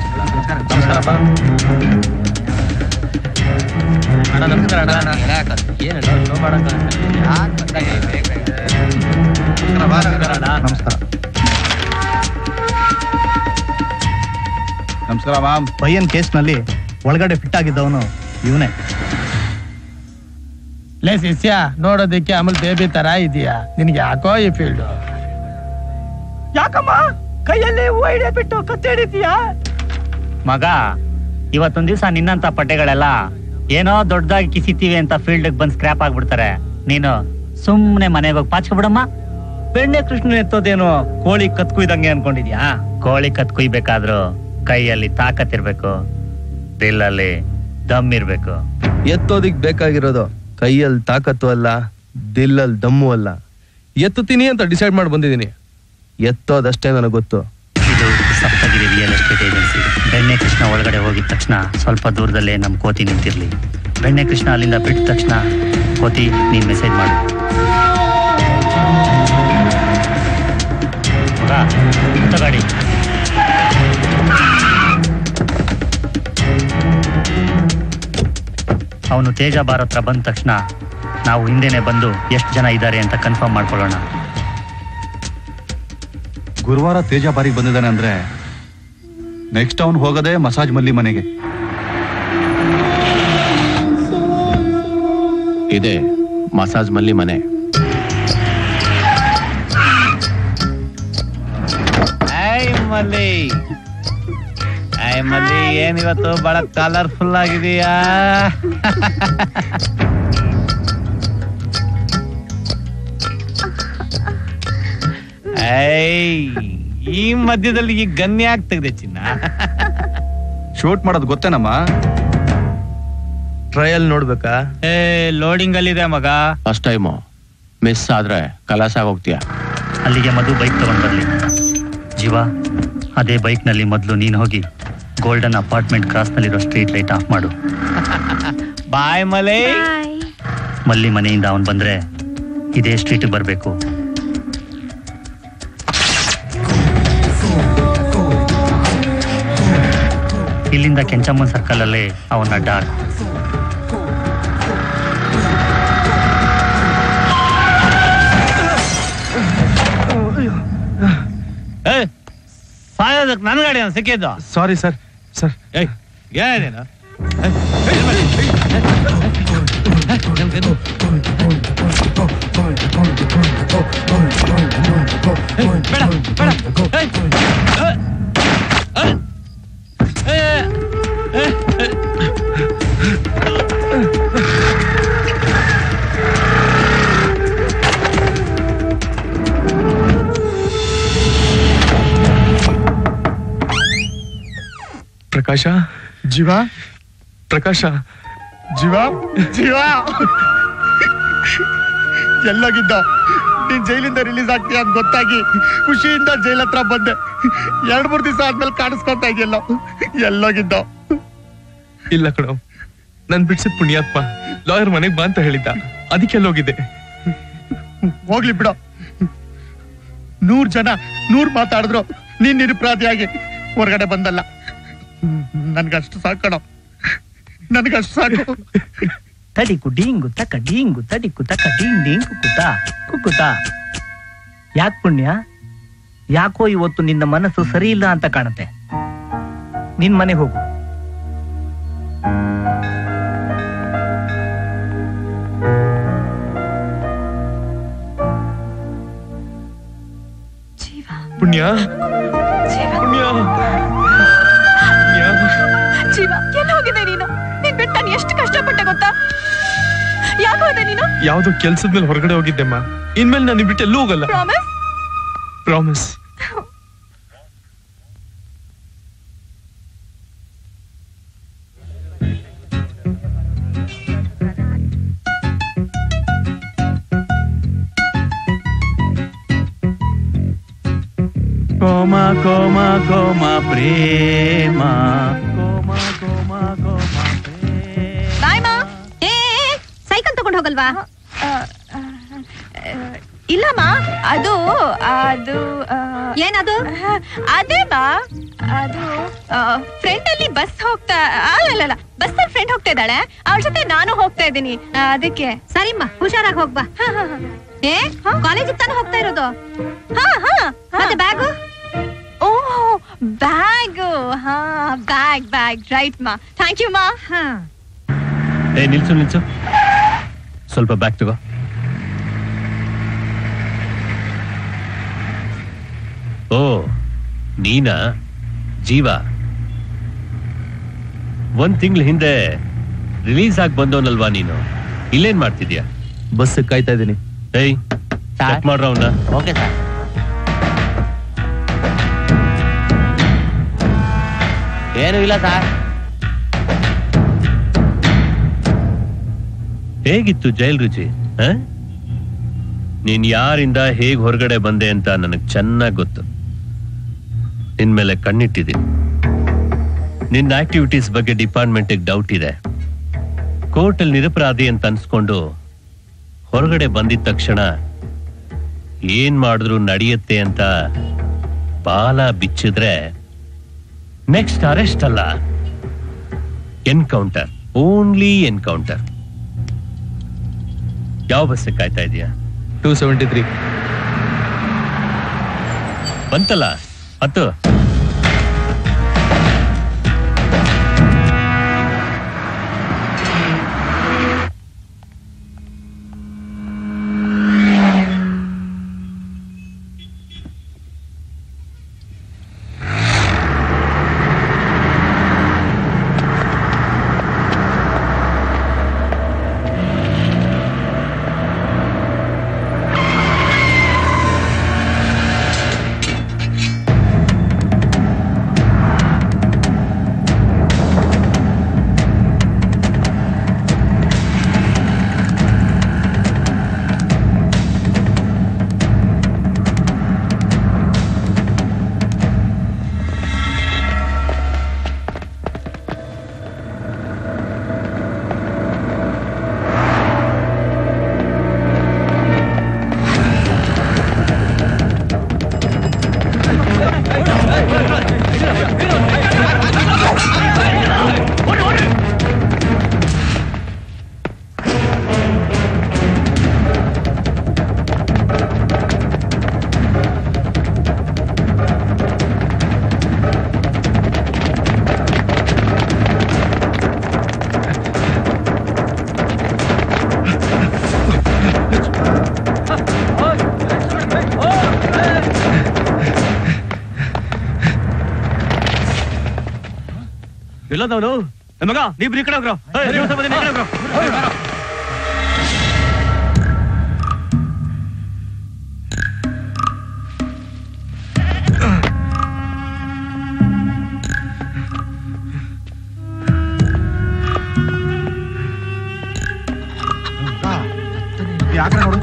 ನಮಸ್ಕಾರ ಮ್ಯಾಮ್ ಪಯ್ಯನ್ ಕೇಸ್ನಲ್ಲಿ ಒಳಗಡೆ ಫಿಟ್ ಆಗಿದ್ದವನು ಇವನೇ ಲೇ ಶಿಷ್ಯ ನೋಡೋದಕ್ಕೆ ಅಮಲ್ ಬೇಬಿ ತರ ಇದೆಯಾ ನಿನ್ಗೆ ಯಾಕೋ ಈ ಫೀಲ್ಡ್ ಯಾಕಮ್ಮ ಕೈಯಲ್ಲಿ ಹೂವು ಹಿಡಿಯಬಿಟ್ಟು ಕತ್ತಿಡಿದ್ಯಾ ಮಗ ಇವತ್ತೊಂದ್ ದಿವಸ ನಿನ್ನಂತ ಪಡ್ಡೆಗಳೆಲ್ಲ ಏನೋ ದೊಡ್ಡದಾಗಿ ಕಿಸಿತೀವಿ ಅಂತ ಫೀಲ್ಡ್ ಬಂದ್ ಸ್ಕ್ರಾಪ್ ಆಗ್ಬಿಡ್ತಾರೆ ನೀನು ಸುಮ್ನೆ ಮನೆಗೆ ಹೋಗಿ ಪಾಚ್ಕೊಬಿಡಮ್ಮ ಬೆಣ್ಣೆ ಕೃಷ್ಣ ಎತ್ತೋದೇನು ಕೋಳಿ ಕತ್ ಕುಯ್ದಂಗೆ ಅನ್ಕೊಂಡಿದ್ಯಾ ಕೋಳಿ ಕತ್ ಕುಯ್ಬೇಕಾದ್ರು ಕೈಯಲ್ಲಿ ತಾಕತ್ತಿರ್ಬೇಕು ದಿಲ್ಲಲ್ಲಿ ದಮ್ ಇರ್ಬೇಕು ಎತ್ತೋದಿಕ್ ಬೇಕಾಗಿರೋದು ಕೈಯಲ್ಲಿ ತಾಕತ್ತು ಅಲ್ಲ ದಿಲ್ಲಲ್ಲಿ ದಮ್ಮು ಅಲ್ಲ ಎತ್ತುತ್ತೀನಿ ಅಂತ ಡಿಸೈಡ್ ಮಾಡಿ ಬಂದಿದ್ದೀನಿ ಎತ್ತೋದಷ್ಟೇ ನನಗೆ ಗೊತ್ತು ಇದು ಸಪ್ತಗಿರಿ ರಿಯಲ್ ಎಸ್ಟೇಟ್ ಏಜೆನ್ಸಿ ಬೆಣ್ಣೆ ಕೃಷ್ಣ ಒಳಗಡೆ ಹೋಗಿದ ತಕ್ಷಣ ಸ್ವಲ್ಪ ದೂರದಲ್ಲೇ ನಮ್ ಕೋತಿ ನಿಂತಿರ್ಲಿ ಬೆಣ್ಣೆ ಕೃಷ್ಣ ಅಲ್ಲಿಂದ ಬಿಟ್ಟ ತಕ್ಷಣ ಕೋತಿ ನೀನ್ ಮೆಸೇಜ್ ಮಾಡು ಮಗ, ಹತ್ತು ಗಾಡಿ ಅವನು ತೇಜ ಬಾರ್ ಹತ್ರ ಬಂದ ತಕ್ಷಣ ನಾವು ಹಿಂದೆನೆ ಬಂದು ಎಷ್ಟು ಜನ ಇದ್ದಾರೆ ಅಂತ ಕನ್ಫರ್ಮ್ ಮಾಡ್ಕೊಳ್ಳೋಣ ಗುರುವಾರ ತೇಜ ಬಾರಿಗೆ ಬಂದಿದ್ದಾನೆ ಅಂದ್ರೆ ನೆಕ್ಸ್ಟ್ ಅವನು ಹೋಗೋದೇ ಮಸಾಜ್ ಮಲ್ಲಿ ಮನೆಗೆ ಇದೆ ಮಸಾಜ್ ಮಲ್ಲಿ ಮನೆ ಐ ಮಲ್ಲಿ ಐ ಮಲ್ಲಿ ಏನಿವತ್ತು ಬಹಳ ಕಲರ್ಫುಲ್ ಆಗಿದೆಯಾ ಐ ಈ ಮಧ್ಯದಲ್ಲಿ ಈ ಗನ್ಯ ಯಾಕೆ ತೆಗ್ದೆ ಚಿನ್ನ ಶೂಟ್ ಮಾಡೋದು ಗೊತ್ತೇನಮ್ಮ ಟ್ರಯಲ್ ನೋಡ್ಬೇಕಾ ಏ ಲೋಡಿಂಗ್ ಅಲ್ಲಿದೆ ಮಗ ಫಸ್ಟ್ ಟೈಮು ಮಿಸ್ ಆದ್ರೆ ಕಲಾಸ ಹೋಗ್ತೀಯ ಅಲ್ಲಿಗೆ ಮಧು ಬೈಕ್ ತಗೊಂಡ್ ಬರ್ಲಿ ಜೀವ ಅದೇ ಬೈಕ್ ನಲ್ಲಿ ಮೊದಲು ನೀನ್ ಹೋಗಿ ಗೋಲ್ಡನ್ ಅಪಾರ್ಟ್ಮೆಂಟ್ ಕ್ರಾಸ್ ನಲ್ಲಿರೋ ಸ್ಟ್ರೀಟ್ ಲೈಟ್ ಆಫ್ ಮಾಡು ಬಾಯ್ ಮಲೈ ಮಲ್ಲಿ ಮನೆಯಿಂದ ಅವನ್ ಬಂದ್ರೆ ಇದೇ ಸ್ಟ್ರೀಟ್ ಬರ್ಬೇಕು ಇಲ್ಲಿಂದ ಕೆಂಚಮ್ಮನ್ ಸರ್ಕಲ್ ಅಲ್ಲೇ ಅವನ ಡಾರ್ಕ್ ಸಾಯೋದಕ್ಕೆ ನನ್ನ ಗಾಡಿ ಸಿಕ್ಕಿದ್ದು ಸಾರಿ ಸರ್ ಸರ್ ಏಯ್ ಏನೇನು ಪ್ರಕಾಶ ಜೀವ ಪ್ರಕಾಶ ಜೀವ ಜೀವ ಎಲ್ಲೋಗಿದ್ದ ನೀನ್ ಜೈಲಿಂದ ರಿಲೀಸ್ ಆಗ್ತೀಯ ಅಂತ ಗೊತ್ತಾಗಿ ಖುಷಿಯಿಂದ ಜೈಲ್ ಹತ್ರ ಬಂದೆ ಎರಡ್ ಮೂರ್ ದಿವಸ ಆದ್ಮೇಲೆ ಕಾಣಿಸ್ಕೊತಾ ಇದೆಯಲ್ಲ ಎಲ್ಲೋಗಿದ್ದ ಇಲ್ಲ ಕಣೋ ನನ್ ಬಿಡ್ಸಿದ್ ಪುಣ್ಯಾತ್ಮ ಲಾಯರ್ ಮನೆಗ್ ಬಾ ಅಂತ ಹೇಳಿದ್ದ ಅದಕ್ಕೆ ಹೋಗಿದ್ದೆ ಹೋಗ್ಲಿ ಬಿಡ ನೂರ್ ಜನ ನೂರ್ ಮಾತಾಡಿದ್ರು ನೀನ್ ನಿರಪರಾಧಿಯಾಗಿ ಹೊರಗಡೆ ಬಂದಲ್ಲ ನನ್ಗಷ್ಟು ಸಾಕಣ ನನ್ಗಷ್ಟು ಸಾಕು ತಡಿಕು ಡೀಂಗು ತಕ ಡೀಂಗು ತಡಿಕು ತಕ ಡೀಂಗ್ ಡೀಂಗ್ ಕುಕುತ ಕುಕುತ ಯಾಕ್ ಪುಣ್ಯ ಯಾಕೋ ಇವತ್ತು ನಿನ್ನ ಮನಸ್ಸು ಸರಿ ಇಲ್ಲ ಅಂತ ಕಾಣುತ್ತೆ ನಿನ್ ಮನೆಗೆ ಹೋಗು ಪುಣ್ಯ ಪುಣ್ಯ ಜೀವ ಎಲ್ಲ ಹೋಗಿದೆ ನೀನು ನೀನ್ ಬಿಟ್ಟು ನಾನು ಎಷ್ಟು ಕಷ್ಟಪಟ್ಟೆ ಗೊತ್ತಾ ಯಾಕೆ ಹೋದೆ ನೀನು ಯಾವ್ದೋ ಕೆಲ್ಸದ ಮೇಲೆ ಹೊರಗಡೆ ಹೋಗಿದ್ದೆಮ್ಮ ಇನ್ಮೇಲೆ ನಾನು ಬಿಟ್ಟು ಎಲ್ಲೂ ಹೋಗಲ್ಲ ಪ್ರಾಮಿಸ್ ಪ್ರಾಮಿಸ್ ಕೋಮ ಕೋಮ ಕೋಮ ಪ್ರೇಮ ಕೋಮ ಕೋಮ ಕೋಮ ಬಾಯ್ ಮಾ ಏ ಸೈಕಲ್ ತಗೊಂಡ್ ಹೋಗಲ್ವಾ ಇಲ್ಲಮ್ಮ ಅದು ಅದು ಆ, ಏನದು ಅದೇ ಮಾ ಅದು ಫ್ರೆಂಡ್ ಅಲ್ಲಿ ಬಸ್ ಹೋಗ್ತಾ ಅಲ್ಲಲ್ಲ ಬಸ್ ಅಲ್ಲಿ ಫ್ರೆಂಡ್ ಹೋಗ್ತಾ ಇದ್ದಾಳೆ ಅವಳ ಜೊತೆ ನಾನು ಹೋಗ್ತಾ ಇದ್ದೀನಿ ಆ, ಅದಕ್ಕೆ ಸರಿಮ್ಮ ಹುಷಾರಾಗಿ ಹೋಗ್ಬಾ ಏ ಕಾಲೇಜಿಗೆ ತಾನೇ ಹೋಗ್ತಾ ಇರೋದು ಹಾ ಹಾ ಮತ್ತೆ ಬ್ಯಾಗು ಓ ಬ್ಯಾಗ್ ಹಾ ಬ್ಯಾಗ್ ಬ್ಯಾಗ್ ರೈಟ್ ಮಾ ಥ್ಯಾಂಕ್ ಯು ಮಾ ಏ ನಿಲ್ಸು ನಿಲ್ಸು ಸ್ವಲ್ಪ ಬ್ಯಾಗ್ ತಗೋ ಓ ನೀನಾ ಜೀವ ಒಂದ್ ತಿಂಗಳ ಹಿಂದೆ ರಿಲೀಸ್ ಆಗಿ ಬಂದವನಲ್ವಾ ನೀನು ಇಲ್ಲೇನ್ ಮಾಡ್ತಿದ್ಯಾ ಬಸ್ ಕಾಯ್ತಾ ಇದ್ದೀನಿ ಏಯ್ ಚೆಕ್ ಮಾಡ್ರ ಅವನ್ನ ಓಕೆ ಸರ್ ಏನು ಇಲ್ಲ ಸರ್ ಹೇಗಿತ್ತು ಜೈಲ್ ರುಚಿ ಆ? ನೀನ್ ಯಾರಿಂದ ಹೇಗ್ ಹೊರಗಡೆ ಬಂದೆ ಅಂತ ನನಗ್ ಚೆನ್ನಾಗ್ ಗೊತ್ತು ನಿನ್ ಮೇಲೆ ಕಣ್ಣಿಟ್ಟಿದ್ದೀನಿ ನಿನ್ನ ಆಕ್ಟಿವಿಟೀಸ್ ಬಗ್ಗೆ ಡಿಪಾರ್ಟ್ಮೆಂಟ್ ಡೌಟ್ ಇದೆ ಕೋರ್ಟಲ್ಲಿ ನಿರಪರಾಧಿ ಅಂತ ಅನ್ಸ್ಕೊಂಡು ಹೊರಗಡೆ ಬಂದಿದ ತಕ್ಷಣ ಏನ್ ಮಾಡಿದ್ರು ನಡೆಯುತ್ತೆ ಅಂತ ಬಾಲ ಬಿಚ್ಚಿದ್ರೆ ನೆಕ್ಸ್ಟ್ ಅರೆಸ್ಟ್ ಅಲ್ಲ ಎನ್ಕೌಂಟರ್ ಓನ್ಲಿ ಎನ್ಕೌಂಟರ್ ಯಾವ ಬಸ್ ಕಾಯ್ತಾ ಇದೆಯಾ ಟೂ ಸೆವೆಂಟಿ ತ್ರೀ ಬಂತಲ್ಲ ಹತ್ತು ಎಲ್ಲದವನು ಮಗ ನೀಬ್ರು ಈ ಕಡೆ ಹೋಗ್ರೋ ಏಯ್, ನೀವು ಸ್ವಲ್ಪ ದಿನ ಈ ಕಡೆ ಹೋಗ್ರೋ. ಯಾಕ್ರೆ ನೋಡು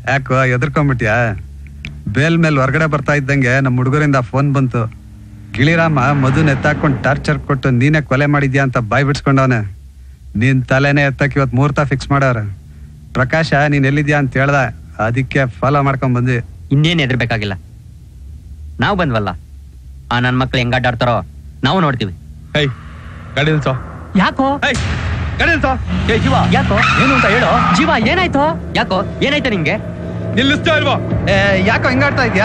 ಯಾಕೋ ಎದ್ರಕೊಂಬಿಟ್ಯಾ ಬೇಲ್ ಮೇಲೆ ಹೊರಗಡೆ ಬರ್ತಾ ಇದ್ದಂಗೆ ನಮ್ಮ ಹುಡುಗರಿಂದ ಫೋನ್ ಬಂತು ಗಿಳಿರಾಮ ಮಧುನ ಎತ್ತಾಕೊಂಡು ಟಾರ್ಚರ್ ಕೊಟ್ಟು ನೀನೇ ಕೊಲೆ ಮಾಡಿದ್ಯಾ ಅಂತ ಬಾಯ್ ಬಿಡ್ಸ್ಕೊಂಡವನೆ ನಿನ್ ತಲೆನೇ ಎತ್ತಕ್ಕೆ ಇವತ್ತು ಮುಹೂರ್ತ ಫಿಕ್ಸ್ ಮಾಡವ್ರೆ ಪ್ರಕಾಶ ನೀನ್ ಎಲ್ಲಿದ್ಯಾ ಅಂತ ಹೇಳ್ದ ಅದಕ್ಕೆ ಫಾಲೋ ಮಾಡ್ಕೊಂಡ್ ಬಂದ್ವಿ ಇನ್ನೇನ್ ಹೆದರ್ಬೇಕಾಗಿಲ್ಲ ನಾವು ಬಂದ್ವಲ್ಲ ಆ ನನ್ ಮಕ್ಳು ಹೆಂಗ್ ಅಡ್ಡಾಡ್ತಾರೋ ನಾವು ನೋಡ್ತೀವಿ ಹೈ ಗಾಡಿ ನಿಲ್ಸೋ ಯಾಕೋ ಗಾಡಿ ನಿಲ್ಸೋ ಏ ಜೀವ ಯಾಕೋ ಏನು ಅಂತ ಹೇಳೋ ಜೀವ ಏನಾಯ್ತು ಯಾಕೋ ಏನಾಯ್ತು ನಿಂಗೆ ನಿಲ್ಲಿಸ್ತಾ ಇಲ್ವೋ ಯಾಕೋ ಹಿಂಗಾಡ್ತಾ ಇದ್ಯಾ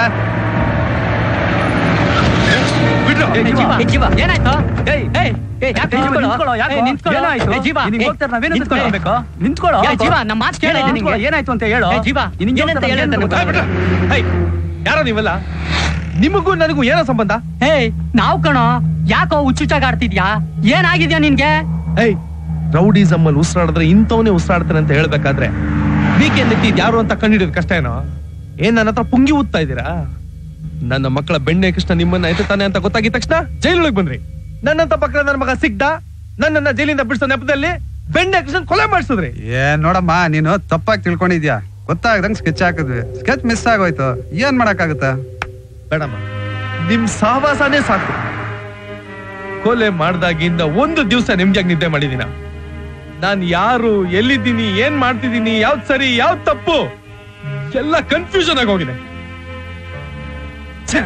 ಬಿಡ್ರು ಏ, ಜೀವ, ಏ, ಜೀವ, ಏನಾಯ್ತು ಏಯ್, ಏಯ್, ಏಯ್, ಯಾಕೆ ನಿಂತ್ಕೊಳ್ಳೋ, ನಿಂತ್ಕೊಳ್ಳೋ? ನಿಂತ್ಕೊಳ್ಳೋ, ಯಾಕೋ? ಏ, ನಿಂತ್ಕೊಳ್ಳೋ. ಏನಾಯ್ತು? ಏ, ಜೀವ, ನಿನಗೆ ಏ, ಹೋಗ್ತಾರೆ, ನಾವೇನಂತ ನಿಂತ್ಕೊಳ್ಳೋ. ತಿಳ್ಕೊಳ್ಬೇಕು? ನಿಂತ್ಕೊಳ್ಳೋ. ಏ, ಜೀವ, ನಮ್ಮ ಮಾತು ಕೇಳು ಕೇಳು, ನಿನಗೆ. ನಿಂತ್ಕೊಳ್ಳೋ, ಏನಾಯ್ತು ಅಂತ ಹೇಳು. ಏ, ಜೀವ, ನಿನಗೆ ಏನಂತ ಹೋಗ್ತಾರೆ, ಹೇಳು ಅಂತ ನಾವೇನಂತ ಗೊತ್ತಾಗ್ಬಿಟ್ರೆ. ಹೈ ಯಾರೋ ನೀವೆಲ್ಲ ನಿಮಗೂ ನನಗೂ ಏನೋ ಸಂಬಂಧ ಏಯ್ ನಾವ್ ಕಣೋ ಯಾಕೋ ಹುಚ್ಚುಚ್ಚಾಗ ಆಡ್ತಿದ್ಯಾ ಏನಾಗಿದ್ಯಾ ನಿನ್ಗೆ ಏಯ್ ರೌಡಿಸಮ್ ಅಲ್ಲಿ ಉಸಿರಾಡಿದ್ರೆ ಇಂಥವನೇ ಉಸಿರಾಡ್ತಾನೆ ಅಂತ ಹೇಳ್ಬೇಕಾದ್ರೆ ವೀಕೆಂಡ್ ಎತ್ತಿದ್ ಯಾರು ಅಂತ ಕಂಡಿಡಿಯೋದು ಕಷ್ಟ ಏನೋ ಏನ್ ನನ್ನ ಹತ್ರ ಪುಂಗಿ ಊದ್ತಾ ಇದ್ದೀರಾ ನನ್ನ ಮಕ್ಕಳ ಬೆಣ್ಣೆ ಕೃಷ್ಣ ನಿಮ್ಮನ್ನ ಎತ್ತಾನೆ ಅಂತ ಗೊತ್ತಾಗಿದ ತಕ್ಷಣ ಜೈಲೊಳಗೆ ಬಂದ್ರಿ ನನ್ನಂತ ಪಕ್ಕದ ನನ್ನ ಮಗ ಸಿಗ್ದ ನನ್ನನ್ನ ಜೈಲಿಂದ ಬಿಡಿಸೋ ನೆಪದಲ್ಲಿ ಬೆಣ್ಣೆ ಕೃಷ್ಣ ಕೊಲೆ ಮಾಡಿಸಿದ್ರಿ ಏ ನೋಡಮ್ಮ ನೀನು ತಪ್ಪಾಗಿ ತಿಳ್ಕೊಂಡಿದ್ಯಾ ಗೊತ್ತಾಗ್ದಂಗ್ ಸ್ಕೆಚ್ ಹಾಕಿದ್ವಿ ಸ್ಕೆಚ್ ಮಿಸ್ ಆಗೋಯ್ತು ಏನ್ ಮಾಡಕ್ಕಾಗತ್ತ ಬೇಡಮ್ಮ ನಿಮ್ ಸಹವಾಸನೇ ಸಾಕು ಕೊಲೆ ಮಾಡ್ದಾಗಿಂದ ಒಂದು ದಿವಸ ನೆಮ್ಮದಿಯಾಗಿ ನಿದ್ದೆ ಮಾಡಿದೀನ ನಾನ್ ಯಾರು ಎಲ್ಲಿದ್ದೀನಿ ಏನ್ ಮಾಡ್ತಿದ್ದೀನಿ ಯಾವ್ದ್ ಸರಿ ಯಾವ್ದ್ ತಪ್ಪು ಎಲ್ಲ ಕನ್ಫ್ಯೂಷನ್ ಆಗಿ ಹೋಗಿದೆ ಛೆ!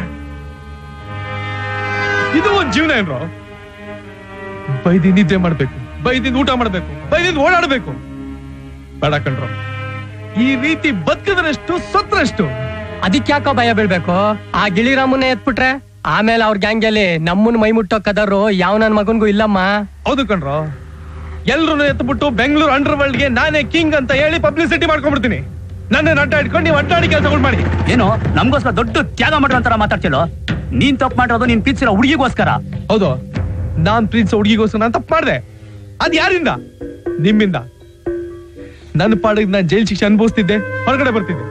ಇದು ಒಂದ್ ಜೀವನ ಏನ್ರೋ ಬೈದಿ ನಿದ್ದೆ ಮಾಡ್ಬೇಕು ಬೈದಿಂದ ಊಟ ಮಾಡ್ಬೇಕು ಬೈದಿಂದ ಓಡಾಡ್ಬೇಕು ಬೇಡ ಕಣ್ರೋ ಈ ರೀತಿ ಬದುಕಿದ್ರಷ್ಟು ಸತ್ರಷ್ಟು ಅದಕ್ಯಾಕೋ ಭಯ ಬೀಳ್ಬೇಕು ಆ ಗಿಳಿರಾಮನ್ನ ಎತ್ಬಿಟ್ರೆ ಆಮೇಲೆ ಅವ್ರ ಗ್ಯಾಂಗಲ್ಲಿ ನಮ್ಮನ್ ಮೈ ಮುಟ್ಟೋ ಕದರು ಯಾವ ನನ್ ಮಗನ್ಗೂ ಇಲ್ಲಮ್ಮ ಹೌದು ಕಣ್ರೋ ಎಲ್ರು ಎತ್ಬಿಟ್ಟು ಬೆಂಗಳೂರು ಅಂಡರ್ ವರ್ಲ್ಡ್ಗೆ ನಾನೇ ಕಿಂಗ್ ಅಂತ ಹೇಳಿ ಪಬ್ಲಿಸಿಟಿ ಮಾಡ್ಕೊಂಡ್ಬಿಡ್ತೀನಿ ನನ್ನ ಅಡ್ಡ ಇಟ್ಕೊಂಡು ನೀವು ಅಡ್ಡಾಡಿ ಕೆಲಸಗಳು ಮಾಡಿ ಏನು ನಮ್ಗೋಸ್ಕರ ದೊಡ್ಡ ತ್ಯಾಗ ಮಾಡ್ರೋ ಅಂತಾರ ಮಾತಾಡ್ತಿಲ್ಲೋ ನೀನ್ ತಪ್ಪು ಮಾಡಿರೋದು ನೀನ್ ಪ್ರೀತಿಸಿರೋ ಹುಡುಗಿಗೋಸ್ಕರ ಹೌದು ನಾನ್ ಪ್ರೀತಿಸೋ ಹುಡುಗಿಗೋಸ್ಕರ ನಾನು ತಪ್ಪು ಮಾಡಿದೆ ಅದ್ ಯಾರಿಂದ ನಿಮ್ಮಿಂದ ನನ್ನ ಪಾಡಿಗೆ ನಾನು ಜೈಲ್ ಶಿಕ್ಷೆ ಅನುಭವಿಸ್ತಿದ್ದೆ ಹೊರಗಡೆ ಬರ್ತಿದ್ದೆ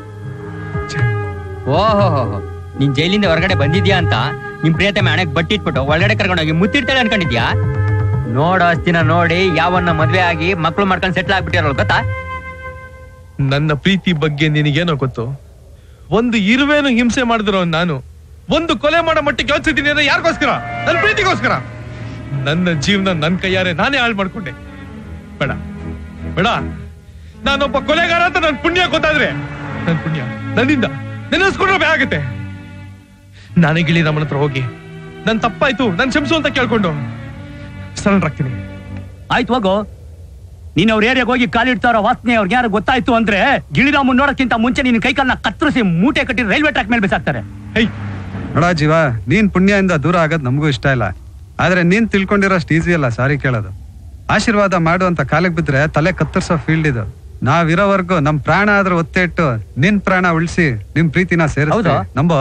ಓಹೋ ನೀನ್ ಜೈಲಿಂದ ಹೊರಗಡೆ ಬಂದಿದ್ಯಾ ಅಂತ ನಿಮ್ ಪ್ರಿಯತಮ ಹಣೆಗ್ ಬಟ್ಟಿ ಇಟ್ಬಿಟ್ಟು ಒಳಗಡೆ ಕರ್ಕೊಂಡೋಗಿ ಮುತ್ತಿಡ್ತಾಳೆ ಅನ್ಕೊಂಡಿದ್ಯಾ ನೋಡೋ ಅಷ್ಟಿನ ನೋಡಿ ಯಾವನ್ನ ಮದ್ವೆ ಆಗಿ ಮಕ್ಳು ಮಾಡ್ಕೊಂಡು ಸೆಟ್ಲ್ ಆಗ್ಬಿಟ್ಟಿರಲ್ಲ ಗೊತ್ತಾ ನನ್ನ ಪ್ರೀತಿ ಬಗ್ಗೆ ನಿನಗೇನೋ ಗೊತ್ತು ಒಂದು ಇರುವೇನು ಹಿಂಸೆ ಮಾಡಿದಿರೋ ನಾನು ಒಂದು ಕೊಲೆ ಮಾಡೋ ಮಟ್ಟಿಗೆ ಯೋಚಿಸಿದ್ದೀನಿ ಅಂದ್ರೆ ಯಾರಿಗೋಸ್ಕರ ನನ್ನ ಪ್ರೀತಿಗೋಸ್ಕರ ನನ್ನ ಜೀವನ ನನ್ನ ಕೈಯಾರೆ ನಾನೇ ಹಾಳು ಮಾಡ್ಕೊಂಡೆ ಬೇಡ ಬೇಡ ನಾನೊಬ್ಬ ಕೊಲೆಗಾರ ಅಂತ ನನ್ನ ಪುಣ್ಯ ಗೊತ್ತಾದ್ರೆ ನನ್ನ ಪುಣ್ಯ ನನ್ನಿಂದ ನೆನೆಸ್ಕೊಂಡ್ರೆ ಆಗತ್ತೆ ನಾನೇ ಗಿಳಿ ನಮ್ಮನ ಹತ್ರ ಹೋಗಿ ನನ್ ತಪ್ಪಾಯ್ತು ನನ್ ಕ್ಷಮಿಸು ಅಂತ ಕೇಳ್ಕೊಂಡು ಸರೆಂಡರ್ ಆಗ್ತೀನಿ ಆಯ್ತು ಹೋಗು ನೀನ್ ಅವ್ರ ಏರಿಯಾಗ ಹೋಗಿ ಕಾಲಿಡ್ತಾರೋ ವಾಸನೆ ಅವ್ರಿಗೆ ಯಾರು ಗೊತ್ತಾಯ್ತು ಅಂದ್ರೆ ಗಿಳಿರಾಮನ್ ನೋಡಕ್ಕಿಂತ ಮುಂಚೆ ನಿನ್ ಕೈಕಾಲ್ನ ಕತ್ತರಿಸಿ ಮೂಟೆ ಕಟ್ಟಿ ರೈಲ್ವೆ ಟ್ರ್ಯಾಕ್ ಮೇಲೆ ಬಿಸಾಕ್ತಾರೆ ನೋಡ ಜೀವ ನೀನ್ ಪುಣ್ಯದಿಂದ ದೂರ ಆಗೋದ್ ನಮಗೂ ಇಷ್ಟ ಇಲ್ಲ ಆದ್ರೆ ನೀನ್ ತಿಳ್ಕೊಂಡಿರೋಷ್ಟು ಈಸಿ ಅಲ್ಲ ಸಾರಿ ಕೇಳೋದು ಆಶೀರ್ವಾದ ಮಾಡು ಅಂತ ಕಾಲಿಗೆ ಬಿದ್ರೆ ತಲೆ ಕತ್ತರಿಸೋ ಫೀಲ್ಡ್ ಇದು ನಾವಿರೋವರೆಗೂ ನಮ್ ಪ್ರಾಣ ಆದ್ರೂ ಒತ್ತೆ ಇಟ್ಟು ನಿನ್ ಪ್ರಾಣ ಉಳಿಸಿ ನಿಮ್ ಪ್ರೀತಿನ ಸೇರಿಸ್ತೀವಿ ಹೌದಾ? ನಂಬೋ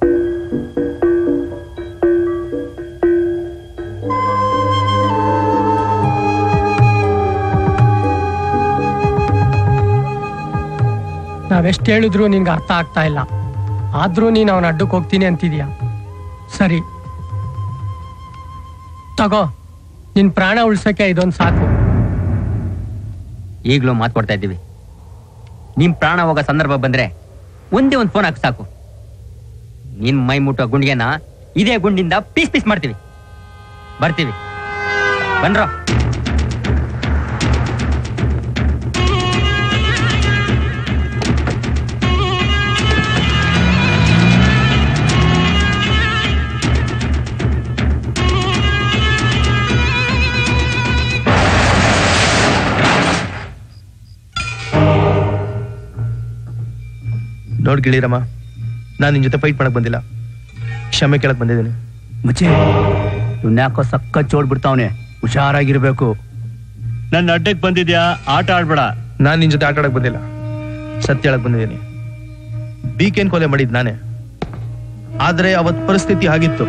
ನಾವೆಷ್ಟ್ ಹೇಳಿದ್ರು ನಿನ್ಗೆ ಅರ್ಥ ಆಗ್ತಾ ಇಲ್ಲ ಆದ್ರೂ ನೀನ್ ಅವನ ಅಡ್ಡಕ್ಕೆ ಹೋಗ್ತೀನಿ ಅಂತಿದ್ಯಾ ಸರಿ ತಗೋ ನಿನ್ ಪ್ರಾಣ ಉಳ್ಸಕ್ಕೆ ಇದೊಂದ್ ಸಾಕು ಈಗ್ಲೂ ಮಾತು ಕೊಡ್ತಾ ಇದ್ದೀವಿ ನಿಮ್ ಪ್ರಾಣ ಹೋಗೋ ಸಂದರ್ಭ ಬಂದ್ರೆ ಒಂದೇ ಒಂದು ಫೋನ್ ಹಾಕಿ ಸಾಕು ನಿನ್ ಮೈ ಮುಟ್ಟೋ ಗುಂಡಿಗೆನ ಇದೇ ಗುಂಡಿಂದ ಪೀಸ್ ಪೀಸ್ ಮಾಡ್ತೀವಿ ಬರ್ತೀವಿ ಬನ್ರೋ ನೋಡ್ ಗಿಳಿರಮ್ಮ ನಾನ್ ನಿನ್ ಜೊತೆ ಫೈಟ್ ಮಾಡಕ್ ಬಂದಿಲ್ಲ ಕ್ಷಮೆ ಕೇಳಕ್ ಬಂದಿದ್ದೀನಿ ಮುಚ್ಚಿ ಇವ್ನ್ಯಾಕೋ ಸಕ್ಕ ಚೋಡ್ಬಿಡ್ತಾವನೆ ಹುಷಾರಾಗಿರ್ಬೇಕು ನನ್ನ ಅಡ್ಡಕ್ಕೆ ಬಂದಿದ್ಯಾ ಆಟ ಆಡ್ಬೇಡ ನಾನ್ ನಿನ್ ಜೊತೆ ಆಟ ಆಡಕ್ ಬಂದಿಲ್ಲ ಸತ್ಯ ಹೇಳಕ್ ಬಂದಿದ್ದೀನಿ ಬೀಕೇನ್ ಕೊಲೆ ಮಾಡಿದ್ ನಾನೇ ಆದ್ರೆ ಅವತ್ ಪರಿಸ್ಥಿತಿ ಆಗಿತ್ತು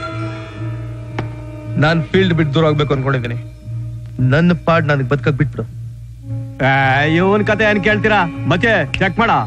ನಾನ್ ಫೀಲ್ಡ್ ಬಿಟ್ಟು ದೂರ ಆಗ್ಬೇಕು ಅನ್ಕೊಂಡಿದ್ದೀನಿ ನನ್ನ ಪಾಡ್ ನನಗೆ ಬದುಕಕ್ ಬಿಟ್ಬಿಡು ಇವನ್ ಕತೆ ಏನ್ ಕೇಳ್ತೀರಾ ಮತ್ತೆ ಚೆಕ್ ಮಾಡ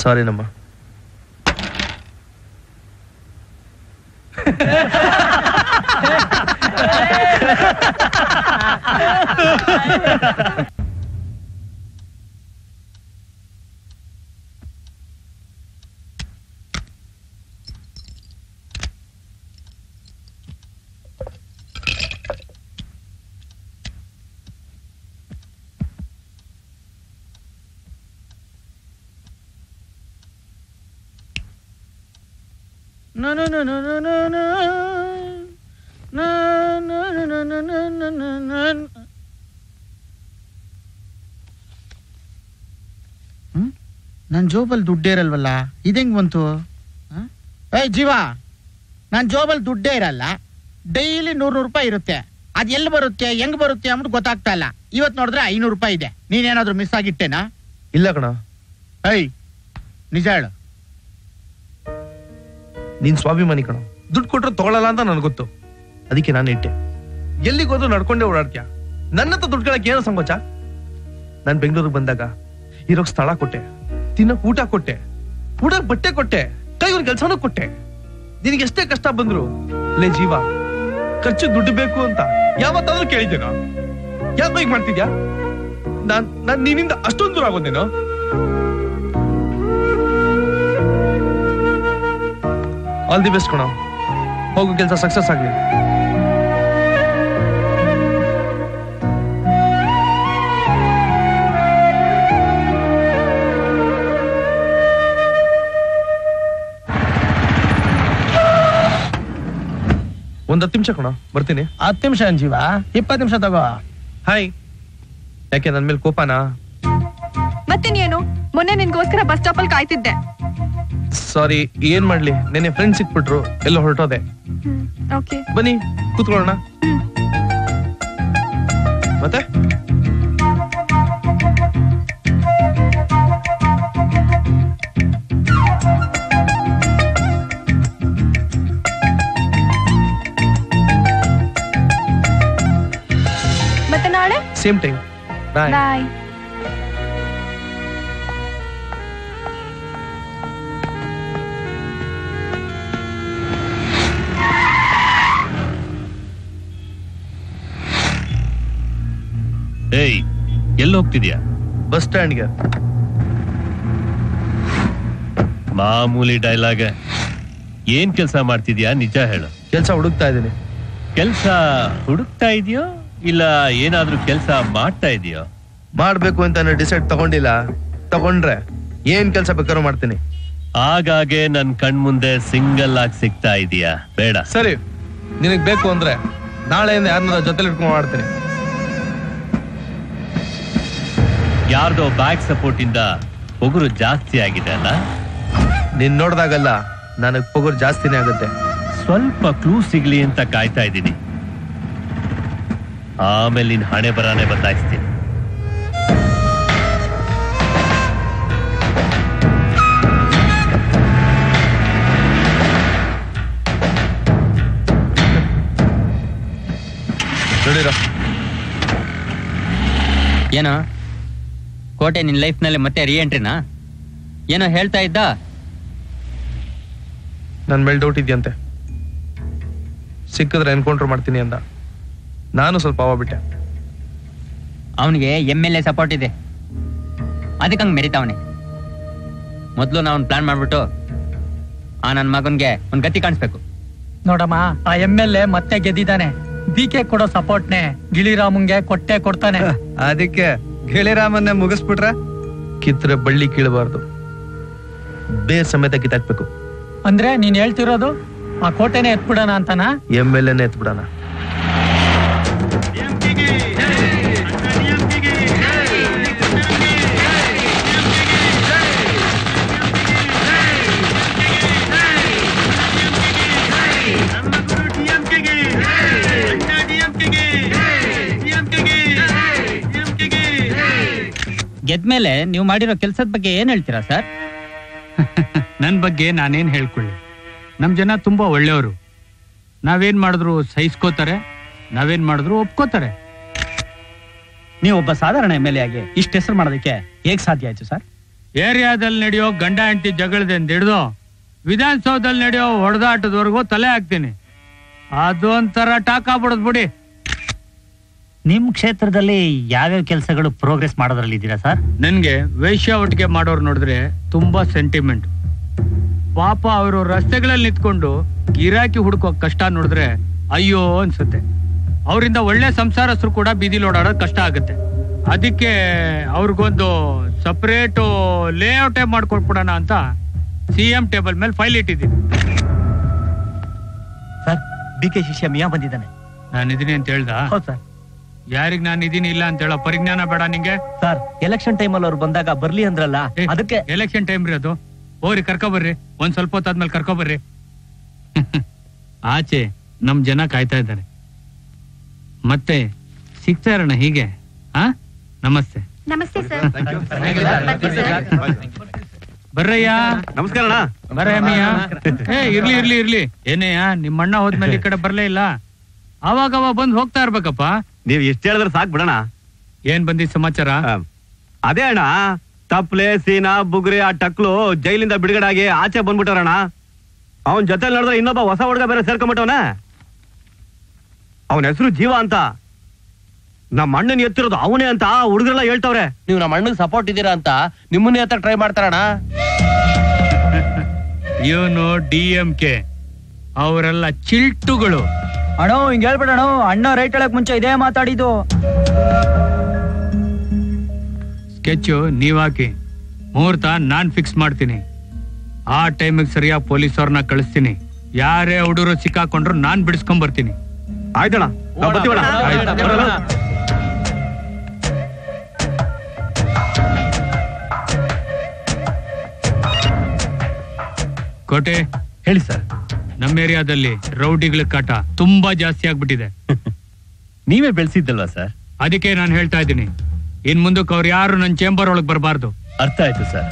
ಸಾರಿ ನಮ್ಮ ನನ್ ಜೋಬಲ್ ದುಡ್ಡೇ ಇರಲ್ವಲ್ಲ ಇದೆಂಗ್ ಬಂತು ಹ? ಏಯ್ ಜೀವ ನನ್ ಜೋಬಲ್ ದುಡ್ಡೇ ಇರಲ್ಲ ಡೈಲಿ ನೂರ್ ನೂರು ರೂಪಾಯಿ ಇರುತ್ತೆ ಅದ್ ಎಲ್ಲಿ ಬರುತ್ತೆ ಹೆಂಗ್ ಬರುತ್ತೆ ಅಂದ್ಬಿಟ್ಟು ಗೊತ್ತಾಗ್ತಾ ಇಲ್ಲ ಇವತ್ ನೋಡಿದ್ರೆ ಐನೂರು ರೂಪಾಯಿ ಇದೆ ನೀನೇನಾದ್ರೂ ಮಿಸ್ ಆಗಿಟ್ಟೇನಾ ಇಲ್ಲ ಕಣ ಏಯ್ ನಿಜ ಹೇಳು ನೀನ್ ಸ್ವಾಭಿಮಾನಿ ಕಣ ದುಡ್ಡು ಕೊಟ್ರೆ ತಗೊಳಲ್ಲ ಅಂತ ನನ್ಗೆ ಗೊತ್ತು ಅದಕ್ಕೆ ನಾನು ಇಟ್ಟೆ ಎಲ್ಲಿಗೆ ಹೋದ್ರು ನಡ್ಕೊಂಡೇ ಓಡಾಡ್ತೀಯ ನನ್ನ ಹತ್ರ ದುಡ್ಡು ಕೇಳಕ್ಕೆ ಏನೋ ಸಂಕೋಚ ನಾನ್ ಬೆಂಗಳೂರಿಗೆ ಬಂದಾಗ ಇರೋಕ್ ಸ್ಥಳ ಕೊಟ್ಟೆ ತಿನ್ನಕ್ ಊಟ ಕೊಟ್ಟೆ ಊಟಕ್ ಬಟ್ಟೆ ಕೊಟ್ಟೆ ಕೈಗೊಂದು ಕೆಲ್ಸನೂ ಕೊಟ್ಟೆ ನಿನಗೆ ಎಷ್ಟೇ ಕಷ್ಟ ಬಂದ್ರು ಲೇ ಜೀವ ಖರ್ಚು ದುಡ್ಡು ಬೇಕು ಅಂತ ಯಾವತ್ತಾದ್ರೂ ಕೇಳಿದ್ದೇನೋ ಯಾಕೋ ಈಗ ಮಾಡ್ತಿದ್ಯಾ ನಾನ್ ನಾನ್ ನಿನ್ನಿಂದ ಅಷ್ಟೊಂದು ದೂರ ಆಗೋದೇನೋ ಆಲ್ ದಿ ಬೆಸ್ಟ್ ಕಣ ಹೋಗೋ ಕೆಲಸ ಸಕ್ಸಸ್ ಆಗ್ಲಿ ಒಂದ್ ಹತ್ತು ನಿಮಿಷ ಕಣ ಬರ್ತೀನಿ ಹತ್ತು ನಿಮಿಷ ಜೀವ ಇಪ್ಪತ್ತು ನಿಮಿಷ ತಗೋ ಹಾಯ್ ಯಾಕೆ ನನ್ ಮೇಲೆ ಕೋಪನಾ ಮತ್ತಿನ್ನೇನು ಮೊನ್ನೆ ನಿನ್ಗೋಸ್ಕರ ಬಸ್ ಸ್ಟಾಪ್ ಅಲ್ಲಿ ಕಾಯ್ತಿದ್ದೆ ಸಾರಿ ಏನ್ ಮಾಡ್ಲಿ ನೆನ್ನೆ ಫ್ರೆಂಡ್ ಸಿಕ್ಬಿಟ್ರು ಎಲ್ಲ ಹೊರಟೋದೆ ಓಕೆ ಬನ್ನಿ ಕೂತ್ಕೊಳ್ಳೋಣ ಮತ್ತೆ ಮತ್ತೆ ನಾಳೆ ಸೇಮ್ ಟೈಮ್ ಬಾಯ್ ಬಾಯ್ ಏಯ್ ಎಲ್ಲಿ ಹೋಗ್ತಿದ್ಯಾ ಬಸ್ ಸ್ಟ್ಯಾಂಡ್ಗೆ ಮಾಮೂಲಿ ಡೈಲಾಗ್ ಏನ್ ಕೆಲಸ ಮಾಡ್ತಿದ್ಯಾ ನಿಜ ಹೇಳು ಕೆಲಸ ಹುಡುಕ್ತಾ ಇದ್ದೀನಿ ಕೆಲ್ಸ ಹುಡುಕ್ತಾ ಇದೆಯೋ ಇಲ್ಲ ಏನಾದ್ರೂ ಕೆಲಸ ಮಾಡ್ತಾ ಇದೆಯೋ ಮಾಡ್ಬೇಕು ಅಂತ ಡಿಸೈಡ್ ತಗೊಂಡಿಲ್ಲ ತಗೊಂಡ್ರೆ ಏನ್ ಕೆಲಸ ಬೇಕಾದ್ರೂ ಮಾಡ್ತೀನಿ ಆಗಾಗೆ ನನ್ ಕಣ್ಮುಂದೆ ಸಿಂಗಲ್ ಆಗಿ ಸಿಗ್ತಾ ಇದೀಯಾ ಬೇಡ ಸರಿ ನಿನಗ್ ಬೇಕು ಅಂದ್ರೆ ನಾಳೆಯಿಂದ ಯಾರನ್ನ ಜೊತೆಲಿ ಇಟ್ಕೊಂಡು ಮಾಡ್ತೀನಿ ಯಾರ್ದೋ ಬ್ಯಾಕ್ ಸಪೋರ್ಟ್ ಇಂದ ಉಗುರು ಜಾಸ್ತಿ ಆಗಿದೆ ಅಲ್ಲ ನೀನ್ ನೋಡ್ದಾಗಲ್ಲ ನನಗ್ ಪೊಗರು ಜಾಸ್ತಿನೇ ಆಗುತ್ತೆ ಸ್ವಲ್ಪ ಕ್ಲೂ ಸಿಗ್ಲಿ ಅಂತ ಕಾಯ್ತಾ ಇದ್ದೀನಿ ಆಮೇಲೆ ನಿನ್ ಹಣೆ ಬರಾನೆ ಬದಲಾಯಿಸ್ತೀನಿ ನೋಡಿರ ಏನೋ ಕೋಟೆ ನಿನ್ ಲೈಫ್ ನಲ್ಲಿ ಮತ್ತೆ ರೀ ಎಂಟ್ರಿನಾ ಏನೋ ಹೇಳ್ತಾ ಇದ್ದ ನನ್ ಮೇಲೆ ಡೌಟ್ ಇದೆಯಂತೆ ಸಿಕ್ಕಿದ್ರೆ ಎನ್ಕೌಂಟರ್ ಮಾಡ್ತೀನಿ ಅಂದ ನಾನು ಸ್ವಲ್ಪ ಬಿಟ್ಟೆ ಅವನಿಗೆ ಎಮ್ ಎಲ್ ಎ ಸಪೋರ್ಟ್ ಇದೆ ಅದಕ್ಕೆ ಹಂಗೆ ಮೆರಿತಾವನೆ ಮೊದಲು ನಾವು ಒಂದು ಪ್ಲಾನ್ ಮಾಡ್ಬಿಟ್ಟು ಆ ನನ್ನ ಮಗನ್ಗೆ ಒಂದು ಗತಿ ಕಾಣಿಸ್ಬೇಕು ನೋಡಮ್ಮ ಆ ಎಮ್ ಎಲ್ ಎ ಮತ್ತೆ ಗೆದ್ದಿದ್ದಾನೆ ಬಿ ಕೆ ಕೊಡೋ ಸಪೋರ್ಟ್ನೆ ಗಿಳಿರಾಮಂಗೆ ಕೊಟ್ಟೆ ಕೊಡ್ತಾನೆ ಅದಕ್ಕೆ ಗಿಳಿರಾಮನ್ನೇ ಮುಗಿಸ್ಬಿಟ್ರೆ ಕಿತ್ತರೆ ಬಳ್ಳಿ ಕೀಳಬಾರ್ದು ಬೇರ್ ಸಮೇತ ಕಿತ್ತಾಕ್ಬೇಕು ಅಂದ್ರೆ ನೀನ್ ಹೇಳ್ತಿರೋದು ಆ ಕೋಟೆನೆ ಎತ್ಬಿಡೋಣ ಅಂತನಾ ಎಮ್ ಎಲ್ ಎನೇ ಎತ್ಬಿಡೋಣ ಗೆದ್ಮೇಲೆ ನೀವು ಮಾಡಿರೋ ಕೆಲಸದ ಬಗ್ಗೆ ಏನ್ ಹೇಳ್ತೀರಾ ಸರ್ ನನ್ ಬಗ್ಗೆ ನಾನೇನ್ ಹೇಳ್ಕೊಳ್ಳಿ ನಮ್ ಜನ ತುಂಬಾ ಒಳ್ಳೆಯವರು ನಾವೇನ್ ಮಾಡಿದ್ರು ಸಹಿಸ್ಕೋತಾರೆ ನಾವೇನ್ ಮಾಡಿದ್ರು ಒಪ್ಕೋತಾರೆ ನೀವು ಒಬ್ಬ ಸಾಧಾರಣ ಎಮ್ ಎಲ್ ಎ ಆಗಿ ಇಷ್ಟು ಹೆಸರು ಮಾಡೋದಕ್ಕೆ ಹೇಗ್ ಸಾಧ್ಯ ಆಯ್ತು ಸರ್ ಏರಿಯಾದಲ್ಲಿ ನಡೆಯೋ ಗಂಡ ಹೆಂಡತಿ ಜಗಳದಿಂದ ಹಿಡಿದು ವಿಧಾನಸೌಧದಲ್ಲಿ ನಡೆಯೋ ಹೊಡೆದಾಟದವರೆಗೂ ತಲೆ ಹಾಕ್ತೀನಿ ಅದೊಂಥರ ಟಾಕ್ ಆಗ್ಬಿಡೋದು ಬಿಡಿ ನಿಮ್ ಕ್ಷೇತ್ರದಲ್ಲಿ ಯಾವ್ಯಾವ ಕೆಲಸಗಳು ಪ್ರೋಗ್ರೆಸ್ ಮಾಡೋದ್ರಲ್ಲಿ ಇದ್ದೀರಾ ಸರ್ ನನ್ಗೆ ವೇಶ್ಯ ಒಟ್ಟಿಗೆ ಮಾಡೋರು ನೋಡಿದ್ರೆ ತುಂಬಾ ಸೆಂಟಿಮೆಂಟ್ ಪಾಪ ಅವರು ರಸ್ತೆಗಳಲ್ಲಿ ನಿಂತ್ಕೊಂಡು ಗಿರಾಕಿ ಹುಡುಕೋ ಕಷ್ಟ ನೋಡಿದ್ರೆ ಅಯ್ಯೋ ಅನ್ಸುತ್ತೆ ಅವರಿಂದ ಒಳ್ಳೆ ಸಂಸಾರಸ್ಥರು ಕೂಡ ಬೀದಿಲಿ ಓಡಾಡೋದು ಕಷ್ಟ ಆಗುತ್ತೆ ಅದಕ್ಕೆ ಅವ್ರಿಗೊಂದು ಸಪರೇಟ್ ಲೇಔಟೇ ಮಾಡ್ಕೊಟ್ಬಿಡೋಣ ಅಂತ ಸಿ ಎಂ ಟೇಬಲ್ ಮೇಲೆ ಫೈಲ್ ಇಟ್ಟಿದ್ದೀನಿ ಸರ್ ಡಿ ಕೆ ಶಿಷ್ಯ ಮಿಯಾ ಬಂದಿದ್ದಾನೆ ನಾನು ಇದೀನಿ ಅಂತ ಹೇಳ್ದ ಹೌದು ಸರ್ ಯಾರಿಗ್ ನಾನು ಇದೀನಿ ಇಲ್ಲ ಅಂತ ಹೇಳೋ ಪರಿಜ್ಞಾನ ಬೇಡ ನಿಂಗೆ ಸರ್ ಎಲೆಕ್ಷನ್ ಟೈಮಲ್ಲಿ ಅವ್ರು ಬಂದಾಗ ಬರ್ಲಿ ಅಂದ್ರಲ್ಲ ಅದಕ್ಕೆ ಎಲೆಕ್ಷನ್ ಟೈಮ್ ರೀ ಅದು ಹೋಗ್ರಿ ಕರ್ಕೊ ಬರ್ರಿ ಒಂದ್ ಸ್ವಲ್ಪ ಹೊತ್ತಾದ್ಮೇಲೆ ಕರ್ಕೊ ಬರ್ರಿ ಆಚೆ ನಮ್ ಜನ ಕಾಯ್ತಾ ಇದ್ದಾರೆ ಮತ್ತೆ ಸಿಗ್ತಾ ಇರೋಣ ಹೀಗೆ ಹಾ ನಮಸ್ತೆ ನಮಸ್ತೆ ಸರ್ ಬರ್ರಯ್ಯ ನಮಸ್ಕಾರ ಬರಯ್ಯ ಏ ಇರ್ಲಿ ಇರ್ಲಿ ಇರ್ಲಿ ಏನೇಯ ನಿಮ್ಮ ಅಣ್ಣ ಹೋದ್ಮೇಲೆ ಈ ಕಡೆ ಬರ್ಲೇ ಇಲ್ಲ ಅವಾಗ ಅವಾಗ ಬಂದ್ ಹೋಗ್ತಾ ಇರ್ಬೇಕಪ್ಪ ನೀವ್ ಇಷ್ಟ ಹೇಳಿದ್ರೆ ಸಾಕ್ ಬಿಡಣ ಏನ್ ಬಂದಿದ್ ಸಮಾಚಾರ ಅದೇ ಅಣ್ಣ ತಪ್ಲೆ ಸೀನಾ ಬುಗ್ರಿ ಆ ಟಕ್ಲು ಜೈಲಿಂದ ಬಿಡುಗಡೆ ಆಗಿ ಆಚೆ ಬಂದ್ಬಿಟ್ಟಾರಣ್ಣ ಅವನ್ ಜೊತೆ ನೋಡಿದ್ರೆ ಇನ್ನೊಬ್ಬ ಹೊಸ ಹುಡುಗ ಬೇರೆ ಸೇರ್ಕೊಂಡ್ಬಿಟ್ಟವನ ಅವನ ಹೆಸರು ಜೀವ ಅಂತ ನಮ್ಮ ಅಣ್ಣನ್ ಎತ್ತಿರೋದು ಅವನೇ ಅಂತ ಹುಡುಗರೆಲ್ಲ ಹೇಳ್ತವ್ರೆ ನೀವು ನಮ್ಮ ಅಣ್ಣಗ್ ಸಪೋರ್ಟ್ ಇದ್ದೀರಾ ಅಂತ ನಿಮ್ಮನ್ನೇ ಹತ್ರ ಟ್ರೈ ಮಾಡ್ತಾರಣ ಇವನು ಡಿ ಎಂ ಕೆ ಅವರೆಲ್ಲ ಚಿಲ್ಟುಗಳು ಅಣ್ಣ ಹಿಂಗ್ ಹೇಳ್ಬಿಡಣ ಅಣ್ಣ ರೈಟ್ ಹೇಳಕ್ ಮುಂಚೆ ಇದೇ ಮಾತಾಡಿದ್ದು ಸ್ಕೆಚ್ ನೀವ್ ಹಾಕಿ ಮುಹೂರ್ತ ನಾನ್ ಫಿಕ್ಸ್ ಮಾಡ್ತೀನಿ ಆ ಟೈಮಿಗೆ ಸರಿಯಾಗಿ ಪೊಲೀಸ್ ಅವ್ರನ್ನ ಕಳಿಸ್ತೀನಿ ಯಾರೇ ಹುಡುಗರು ಸಿಕ್ಕಾಕೊಂಡ್ರು ನಾನ್ ಬಿಡಿಸ್ಕೊಂಡ್ ಬರ್ತೀನಿ ಆಯ್ತಣ್ಣ ನಾವ್ ಬರ್ತೀವಣ್ಣ. ಆಯ್ತು. ಬರೋಣ? ಕೋಟೆ ಹೇಳಿ ಸರ್ ನಮ್ಮ ಏರಿಯಾದಲ್ಲಿ ರೌಡಿಗಳ ಕಾಟ ತುಂಬಾ ಜಾಸ್ತಿ ಆಗ್ಬಿಟ್ಟಿದೆ ನೀವೇ ಬೆಳೆಸಿದ್ದಲ್ವಾ ಸರ್ ಅದಕ್ಕೆ ನಾನು ಹೇಳ್ತಾ ಇದ್ದೀನಿ ಇನ್ ಮುಂದಕ್ಕೆ ಅವ್ರು ಯಾರು ನನ್ನ ಚೇಂಬರ್ ಒಳಗೆ ಬರಬಾರ್ದು ಅರ್ಥ ಆಯ್ತು ಸರ್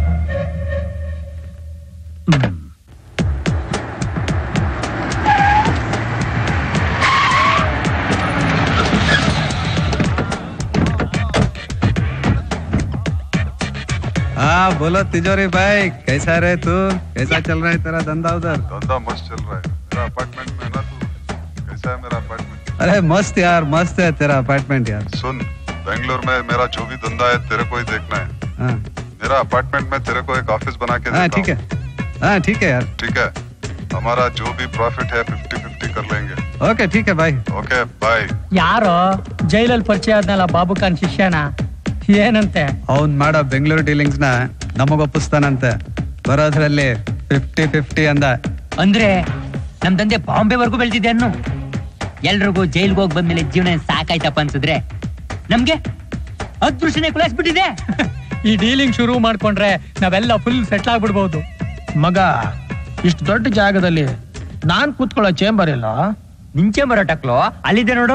हाँ बोलो तिजोरी भाई कैसा रहे तू कैसा चल रहा है तेरा धंधा उधर धंधा मस्त चल रहा है मेरा अपार्टमेंट में है ना तू कैसा है मेरा अपार्टमेंट अरे मस्त यार मस्त है तेरा अपार्टमेंट यार सुन बेंगलोर में मेरा जो भी धंधा है तेरे को ही देखना है हाँ मेरा अपार्टमेंट में तेरे को एक ऑफिस बना के हाँ देता ठीक है हूँ। हाँ ठीक है यार ठीक है हमारा जो भी प्रॉफिट है फिफ्टी फिफ्टी कर लेंगे ಓಕೆ ठीक है भाई ओके बाय ಯಾರೋ ಜೈಲಲ್ಲಿ ಪರಿಚಯ ಆದ್ನಲ್ಲ ಬಾಬು ಖಾನ್ ಶಿಷ್ಯನ ಏನಂತೆ ಅವ್ನ್ ಮಾಡೋ ಬೆಂಗಳೂರು ಡೀಲಿಂಗ್ಸ್ ನ ನಮಗ್ ಒಪ್ಪಿಸ್ತಾನಂತೆ ಬರೋದ್ರಲ್ಲಿ ಫಿಫ್ಟಿ ಫಿಫ್ಟಿ ಅಂದ ಅಂದ್ರೆ ನಮ್ ತಂದೆ ಬಾಂಬೆವರೆಗೂ ಬೆಳೆದಿದೆ ಅನ್ನು ಎಲ್ರಿಗೂ ಜೈಲ್ಗೆ ಹೋಗಿ ಬಂದ್ಮೇಲೆ ಜೀವನ ಸಾಕಾಯ್ತಪ್ಪ ಅನ್ಸಿದ್ರೆ ನಮ್ಗೆ ಅದೃಷ್ಟನೇ ಕುಲಾಯಿಸ್ಬಿಟ್ಟಿದೆ ಈ ಡೀಲಿಂಗ್ ಶುರು ಮಾಡ್ಕೊಂಡ್ರೆ ನಾವೆಲ್ಲ ಫುಲ್ ಸೆಟ್ಲ್ ಆಗ್ಬಿಡ್ಬೋದು ಮಗ ಇಷ್ಟು ದೊಡ್ಡ ಜಾಗದಲ್ಲಿ ನಾನ್ ಕೂತ್ಕೊಳ್ಳೋ ಚೇಂಬರ್ ಇಲ್ಲ ನಿನ್ ಚೇಂಬರ್ ಟಕ್ಲು ಅಲ್ಲಿದೆ ನೋಡು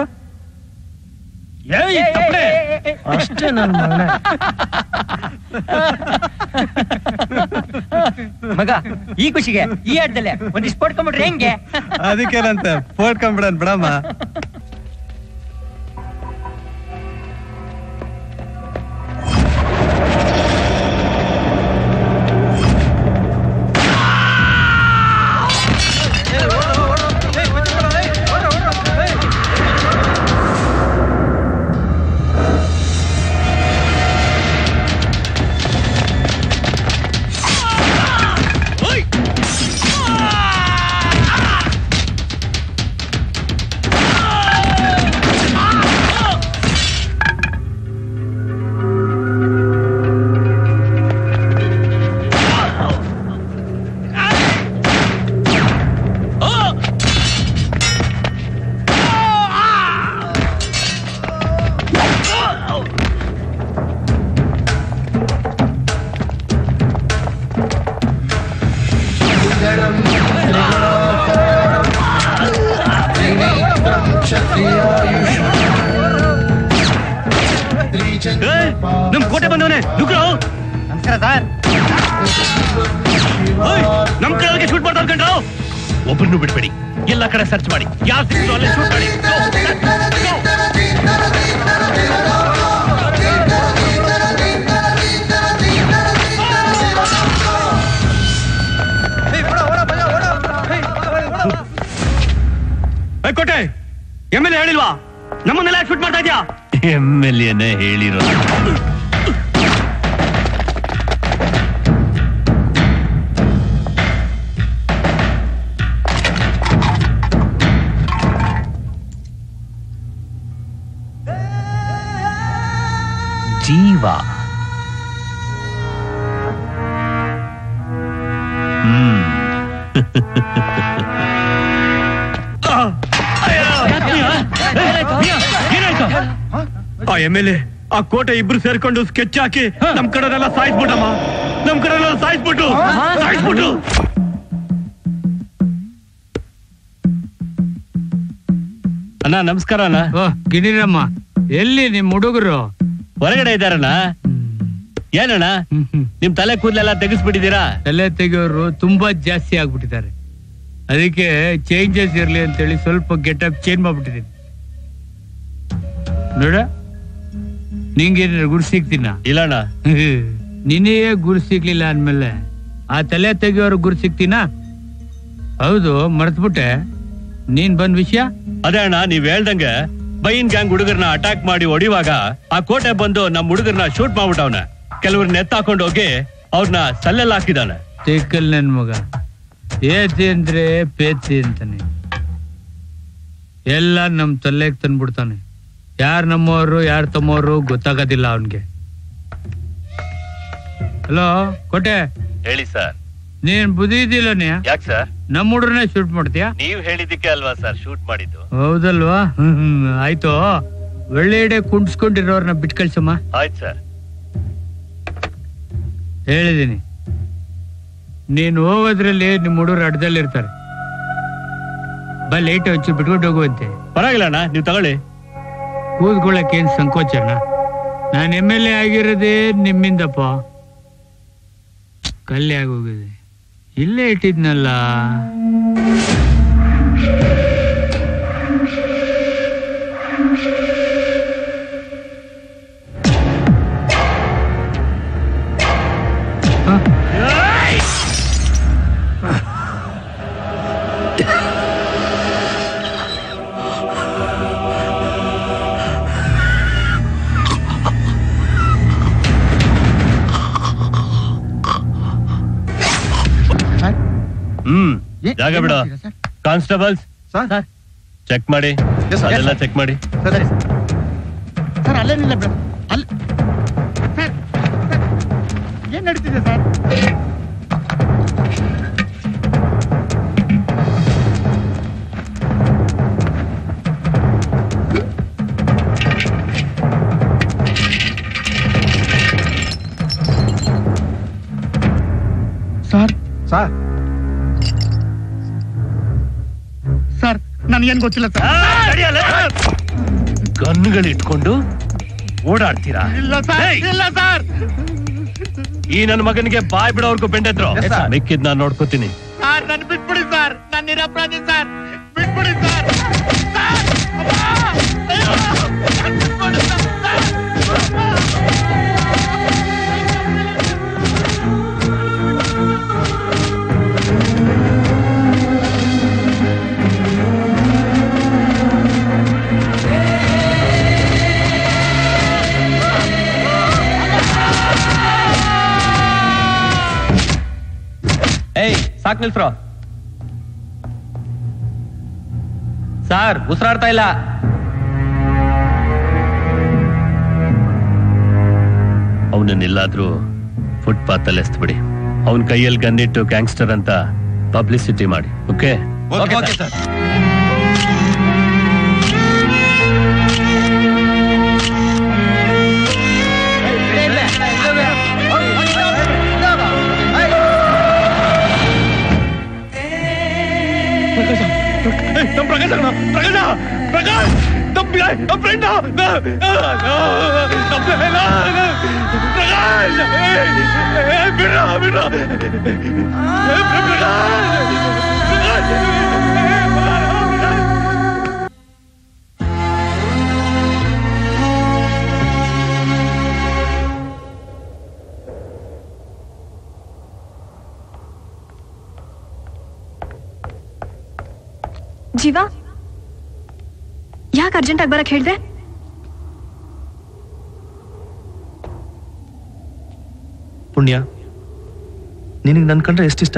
ಅಷ್ಟೇ ನನ್ ಮಗನೇ ಮಗ ಈ ಖುಷಿಗೆ ಈ ಆಟದಲ್ಲೇ ಒಂದಿಷ್ಟು ಪಡ್ಕೊಂಡ್ಬಿಟ್ರೆ ಹೆಂಗೆ ಅದಕ್ಕೇನಂತೆ ಪೋಡ್ಕೊಂಡ್ಬಿಡನ್ ಬಿಡಮ್ಮ ನಮ್ ಕೋಟೆ ಬಂದವನೆ ನುಗ್ರು ನಮಸ್ಕಾರ ಸರ್ ನಮ್ ಕಡೆ ಶೂಟ್ ಮಾಡ್ತಾ ಕಂಡ್ರು ಒಬ್ಬರನ್ನು ಬಿಡ್ಬೇಡಿ ಎಲ್ಲ ಕಡೆ ಸರ್ಚ್ ಮಾಡಿ ಯಾರು ಸಿಕ್ಕಿದ್ರು ಅಲ್ಲೇ ಶೂಟ್ ಮಾಡಿ Go, go. ಎಮ್ ಎಲ್ ಹೇಳಿಲ್ವಾ ನಮ್ಮನ್ನೆಲ್ಲ ಶೂಟ್ ಮಾಡ್ತಾ ಇದ್ಯಾ ಎಮ್ ಎಲ್ ಎನೇ ಹೇಳಿರೋ ಜೀವ ಹ್ಮ್ ಆ ಎಮ್ ಎಲ್ ಎ ಆ ಕೋಟೆ ಇಬ್ರು ಸೇರ್ಕೊಂಡು ಸ್ಕೆಚ್ ಹಾಕಿ ನಮ್ ಕಡೆನೆಲ್ಲ ಸಾಯಿಸ್ಬಿಟ್ಟಮ್ಮ ನಮ್ ಕಡೆನೆಲ್ಲ ಸಾಯಿಸ್ಬಿಟ್ಟು ಸಾಯಿಸ್ಬಿಟ್ಟು ಅಣ್ಣ ನಮಸ್ಕಾರ ಅಣ್ಣ ಗಿಣಿರಮ್ಮ ಎಲ್ಲಿ ನಿಮ್ ಹುಡುಗರು ಹೊರಗಡೆ ಇದ್ದಾರಣ್ಣ ಏನಣ್ಣ ನಿಮ್ ತಲೆ ಕೂದಲೆಲ್ಲ ತೆಗಿಸ್ಬಿಟ್ಟಿದ್ದೀರಾ ತಲೆ ತೆಗೆಯೋರು ತುಂಬಾ ಜಾಸ್ತಿ ಆಗ್ಬಿಟ್ಟಿದ್ದಾರೆ ಅದಕ್ಕೆ ಚೇಂಜಸ್ ಇರ್ಲಿ ಅಂತೇಳಿ ಸ್ವಲ್ಪ ಗೆಟಪ್ ಚೇಂಜ್ ಮಾಡ್ಬಿಟ್ಟಿದ್ದೀನಿ ನೋಡ ನಿಂಗೆ ಗುರು ಸಿಗ್ತೀನ ಇಲ್ಲಣ್ಣ ನಿನಗೆ ಗುರು ಸಿಗ್ಲಿಲ್ಲ ಅಂದ್ಮೇಲೆ ಆ ತಲೆ ತೆಗಿಯೋರು ಗುರು ಸಿಗ್ತೀನಾ ಹೌದು ಮರ್ತ್ಬಿಟ್ಟೆ ನೀನ್ ಬಂದ್ ವಿಷಯ ಅದೇ ಅಣ್ಣ ನೀವ್ ಹೇಳ್ದಂಗೆ ಬೈನ್ ಗ್ಯಾಂಗ್ ಹುಡುಗರ್ನ ಅಟ್ಯಾಕ್ ಮಾಡಿ ಹೊಡಿವಾಗ ಆ ಕೋಟೆ ಬಂದು ನಮ್ ಹುಡುಗರ್ನ ಶೂಟ್ ಮಾಡ್ಬಿಟ್ಟವನ ಕೆಲವ್ರನ್ನ ಎತ್ತಾಕೊಂಡು ಹೋಗಿ ಅವ್ರನ್ನ ಸಲ್ಲೆಲ್ಲ ಹಾಕಿದಾನೆ ತಿಕ್ಕಲ್ ನನ್ ಮಗ ಏತಿ ಅಂದ್ರೆ ಪೇತಿ ಅಂತಾನೆ ಎಲ್ಲ ನಮ್ ತಲೆಗ್ ತಂದ್ಬಿಡ್ತಾನೆ ಯಾರ್ ನಮ್ಮವರು ಯಾರ್ ತಮ್ಮವರು ಗೊತ್ತಾಗೋದಿಲ್ಲ ಅವನ್ಗೆ ಹಲೋ ಕೋಟೆ ಹೇಳಿ ಸರ್ ನೀನ್ ಬುದ್ಧಿ ಇದ್ದಿಲ್ಲ ನೀ ಯಾಕೆ ಸರ್ ನಮ್ಮ ಹುಡ್ರನ್ನೇ ಶೂಟ್ ಮಾಡ್ತೀಯಾ ನೀವ್ ಹೇಳಿದ್ದಕ್ಕೆ ಅಲ್ವಾ ಸರ್ ಶೂಟ್ ಮಾಡಿದ್ದು ಹೌದಲ್ವಾ ಹ್ಮ್ ಹ್ಮ್ ಆಯ್ತು ಒಳ್ಳೆ ಎಡೆ ಕುಂಡ್ಸ್ಕೊಂಡಿರೋರ್ನ ಬಿಟ್ ಕಳ್ಸಮ್ಮ ಆಯ್ತು ಸರ್ ಹೇಳಿದೀನಿ ನೀನ್ ಹೋಗೋದ್ರಲ್ಲಿ ನಿಮ್ ಹುಡುಗರು ಅಡ್ಡದಲ್ಲಿ ಇರ್ತಾರೆ ಬಾ ಲೈಟ್ ಹಚ್ಚಿ ಬಿಟ್ಕೊಂಡು ಹೋಗುವಂತೆ ಪರವಾಗಿಲ್ಲ ಅಣ್ಣ ನೀವು ತಗೊಳ್ಳಿ ಕೂತ್ಕೊಳ್ಳಕ್ಕೆ ಏನ್ ಸಂಕೋಚನ ನಾನು ಎಮ್ ಎಲ್ ಎ ಆಗಿರೋದೇ ನಿಮ್ಮಿಂದಪ್ಪ ಕಲ್ಲೆ ಆಗೋಗಿದೆ ಇಲ್ಲೇ ಇಟ್ಟಿದ್ನಲ್ಲ ಹ್ಮ್ ಜಾಗ ಬಿಡು ಕಾನ್ಸ್ಟೇಬಲ್ಸ್ ಚೆಕ್ ಮಾಡಿ ಅದೆಲ್ಲ ಚೆಕ್ ಮಾಡಿ ಸರ್ ಅಲ್ಲೇನಿಲ್ಲ ಬಿಡು ಅಲ್ಲಿ ಸರ್ ಸರ್, ಏನ್ ನಡೀತಿದೆ ಸರ್ ಸರ್ ಸರ್ ಸರ್ ನನ್ಗೇನ್ ಗೊತ್ತಿಲ್ಲ ಸರ್ ಗನ್ಗಳು ಇಟ್ಕೊಂಡು ಓಡಾಡ್ತೀರಾ ಇಲ್ಲ ಸರ್ ಇಲ್ಲ ಸರ್ ಈ ನನ್ನ ಮಗನಿಗೆ ಬಾಯ್ ಬಿಡೋರ್ಗು ಬೆಂಡೆದ್ರು ಮಿಕ್ಕಿದ್ ನಾನ್ ನೋಡ್ಕೋತೀನಿ ಸರ್ ನನ್ ಬಿಟ್ಬಿಡಿ ಸರ್ ನನ್ನ ನಿರಪರಾಧಿ ಸರ್ ಬಿಟ್ಬಿಡಿ ಸರ್ ಏಯ್ ಸಾಕ್ ನಿಲ್ಸ್ರೋ ಸಾರ್ ಉಸಿರಾಡ್ತಾ ಇಲ್ಲ ಅವನನ್ನೆಲ್ಲಾದ್ರೂ ಫುಟ್ಪಾತ್ ಅಲ್ಲಿ ಎಸ್ತ್ಬಿಡಿ ಅವನ ಕೈಯಲ್ಲಿ ಗನ್ನಿಟ್ಟು ಗ್ಯಾಂಗ್ಸ್ಟರ್ ಅಂತ ಪಬ್ಲಿಸಿಟಿ ಮಾಡಿ ಓಕೆ ನಮ್ ಪ್ರಕಾಶ್ ಅಣ್ಣ, ಪ್ರಕಾಶ ಪ್ರಕಾಶ್ ನಮ್ ಬಿಡ- ನಮ್ ಫ್ರೆಂಡ್ ಪ್ರಕಾಶ್ ಏ, ಏ, ಬಿಡ್ರ ಬಿಡ್ರ ಏ, ಪ್ರಕಾಶ್ ಪ್ರಕಾಶ್ ಜೀವ ಯಾಕೆ ಅರ್ಜೆಂಟ್ ಆಗಿ ಬರಕ್ ಹೇಳ್ದೆ ಪುಣ್ಯ ನಿನಗೆ ನನ್ ಕಂಡ್ರೆ ಎಷ್ಟಿಷ್ಟ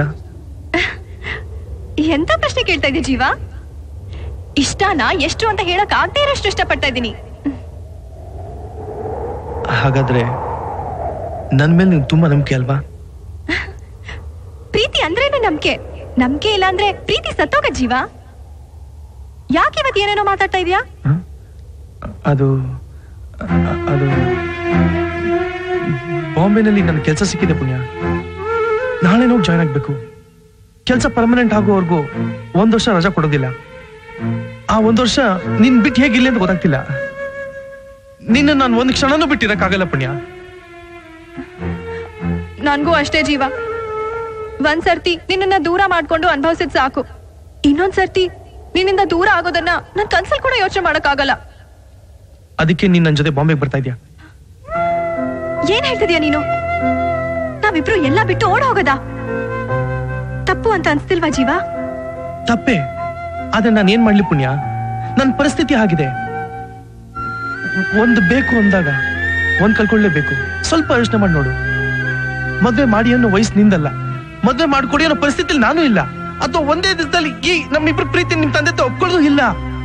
ಎಂತ ಪ್ರಶ್ನೆ ಕೇಳ್ತಾ ಇದೀಯ ಜೀವ ಇಷ್ಟನಾ ಎಷ್ಟು ಅಂತ ಹೇಳಕ್ ಆಗದೆ ಇರೋಷ್ಟು ಇಷ್ಟಪಡ್ತಾ ಇದ್ದೀನಿ ಹಾಗಾದ್ರೆ ನನ್ ಮೇಲೆ ನಿಂಗೆ ತುಂಬಾ ನಂಬಿಕೆ ಅಲ್ವಾ ಪ್ರೀತಿ ಅಂದ್ರೇನು ನಂಬಿಕೆ ನಂಬಿಕೆ ಇಲ್ಲ ಅಂದ್ರೆ ಪ್ರೀತಿ ಸತ್ತೋಗ ಜೀವ ಯಾಕೆ ಇವತ್ತು ಏನೇನೋ ಮಾತಾಡ್ತಾ ಇದೀಯಾ ಅದು ಅ- ಅದು ಬಾಂಬೆನಲ್ಲಿ ನನ್ನ ಕೆಲಸ ಸಿಕ್ಕಿದೆ ಪುಣ್ಯ ನಾಳೆ ಹೋಗಿ ಜಾಯ್ನ್ ಆಗ್ಬೇಕು ಕೆಲಸ ಪರ್ಮನೆಂಟ್ ಆಗೋವರೆಗೂ ಒಂದ್ ವರ್ಷ ರಜಾ ಕೊಡೋದಿಲ್ಲ ಆ ಒಂದ್ ವರ್ಷ ನಿನ್ ಬಿಟ್ಟು ಹೇಗಿಲ್ಲ ಅಂತ ಗೊತ್ತಾಗ್ತಿಲ್ಲ ನಿನ್ನ ನಾನು ಒಂದ್ ಕ್ಷಣನೂ ಬಿಟ್ಟಿರಕ್ಕಾಗಲ್ಲ ಪುಣ್ಯ ನನ್ಗೂ ಅಷ್ಟೇ ಜೀವ ಒಂದ್ ಸರ್ತಿ ನಿನ್ನನ್ನ ದೂರ ಮಾಡ್ಕೊಂಡು ಅನುಭವಿಸಿದ್ ಸಾಕು ಇನ್ನೊಂದ್ ಸರ್ತಿ ನಿನ್ನಿಂದ ದೂರ ಆಗೋದನ್ನ ನನ್ ಕನ್ಸಲ್ ಕೂಡ ಯೋಚನೆ ಮಾಡಕ್ಕಾಗಲ್ಲ ಅದಕ್ಕೆ ನೀನ್ ನನ್ನ ಜೊತೆ ಬಾಂಬೆಗೆ ಬರ್ತಾ ಇದೀಯ ಏನ್ ಹೇಳ್ತಿದ್ಯಾ ನೀನು ನಾವಿಬ್ರು ಎಲ್ಲ ಬಿಟ್ಟು ಓಡ್ ಹೋಗೋದಾ ತಪ್ಪು ಅಂತ ಅನ್ಸ್ತಿಲ್ವಾ ಜೀವ ತಪ್ಪೆ ಆದ್ರೆ ನಾನು ಏನ್ ಮಾಡ್ಲಿ ಪುಣ್ಯ ನನ್ನ ಪರಿಸ್ಥಿತಿ ಆಗಿದೆ ಒಂದು ಬೇಕು ಅಂದಾಗ ಒಂದ್ ಕಳ್ಕೊಳ್ಳೇಬೇಕು ಸ್ವಲ್ಪ ಯೋಚನೆ ಮಾಡಿ ನೋಡು ಮದ್ವೆ ಮಾಡಿ ಅನ್ನೋ ವಯಸ್ಸು ನಿಂದಲ್ಲ ಮದ್ವೆ ಮಾಡ್ಕೊಡಿ ಅನ್ನೋ ಪರಿಸ್ಥಿತಿಲಿ ನಾನು ಇಲ್ಲ ಅಥವಾ ಒಂದೇ ದಿವಸದಲ್ಲಿ ಈ ನಮ್ಮಿಬ್ರು ಪ್ರೀತಿ ನಿಮ್ ತಂದೆ ತಾಯಿ ಒಪ್ಕೊಳ್ಳೋದು ಇಲ್ಲ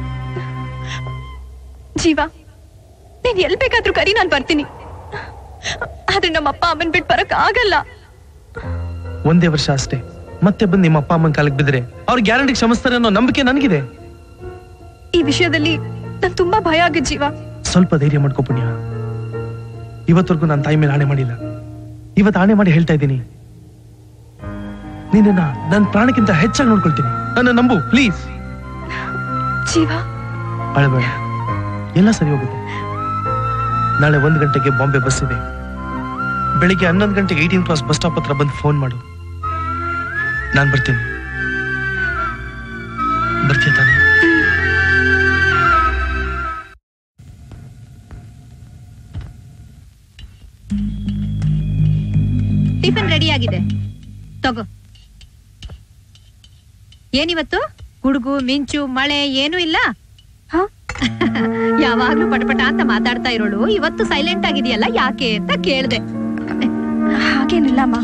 ಜೀವ ನೀನ್ ಎಲ್ ಬೇಕಾದ್ರೂ ಕರಿ ನಾನ್ ಬರ್ತೀನಿ ಆದ್ರೆ ನಮ್ಮ ಅಪ್ಪ ಅಮ್ಮನ್ ಬಿಟ್ಟು ಬರಕ್ ಆಗಲ್ಲ ಒಂದೇ ವರ್ಷ ಅಷ್ಟೇ ಮತ್ತೆ ಬಂದು ನಿಮ್ಮ ಅಪ್ಪ ಅಮ್ಮನ ಕಾಲಕ್ಕೆ ಬಿದ್ರೆ ಅವ್ರ ಗ್ಯಾರಂಟಿ ಕ್ಷಮಿಸ್ತಾರೆ ಅನ್ನೋ ನಂಬಿಕೆ ನನಗಿದೆ ಈ ವಿಷಯದಲ್ಲಿ ನಂಗೆ ತುಂಬಾ ಭಯ ಆಗಿದ್ ಜೀವ ಸ್ವಲ್ಪ ಧೈರ್ಯ ಮಾಡ್ಕೋ ಪುಣ್ಯ ಇವತ್ತವರೆಗೂ ನಾನು ತಾಯಿ ಮೇಲೆ ಆಣೆ ಮಾಡಿಲ್ಲ ಇವತ್ತು ಆಣೆ ಮಾಡಿ ಹೇಳ್ತಾ ಇದ್ದೀನಿ ನಿನ್ನ ನನ್ನ ಪ್ರಾಣಕ್ಕಿಂತ ಹೆಚ್ಚಾಗಿ ನೋಡ್ಕೊಳ್ತೀನಿ ನನ್ನ ನಂಬು ಪ್ಲೀಸ್ ಜೀವ ಅಳಬೇಡ ಎಲ್ಲ ಸರಿ ಹೋಗುತ್ತೆ ನಾಳೆ ಒಂದು ಗಂಟೆಗೆ ಬಾಂಬೆ ಬಸ್ ಇದೆ ಬೆಳಿಗ್ಗೆ ಹನ್ನೊಂದು ಗಂಟೆಗೆ ಏಯ್ಟೀನ್ ಕ್ಲಾಸ್ ಬಸ್ ಸ್ಟಾಪ್ ಹತ್ರ ಬಂದು ಫೋನ್ ಮಾಡು ನಾನು ಬರ್ತೀನಿ ಬರ್ತೀಯ ತಾನೆ ಟಿಫಿನ್ ರೆಡಿ ಆಗಿದೆ ತಗೋ ಏನಿವತ್ತು ಗುಡುಗು ಮಿಂಚು ಮಳೆ ಏನೂ ಇಲ್ಲ ಯಾವಾಗ್ಲೂ ಪಟಪಟ ಅಂತ ಮಾತಾಡ್ತಾ ಇರೋಳು ಇವತ್ತು ಸೈಲೆಂಟ್ ಆಗಿದೆಯಲ್ಲ ಯಾಕೆ ಅಂತ ಕೇಳ್ದೆ ಹಾಗೇನಿಲ್ಲಮ್ಮ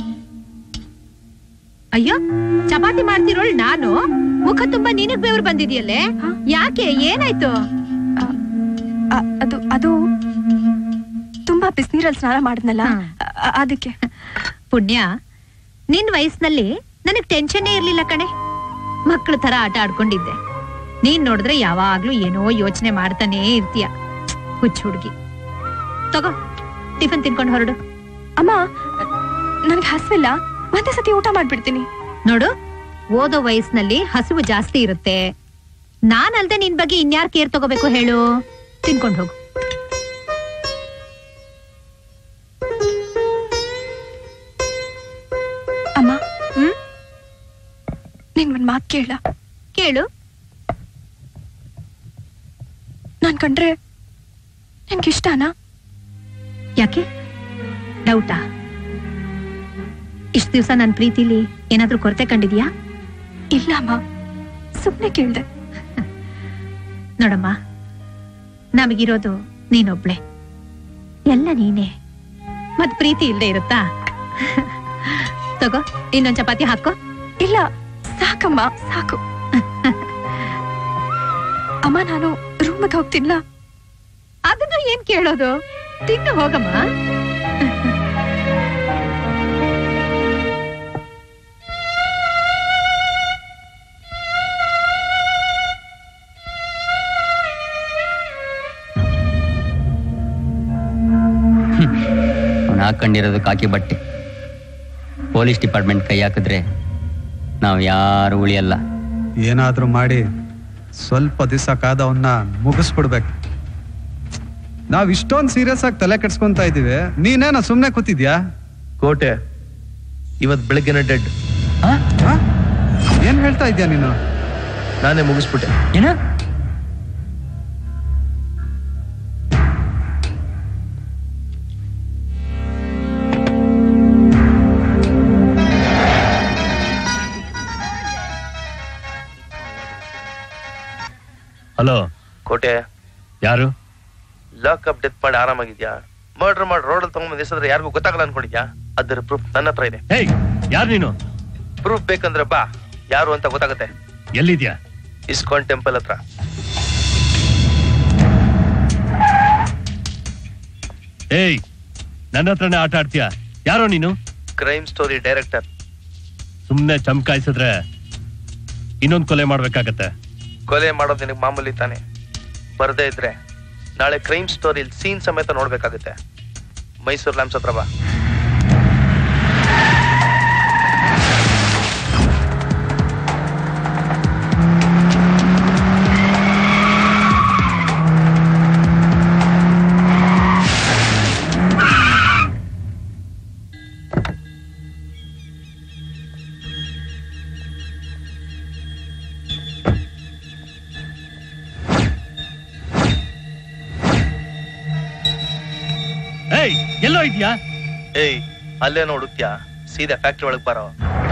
ಅಯ್ಯೋ ಚಪಾತಿ ಮಾಡ್ತಿರೋಳ್ ನಾನು ಮುಖ ತುಂಬಾ ನಿನಗ್ ಬೆವ್ರು ಬಂದಿದ್ಯಲ್ಲೇ ಯಾಕೆ ಏನಾಯ್ತು ಅ- ಅದು ಅದು ತುಂಬಾ ಬಿಸಿನೀರಲ್ಲಿ ಸ್ನಾನ ಮಾಡಿದ್ನಲ್ಲ ಅ- ಅದಕ್ಕೆ ಪುಣ್ಯ ನಿನ್ ವಯಸ್ಸಿನಲ್ಲಿ ನನಗ್ ಟೆನ್ಷನ್ನೇ ಇರ್ಲಿಲ್ಲ ಕಣೆ ಮಕ್ಳ ತರ ಆಟ ಆಡ್ಕೊಂಡಿದ್ದೆ ನೀನ್ ನೋಡಿದ್ರೆ ಯಾವಾಗ್ಲೂ ಏನೋ ಯೋಚನೆ ಮಾಡ್ತಾನೇ ಇರ್ತೀಯ ಹುಚ್ಚ ಹುಡ್ಗಿ ತಗೋ ಟಿಫನ್ ತಿನ್ಕೊಂಡು ಹೊರಡು ಅಮ್ಮ ನನ್ಗೆ ಹಸ್ವಿಲ್ಲ ಒಂದೇ ಸತಿ ಊಟ ಮಾಡ್ಬಿಡ್ತೀನಿ ನೋಡು ಓದೋ ವಯಸ್ಸಿನಲ್ಲಿ ಹಸಿವು ಜಾಸ್ತಿ ಇರುತ್ತೆ ನಾನಲ್ದೆ ನಿನ್ ಬಗ್ಗೆ ಇನ್ಯಾರ್ ಕೇರ್ ತಗೋಬೇಕು ಹೇಳು ತಿನ್ಕೊಂಡು ಹೋಗು ಅಮ್ಮ ಹ್ಮ್ ನಿನ್ ಒಂದ್ ಮಾತ್ ಕೇಳ ಕೇಳು ನಾನ್ ಕಂಡ್ರೆ ನಿನ್ಗೆ ಇಷ್ಟನಾ ಯಾಕೆ ಡೌಟಾ ಇಷ್ಟ ದಿವ್ಸ ನನ್ ಪ್ರೀತಿಲಿ ಏನಾದ್ರೂ ಕೊರತೆ ಕಂಡಿದ್ಯಾ ಇಲ್ಲ ಅಮ್ಮ ಸುಮ್ನೆ ಕೇಳ್ದೆ ನೋಡಮ್ಮ ನಮಗಿರೋದು ನೀನೊಬ್ಳೆ ಎಲ್ಲ ನೀನೇ ಮತ್ ಪ್ರೀತಿ ಇಲ್ದೆ ಇರುತ್ತಾ ತಗೋ ಇನ್ನೊಂದ್ ಚಪಾತಿ ಹಾಕೋ ಇಲ್ಲ ಸಾಕಮ್ಮ ಸಾಕು ಅಮ್ಮ ನಾನು ರೂಮಿಗೆ ಹೋಗ್ತಿಲ್ಲ ಅದನ್ನ ಏನ್ ಕೇಳೋದು ತಿನ್ನು ಹೋಗಮ್ಮ ಅವ್ನು ಹಾಕೊಂಡಿರೋದು ಕಾಕಿ ಬಟ್ಟೆ ಪೊಲೀಸ್ ಡಿಪಾರ್ಟ್ಮೆಂಟ್ ಕೈ ಹಾಕಿದ್ರೆ ನಾವು ಯಾರು ಉಳಿಯಲ್ಲ ಏನಾದ್ರೂ ಮಾಡಿ ಸ್ವಲ್ಪ ದಿವಸ ಕಾದವನ್ನ ಮುಗಿಸ್ಬಿಡ್ಬೇಕು ನಾವ್ ಇಷ್ಟೊಂದು ಸೀರಿಯಸ್ ಆಗಿ ತಲೆ ಕೆಡ್ಸ್ಕೊಂತ ಇದೀವಿ ನೀನೇನ ಸುಮ್ನೆ ಕೂತಿದ್ಯಾ ಕೋಟೆ ಇವತ್ ಬೆಳಗ್ಗೆನ ಡೆಡ್ ಏನ್ ಹೇಳ್ತಾ ಇದ್ಯಾ ನೀನು ನಾನೇ ಮುಗಿಸ್ಬಿಟ್ಟೆ ಏನ ಹಲೋ ಕೋಟೆ ಕೋಟೆ ಯಾರು ಲಾಕ್ ಅಪ್ ಡೆತ್ ಮಾಡಿ ಆರಾಮಾಗಿದ್ಯಾ ಮರ್ಡರ್ ಮಾಡಿ ರೋಡಲ್ಲಿ ತಗೊಂಡ್ ಎಸದ್ರೆ ಯಾರಿಗೂ ಗೊತ್ತಾಗಲ್ಲ ಅನ್ಕೊಂಡಿದ್ಯಾ ಅದರ ಪ್ರೂಫ್ ನನ್ನ ಹತ್ರ ಇದೆ ಹೇಯ್ ಯಾರು ನೀನು ಪ್ರೂಫ್ ಬೇಕಂದ್ರೆ ಬಾ ಯಾರು ಅಂತ ಗೊತ್ತಾಗುತ್ತೆ ಎಲ್ಲಿದ್ಯಾ ಇಸ್ಕಾನ್ ಟೆಂಪಲ್ ಹತ್ರ ಏಯ್ ನನ್ನ ಹತ್ರನೇ ಆಟ ಆಡ್ತೀಯ ಯಾರೋ ನೀನು ಕ್ರೈಮ್ ಸ್ಟೋರಿ ಡೈರೆಕ್ಟರ್ ಸುಮ್ನೆ ಚಮಕಾಯಿಸಿದ್ರೆ ಇನ್ನೊಂದ್ ಕೊಲೆ ಮಾಡ್ಬೇಕಾಗತ್ತೆ ಕೊಲೆ ಮಾಡೋದು ನಿನಗೆ ಮಾಮೂಲಿ ತಾನೆ ಬರ್ದೇ ಇದ್ರೆ ನಾಳೆ ಕ್ರೈಮ್ ಸ್ಟೋರಿ ಸೀನ್ ಸಮೇತ ನೋಡ್ಬೇಕಾಗುತ್ತೆ ಮೈಸೂರ್ ಲ್ಯಾಂಪ್ಸ್ ಹತ್ರ ಬಾ ಏಯ್ ಎಲ್ಲೋ ಇದ್ಯಾ ಏಯ್ ಅಲ್ಲೇ ನೋಡುತ್ತ್ಯಾ ಸೀದಾ ಫ್ಯಾಕ್ಟ್ರಿ ಒಳಗ್ ಬರೋ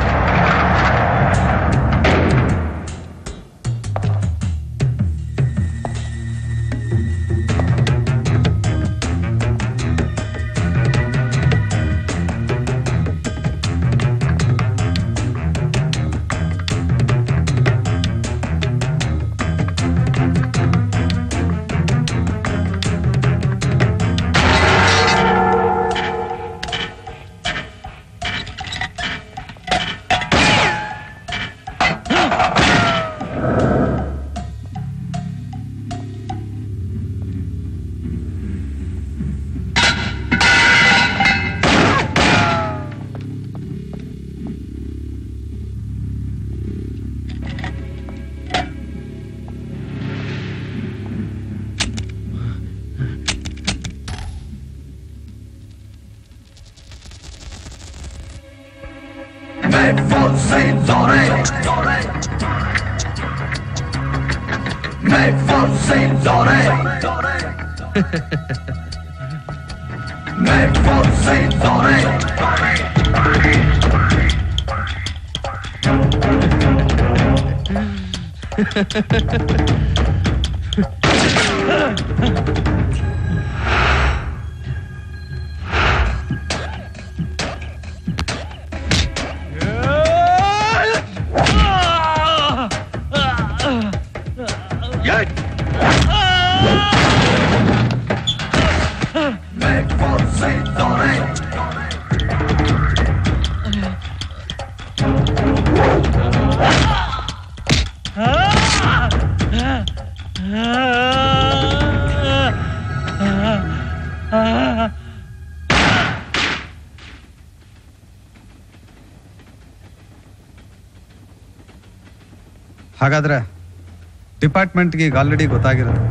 ಹಾಗಾದ್ರೆ ಡಿಪಾರ್ಟ್ಮೆಂಟ್ಗೆ ಈಗ ಆಲ್ರೆಡಿ ಗೊತ್ತಾಗಿರುತ್ತೆ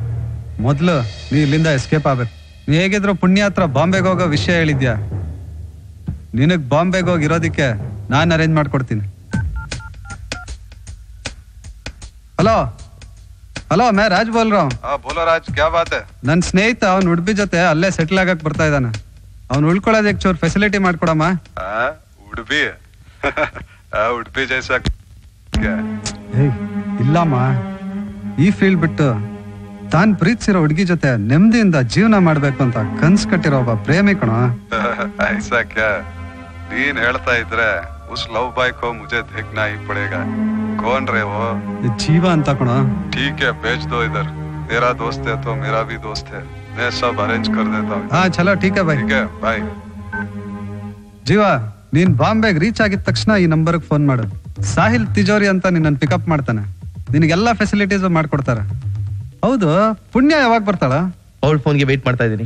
ಮೊದಲು ನೀ ಇಲ್ಲಿಂದ ಎಸ್ಕೇಪ್ ಆಗ್ಬೇಕು ನೀ ಹೇಗಿದ್ರು ಪುಣ್ಯ ಹತ್ರ ಬಾಂಬೆಗೆ ಹೋಗೋ ವಿಷಯ ಹೇಳಿದ್ಯಾ ನಿನಗ್ ಬಾಂಬೆಗೆ ಹೋಗಿ ಇರೋದಕ್ಕೆ ನಾನು ಅರೇಂಜ್ ಮಾಡ್ಕೊಡ್ತೀನಿ ಹಲೋ ಹಲೋ ಮೇ ರಾಜ್ ಬೋಲ್ ರಾವ್ हाँ बोलो राज क्या बात है ನನ್ನ ಸ್ನೇಹಿತ ಅವ್ನ ಉಡುಪಿ ಜೊತೆ ಅಲ್ಲೇ ಸೆಟ್ಲ್ ಆಗಕ್ ಬರ್ತಾ ಇದ್ದಾನೆ ಅವ್ನು ಉಳ್ಕೊಳ್ಳೋದಕ್ಕೆ ಚೂರ್ ಫೆಸಿಲಿಟಿ ಮಾಡ್ಕೊಡಮ್ಮ हाँ उड़बी हाँ उड़बी जैसा क्या ಏಯ್ ಇಲ್ಲಮ್ಮ ಈ ಫೀಲ್ಡ್ ಬಿಟ್ಟು ತಾನ್ ಪ್ರೀತಿಸಿರೋ ಹುಡುಗಿ ಜೊತೆ ನೆಮ್ಮದಿಯಿಂದ ಜೀವನ ಮಾಡ್ಬೇಕು ಅಂತ ಕನ್ಸ್ ಕಟ್ಟಿರೋ ಒಬ್ಬ ಪ್ರೇಮಿ ಕಣ ऐसा क्या ನೀನ್ ಹೇಳ್ತಾ ಇದ್ರೆ उस लव बाय को मुझे देखना ही पड़ेगा कौन रे वो ಜೀವ ಅಂತ ಕಣ ठीक है भेज दो इधर तेरा दोस्त है तो मेरा भी दोस्त है मैं सब अरेंज कर देता हूँ ಹಾ ಚಲೋ ಟೀಕೆ ಬೈ ठीक है बाय ಜೀವ ನೀನ್ ಬಾಂಬೆಗೆ ರೀಚ್ ಆಗಿದ ತಕ್ಷಣ ಈ ನಂಬರ್ಗೆ ಫೋನ್ ಮಾಡು ಸಾಹಿಲ್ ತಿಜೋರಿ ಅಂತ ನಿನ್ನನ್ನು ಪಿಕಪ್ ಮಾಡ್ತಾನೆ ನಿನಗೆಲ್ಲ ಫೆಸಿಲಿಟೀಸ್ ಮಾಡ್ಕೊಡ್ತಾರೆ ಹೌದು ಪುಣ್ಯ ಯಾವಾಗ ಬರ್ತಾಳ ಅವಳ ಫೋನ್ಗೆ ವೇಟ್ ಮಾಡ್ತಾ ಇದ್ದೀನಿ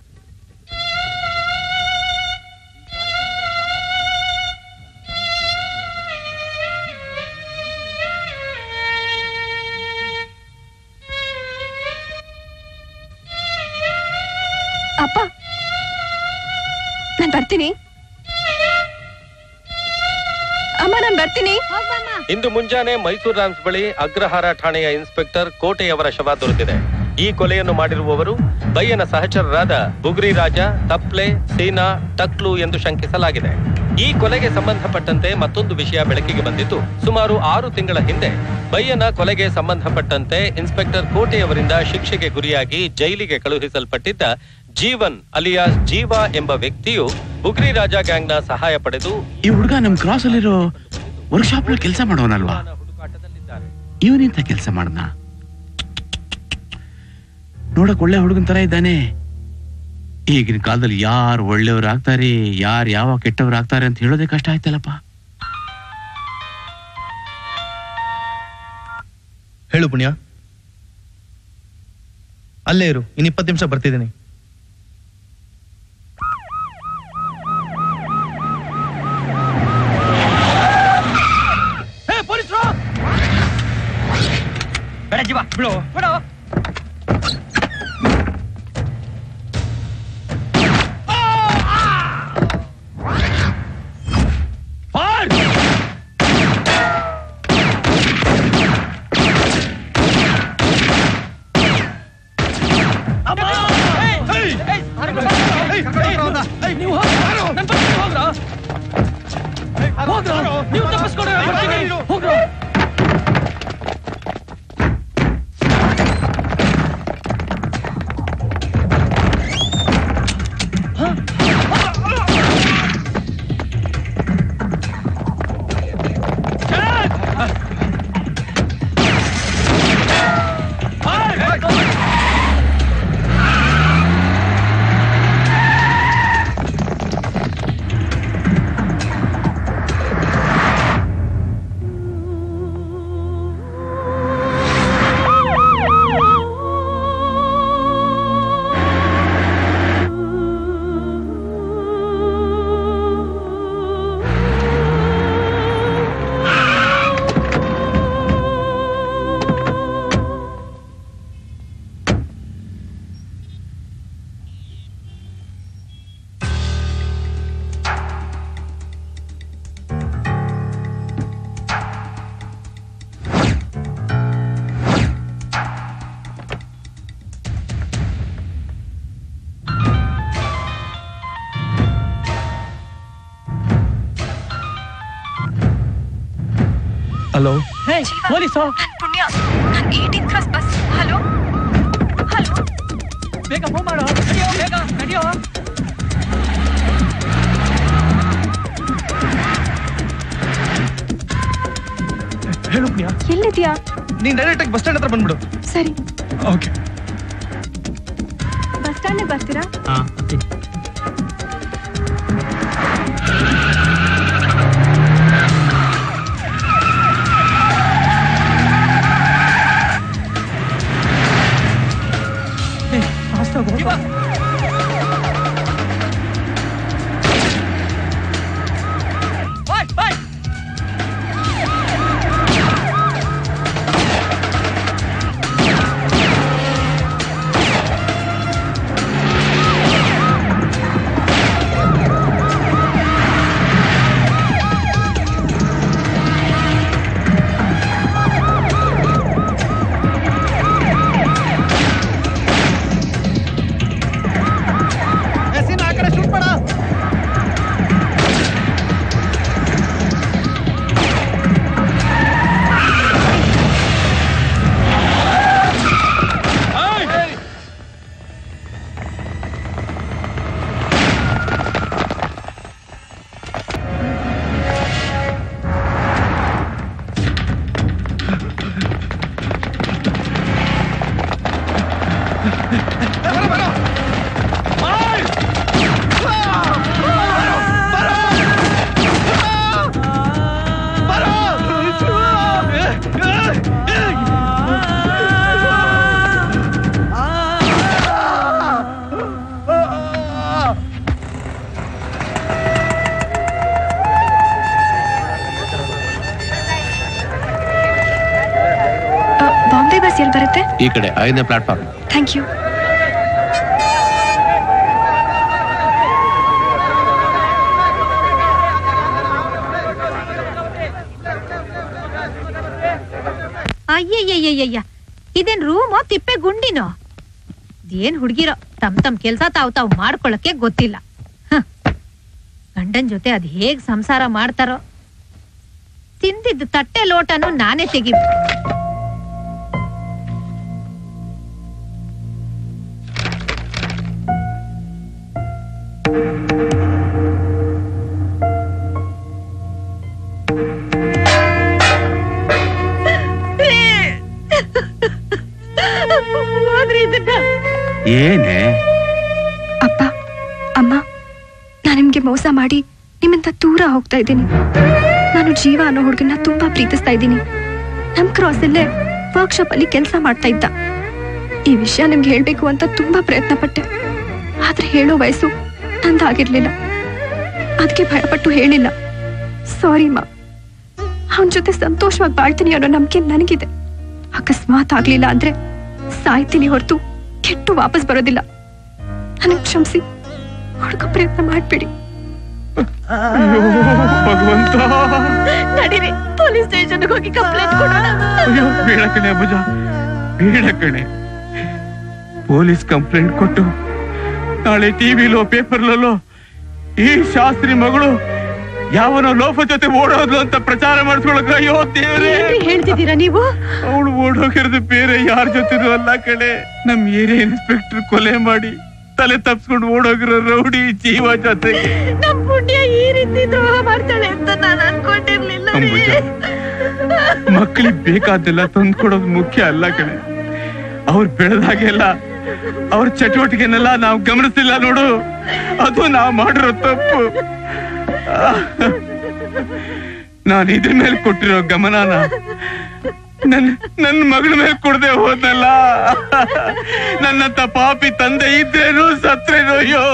ಅಪ್ಪ ನಾನ್ ಬರ್ತೀನಿ ಅಮ್ಮ ನಾನ್ ಬರ್ತೀನಿ ಇಂದು ಮುಂಜಾನೆ ಮೈಸೂರು ಲ್ಯಾಂಡ್ಸ್ ಬಳಿ ಅಗ್ರಹಾರ ಠಾಣೆಯ ಇನ್ಸ್ಪೆಕ್ಟರ್ ಕೋಟೆಯವರ ಶವ ದೊರೆತಿದೆ ಈ ಕೊಲೆಯನ್ನು ಮಾಡಿರುವವರು ಬಯ್ಯನ ಸಹಚರರಾದ ಬುಗ್ರಿ ರಾಜ ತಪ್ಲೆ ಸೀನಾ ಟಕ್ಲು ಎಂದು ಶಂಕಿಸಲಾಗಿದೆ ಈ ಕೊಲೆಗೆ ಸಂಬಂಧಪಟ್ಟಂತೆ ಮತ್ತೊಂದು ವಿಷಯ ಬೆಳಕಿಗೆ ಬಂದಿದ್ದು ಸುಮಾರು ಆರು ತಿಂಗಳ ಹಿಂದೆ ಬಯ್ಯನ ಕೊಲೆಗೆ ಸಂಬಂಧಪಟ್ಟಂತೆ ಇನ್ಸ್ಪೆಕ್ಟರ್ ಕೋಟೆಯವರಿಂದ ಶಿಕ್ಷೆಗೆ ಗುರಿಯಾಗಿ ಜೈಲಿಗೆ ಕಳುಹಿಸಲ್ಪಟ್ಟಿದ್ದ ಜೀವನ್ ಅಲಿಯಾಸ್ ಜೀವ ಎಂಬ ವ್ಯಕ್ತಿಯು ಬುಗ್ರಿ ರಾಜ ಗ್ಯಾಂಗ್ನ ಸಹಾಯ ಪಡೆದು ಈ ಹುಡುಗ ನಮ್ ಕ್ರಾಸ್ ಅಲ್ಲಿರೋ ವರ್ಕ್ಶಾಪ್ ಅಲ್ಲಿ ಕೆಲಸ ಮಾಡೋನಲ್ವಾ ಇವನಿಂತ ಕೆಲಸ ಮಾಡನ ನೋಡಕ್ ಒಳ್ಳೆ ಹುಡುಗನ್ ತರ ಇದ್ದಾನೆ ಈಗಿನ ಕಾಲದಲ್ಲಿ ಯಾರು ಒಳ್ಳೆಯವ್ರು ಆಗ್ತಾರೆ ಯಾರು ಯಾವ ಕೆಟ್ಟವ್ರು ಆಗ್ತಾರೆ ಅಂತ ಹೇಳೋದೇ ಕಷ್ಟ ಆಯ್ತಲ್ಲಪ್ಪ ಹೇಳು ಪುಣ್ಯ ಅಲ್ಲೇ ಇರು ಇನ್ ಇಪ್ಪತ್ತು ನಿಮಿಷ ಬರ್ತಿದ್ದೀನಿ ಬೇಡ ಜೀವ ಬಿಡು ಬಿಡು ನೀವು ತಪ್ಪಿಸ್ಕೊಡ್ರ ಹೋಗ್ರ ಹಲೋ ಪೊಲೀಸು ಪುಣ್ಯ ನಾನ್ eighteen cross bus hello hello ಬೇಗ ಮೂವ್ ಮಾಡು ನಡಿಯೋ ಬೇಗ ನಡಿಯೋ ಹೇಳು ಪುಣ್ಯ ಎಲ್ಲಿದ್ಯಾ ನೀನ್ ಡೈರೆಕ್ಟ್ ಆಗಿ ಬಸ್ ಸ್ಟ್ಯಾಂಡ್ ಹತ್ರ ಬಂದ್ಬಿಡು ಸರಿ ಓಕೆ ಬಸ್ ಸ್ಟ್ಯಾಂಡ್ ಬರ್ತೀರಾ ಬಾಂಬೆ ಬಸ್ ಎಲ್ಲಿ ಬರುತ್ತೆ ಈ ಕಡೆ ಐದನೇ ಪ್ಲಾಟ್ಫಾರ್ಮ್ ಥ್ಯಾಂಕ್ ಯು ಅಯ್ಯಯ್ಯಯ್ಯಯ್ಯ ಇದೇನ್ ರೂಮೋ ತಿಪ್ಪೆ ಗುಂಡಿನೋ ಇದೇನ್ ಹುಡ್ಗಿರೋ ತಮ್ ತಮ್ ಕೆಲ್ಸ ತಾವ್ ತಾವ್ ಮಾಡ್ಕೊಳಕ್ಕೆ ಗೊತ್ತಿಲ್ಲ ಹ. ಗಂಡನ್ ಜೊತೆ ಅದ್ ಹೇಗ್ ಸಂಸಾರ ಮಾಡ್ತಾರೋ ತಿಂದಿದ್ದ ತಟ್ಟೆ ಲೋಟನು ನಾನೇ ತೆಗಿ ಹೋದ್ರಿ ಇದನ್ನ ಏನೇ ಅಪ್ಪ ಅಮ್ಮ ನಾನು ನಿಮ್ಗೆ ಮೋಸ ಮಾಡಿ ನಿಮ್ಮಿಂದ ದೂರ ಹೋಗ್ತಾ ಇದ್ದೀನಿ ನಾನು ಜೀವ ಅನ್ನೋ ಹುಡುಗನ್ನ ತುಂಬಾ ಪ್ರೀತಿಸ್ತಾ ಇದ್ದೀನಿ ನಮ್ ಕ್ರಾಸ್ ಅಲ್ಲೇ ವರ್ಕ್ಶಾಪ್ ಅಲ್ಲಿ ಕೆಲಸ ಮಾಡ್ತಾ ಇದ್ದ ಈ ವಿಷಯ ನಿಮ್ಗೆ ಹೇಳ್ಬೇಕು ಅಂತ ತುಂಬಾ ಪ್ರಯತ್ನ ಪಟ್ಟೆ ಆದ್ರೆ ಹೇಳೋ ವಯಸ್ಸು ನಂದಾಗಿರ್ಲಿಲ್ಲ ಅದಕ್ಕೆ ಭಯಪಟ್ಟು ಹೇಳಿಲ್ಲ ಸಾರಿ ಮಾ ಅವನ ಜೊತೆ ಸಂತೋಷವಾಗಿ ಬಾಳ್ತೀನಿ ಅನ್ನೋ ನಂಬಿಕೆ ನನಗಿದೆ ಅಕಸ್ಮಾತ್ ಆಗ್ಲಿಲ್ಲ ಅಂದ್ರೆ ಸಾಯ್ತೀನಿ ಹೊರತು ಕೆಟ್ಟು ವಾಪಸ್ ಬರೋದಿಲ್ಲ ನನಗೆ ಕ್ಷಮಿಸಿ ಹುಡುಕ ಪ್ರಯತ್ನ ಮಾಡ್ಬೇಡಿ ಭಗವಂತ ನಡೀರಿ ಪೊಲೀಸ್ ಸ್ಟೇಷನ್ಗೆ ಹೋಗಿ ಕಂಪ್ಲೇಂಟ್ ಕೊಡೋಣ ಅಯ್ಯೋ ಬೇಡ ಕಣೆ ಅಬ್ಬುಜ ಬೇಡ ಕಣೆ ಪೊಲೀಸ್ ಕಂಪ್ಲೇಂಟ್ ಕೊಟ್ಟು ನಾಳೆ ಟಿವಿಲೋ ಪೇಪರ್ಲಲ್ಲೋ ಈ ಶಾಸ್ತ್ರಿ ಮಗಳು ಯಾವನೋ ಲೋಪ ಜೊತೆ ಓಡೋದ್ಲು ಅಂತ ಪ್ರಚಾರ ಮಾಡಿಸ್ಕೊಳಕ ಅಯ್ಯೋ ದೇವ್ರೇ ಏನ್ರಿ ಹೇಳ್ತಿದ್ದೀರಾ ನೀವು ಅವಳು ಓಡೋಗಿರೋದು ಬೇರೆ ಯಾರ ಜೊತೆನೂ ಅಲ್ಲ ಕಣೆ ನಮ್ ಏರಿಯಾ ಇನ್ಸ್ಪೆಕ್ಟರ್ ಕೊಲೆ ಮಾಡಿ ತಲೆ ತಪ್ಸ್ಕೊಂಡು ಓಡೋಗಿರೋ ರೌಡಿ ಜೀವ ಜೊತೆಗೆ ನಮ್ ಪುಣ್ಯ ಈ ರೀತಿ ದ್ರೋಹ ಮಾಡ್ತಾಳೆ ಅಂತ ನಾನು ಅನ್ಕೊಂಡಿರ್ಲಿಲ್ಲ ರೀ. ಅಂಬುಜ ಮಕ್ಕಳಿಗೆ ಬೇಕಾದ್ದೆಲ್ಲ ತಂದ್ಕೊಡೋದು ಮುಖ್ಯ ಅಲ್ಲ ಕಣೆ ಅವ್ರು ಬೆಳೆದಾಗೆಲ್ಲ ಅವ್ರ ಚಟುವಟಿಕೆನೆಲ್ಲ ನಾವು ಗಮನಿಸಿಲ್ಲ ನೋಡು ಅದು ನಾವು ಮಾಡಿರೋ ತಪ್ಪು ನಾನು ಇದ್ರ ಮೇಲೆ ಕೊಟ್ಟಿರೋ ಗಮನನ ನನ್ ನನ್ನ ಮಗಳ ಮೇಲೆ ಕೊಡದೆ ಹೋದಲ್ಲ ನನ್ನಂತ ಪಾಪಿ ತಂದೆ ಇದ್ರೇನು ಸತ್ರೇನು ಅಯ್ಯೋ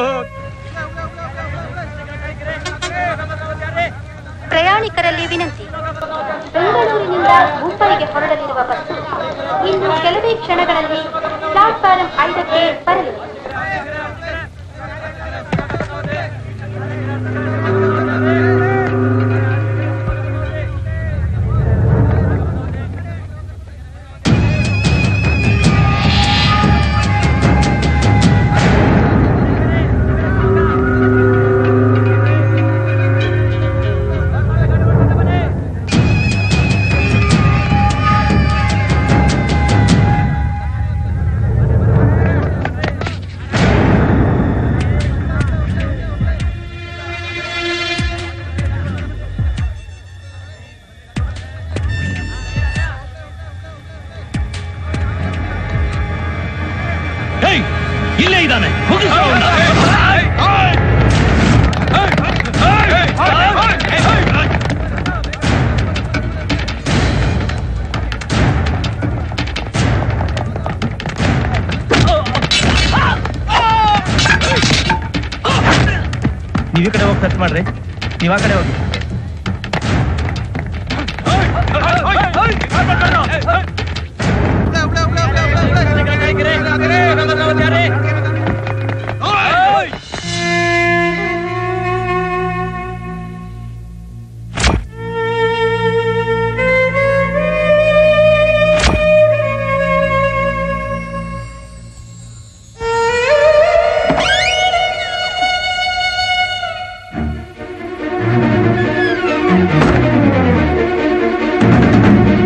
ಪ್ರಯಾಣಿಕರಲ್ಲಿ ವಿನಂತಿ ಬೆಂಗಳೂರಿನಿಂದ ಮುಂಬೈಗೆ ಹೊರಡಲಿರುವ ಬಸ್ ಇನ್ನು ಕೆಲವೇ ಕ್ಷಣಗಳಲ್ಲಿ ಪ್ಲಾಟ್ಫಾರಂ ಐದಕ್ಕೆ ಬರಲಿದೆ ಏಯ್, ಇಲ್ಲೇ ಇದ್ದಾನೆ ಮುಗಿಸು ಅವ್ನ. ನೀವ್ ಈ ಕಡೆ ಹೋಗಿ ಸರ್ಚ್ ಮಾಡ್ರಿ ನೀವ್ ಆ ಕಡೆ ಹೋಗಿ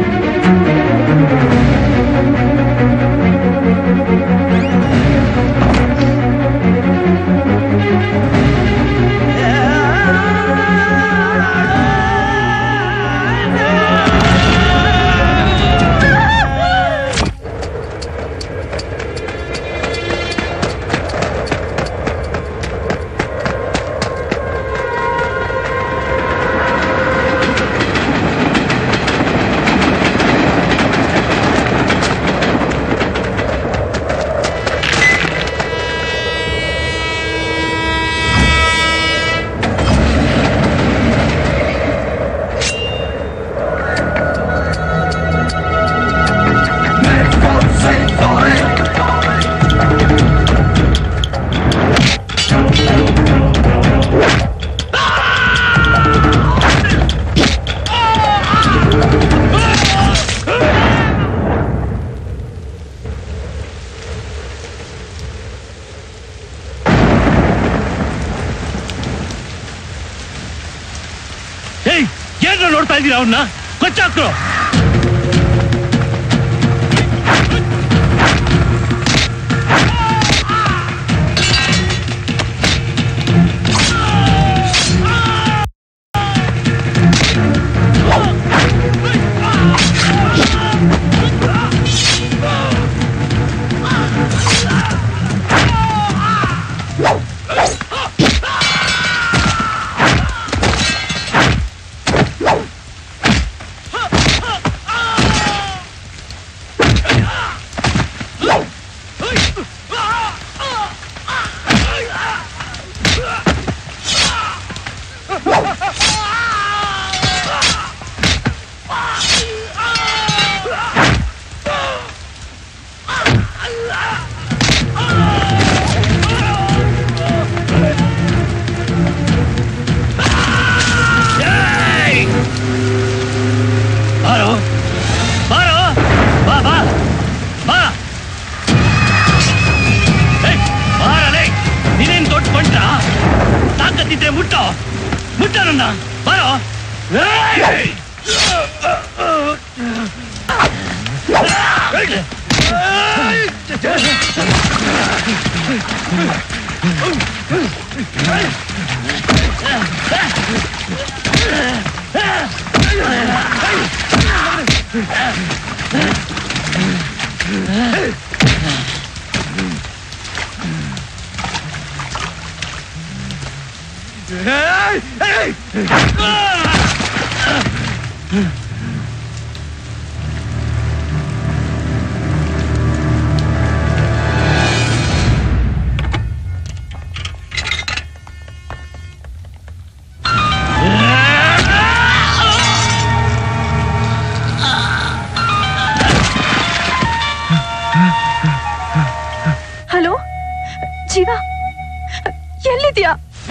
ಆ ಏನ್ರ ನೋಡ್ತಾ ಇದ್ದೀರಾ ಅವನ್ನ ಕೊಚ್ಚಾಕ್ರು ಬಾರೋ ಬಾರೋ ಬಾ ಬಾ ಬಾ ಏಯ್, ಬಾರಲೇ ನೀನೇನ್ ದೊಡ್ಡ ಬಂಟ ತಾಕತ್ತಿದ್ರೆ ಮುಟ್ಟೋ ಮುಟ್ಟ ನನ್ನ ಬಾರೋ ಏಯ್! ಹಲೋ ಜೀವ ಎಲ್ಲಿದ್ಯಾ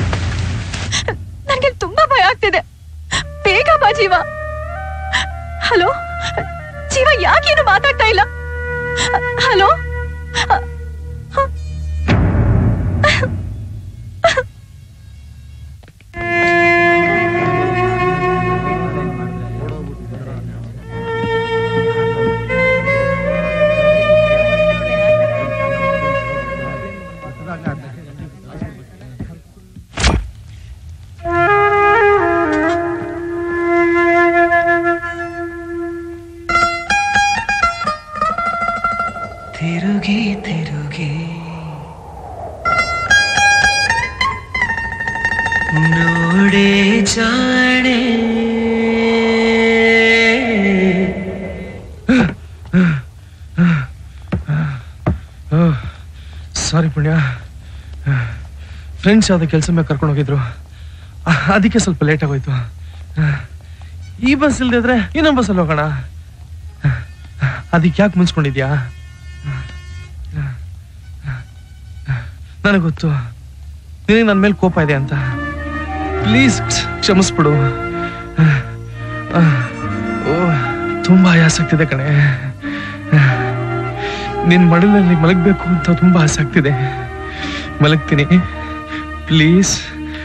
ನನಗೆ ತುಂಬಾ ಭಯ ಆಗ್ತಿದೆ ಬೇಗ ಬಾ ಜೀವ ಹಲೋ ಜೀವ ಯಾಕೇನು ಮಾತಾಡ್ತಾ ಇಲ್ಲ ಹಲೋ ತಿರುಗಿ ತಿರುಗಿ ನೋಡೆ ಜಾಣೆ ಸಾರಿ ಪುಣ್ಯ ಫ್ರೆಂಡ್ಸ್ ಯಾವ್ದೋ ಕೆಲಸ ಮೇಲೆ ಕರ್ಕೊಂಡು ಹೋಗಿದ್ರು ಅ- ಅದಕ್ಕೆ ಸ್ವಲ್ಪ ಲೇಟ್ ಆಗೋಯ್ತು ಈ ಬಸ್ ಇಲ್ದಿದ್ರೆ ಇನ್ನೊಂದು ಬಸ್ಸಲ್ಲಿ ಹೋಗೋಣ ಅದಕ್ಕೆ ಯಾಕೆ ಮುನ್ಸ್ಕೊಂಡಿದ್ಯಾ ನನಗೆ ಗೊತ್ತು ನಿನಗೆ ನನ್ನ ಮೇಲೆ ಕೋಪ ಇದೆ ಅಂತ ಪ್ಲೀಸ್ ಕ್ಷಮಿಸ್ಬಿಡು ಓ ತುಂಬಾ ಆಯಾಸ ಆಗ್ತಿದೆ ಕಣೆ ನಿನ್ ಮಡಲಲ್ಲಿ ಮಲಗಬೇಕು ಅಂತ ತುಂಬಾ ಆಸೆ ಆಗ್ತಿದೆ ಮಲಗ್ತೀನಿ ಪ್ಲೀಸ್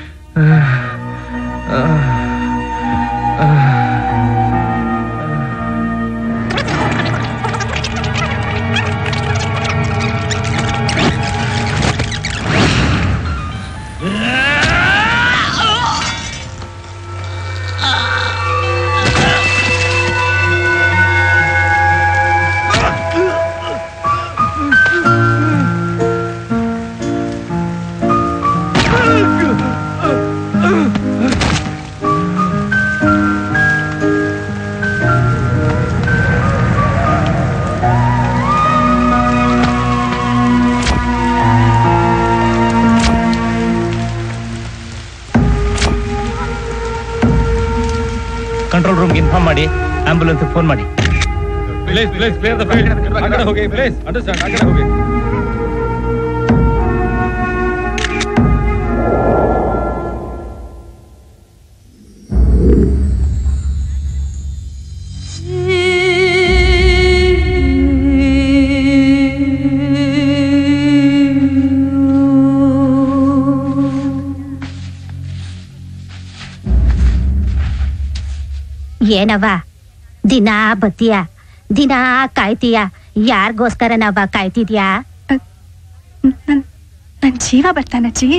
ಕಂಟ್ರೋಲ್ ರೂಮ್ಗೆ ಇನ್ಫಾರ್ಮ್ ಮಾಡಿ ಆಂಬ್ಯುಲೆನ್ಸ್ ಫೋನ್ ಮಾಡಿ place place clear the field ಆ ಕಡೆ ಹೋಗಿ ಪ್ಲೇಸ್ ಅಂಡರ್ಸ್ಟ್ಯಾಂಡ್ ಆ ಕಡೆ ಹೋಗಿ ಏನವ್ವ ದಿನ ಬತ್ತೀಯ ದಿನ ಕಾಯ್ತೀಯ ಯಾರಿಗೋಸ್ಕರನವ್ವ ಕಾಯ್ತಿದ್ಯಾ ನನ್ ಜೀವ ಬರ್ತಾನಜ್ಜಿ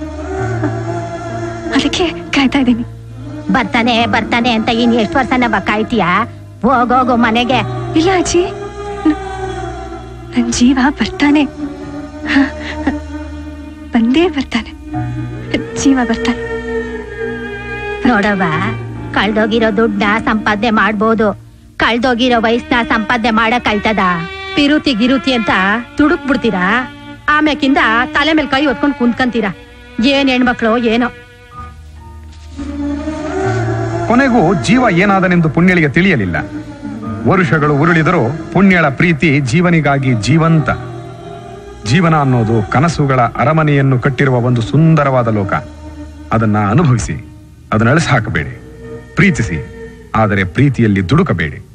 ಅದಕ್ಕೆ ಕಾಯ್ತಾ ಇದ್ದೀನಿ ಬರ್ತಾನೆ ಬರ್ತಾನೆ ಅಂತ ಇನ್ ಎಷ್ಟು ವರ್ಷನವ್ವ ಕಾಯ್ತೀಯ ಹೋಗೋಗು ಮನೆಗೆ ಇಲ್ಲ ಅಜ್ಜಿ ನ- ನನ್ ಜೀವ ಬರ್ತಾನೆ ಹ, ಹ. ಬಂದೇ ಬರ್ತಾನೆ ಜೀವ ಬರ್ತಾನೆ ನೋಡವ್ವ ಕಳ್ದೋಗಿರೋ ದುಡ್ಡ ಸಂಪಾದನೆ ಮಾಡ್ಬೋದು ಕಳ್ದೋಗಿರೋ ವಯಸ್ಸನ್ನ ಸಂಪಾದನೆ ಮಾಡಕ್ ಆಯ್ತದ ಪಿರುತಿ ಗಿರುತಿ ಅಂತ ತುಡುಕ್ ಬಿಡ್ತೀರಾ ಆಮ್ಯಾಕಿಂದ ತಲೆ ಮೇಲೆ ಕೈ ಹೊತ್ಕೊಂಡ್ ಕುಂತ್ಕಂತೀರಾ ಏನ್ ಹೆಣ್ಮಕ್ಳು ಏನೋ ಕೊನೆಗೂ ಜೀವ ಏನಾದನೆಂದು ಪುಣ್ಯಳಿಗೆ ತಿಳಿಯಲಿಲ್ಲ ವರುಷಗಳು ಉರುಳಿದರೂ ಪುಣ್ಯಳ ಪ್ರೀತಿ ಜೀವನಿಗಾಗಿ ಜೀವಂತ ಜೀವನ ಅನ್ನೋದು ಕನಸುಗಳ ಅರಮನೆಯನ್ನು ಕಟ್ಟಿರುವ ಒಂದು ಸುಂದರವಾದ ಲೋಕ ಅದನ್ನ ಅನುಭವಿಸಿ ಅದನ್ನ ಅಳಿಸಿ ಹಾಕಬೇಡಿ ಪ್ರೀತಿಸಿ ಆದರೆ ಪ್ರೀತಿಯಲ್ಲಿ ದುಡುಕಬೇಡಿ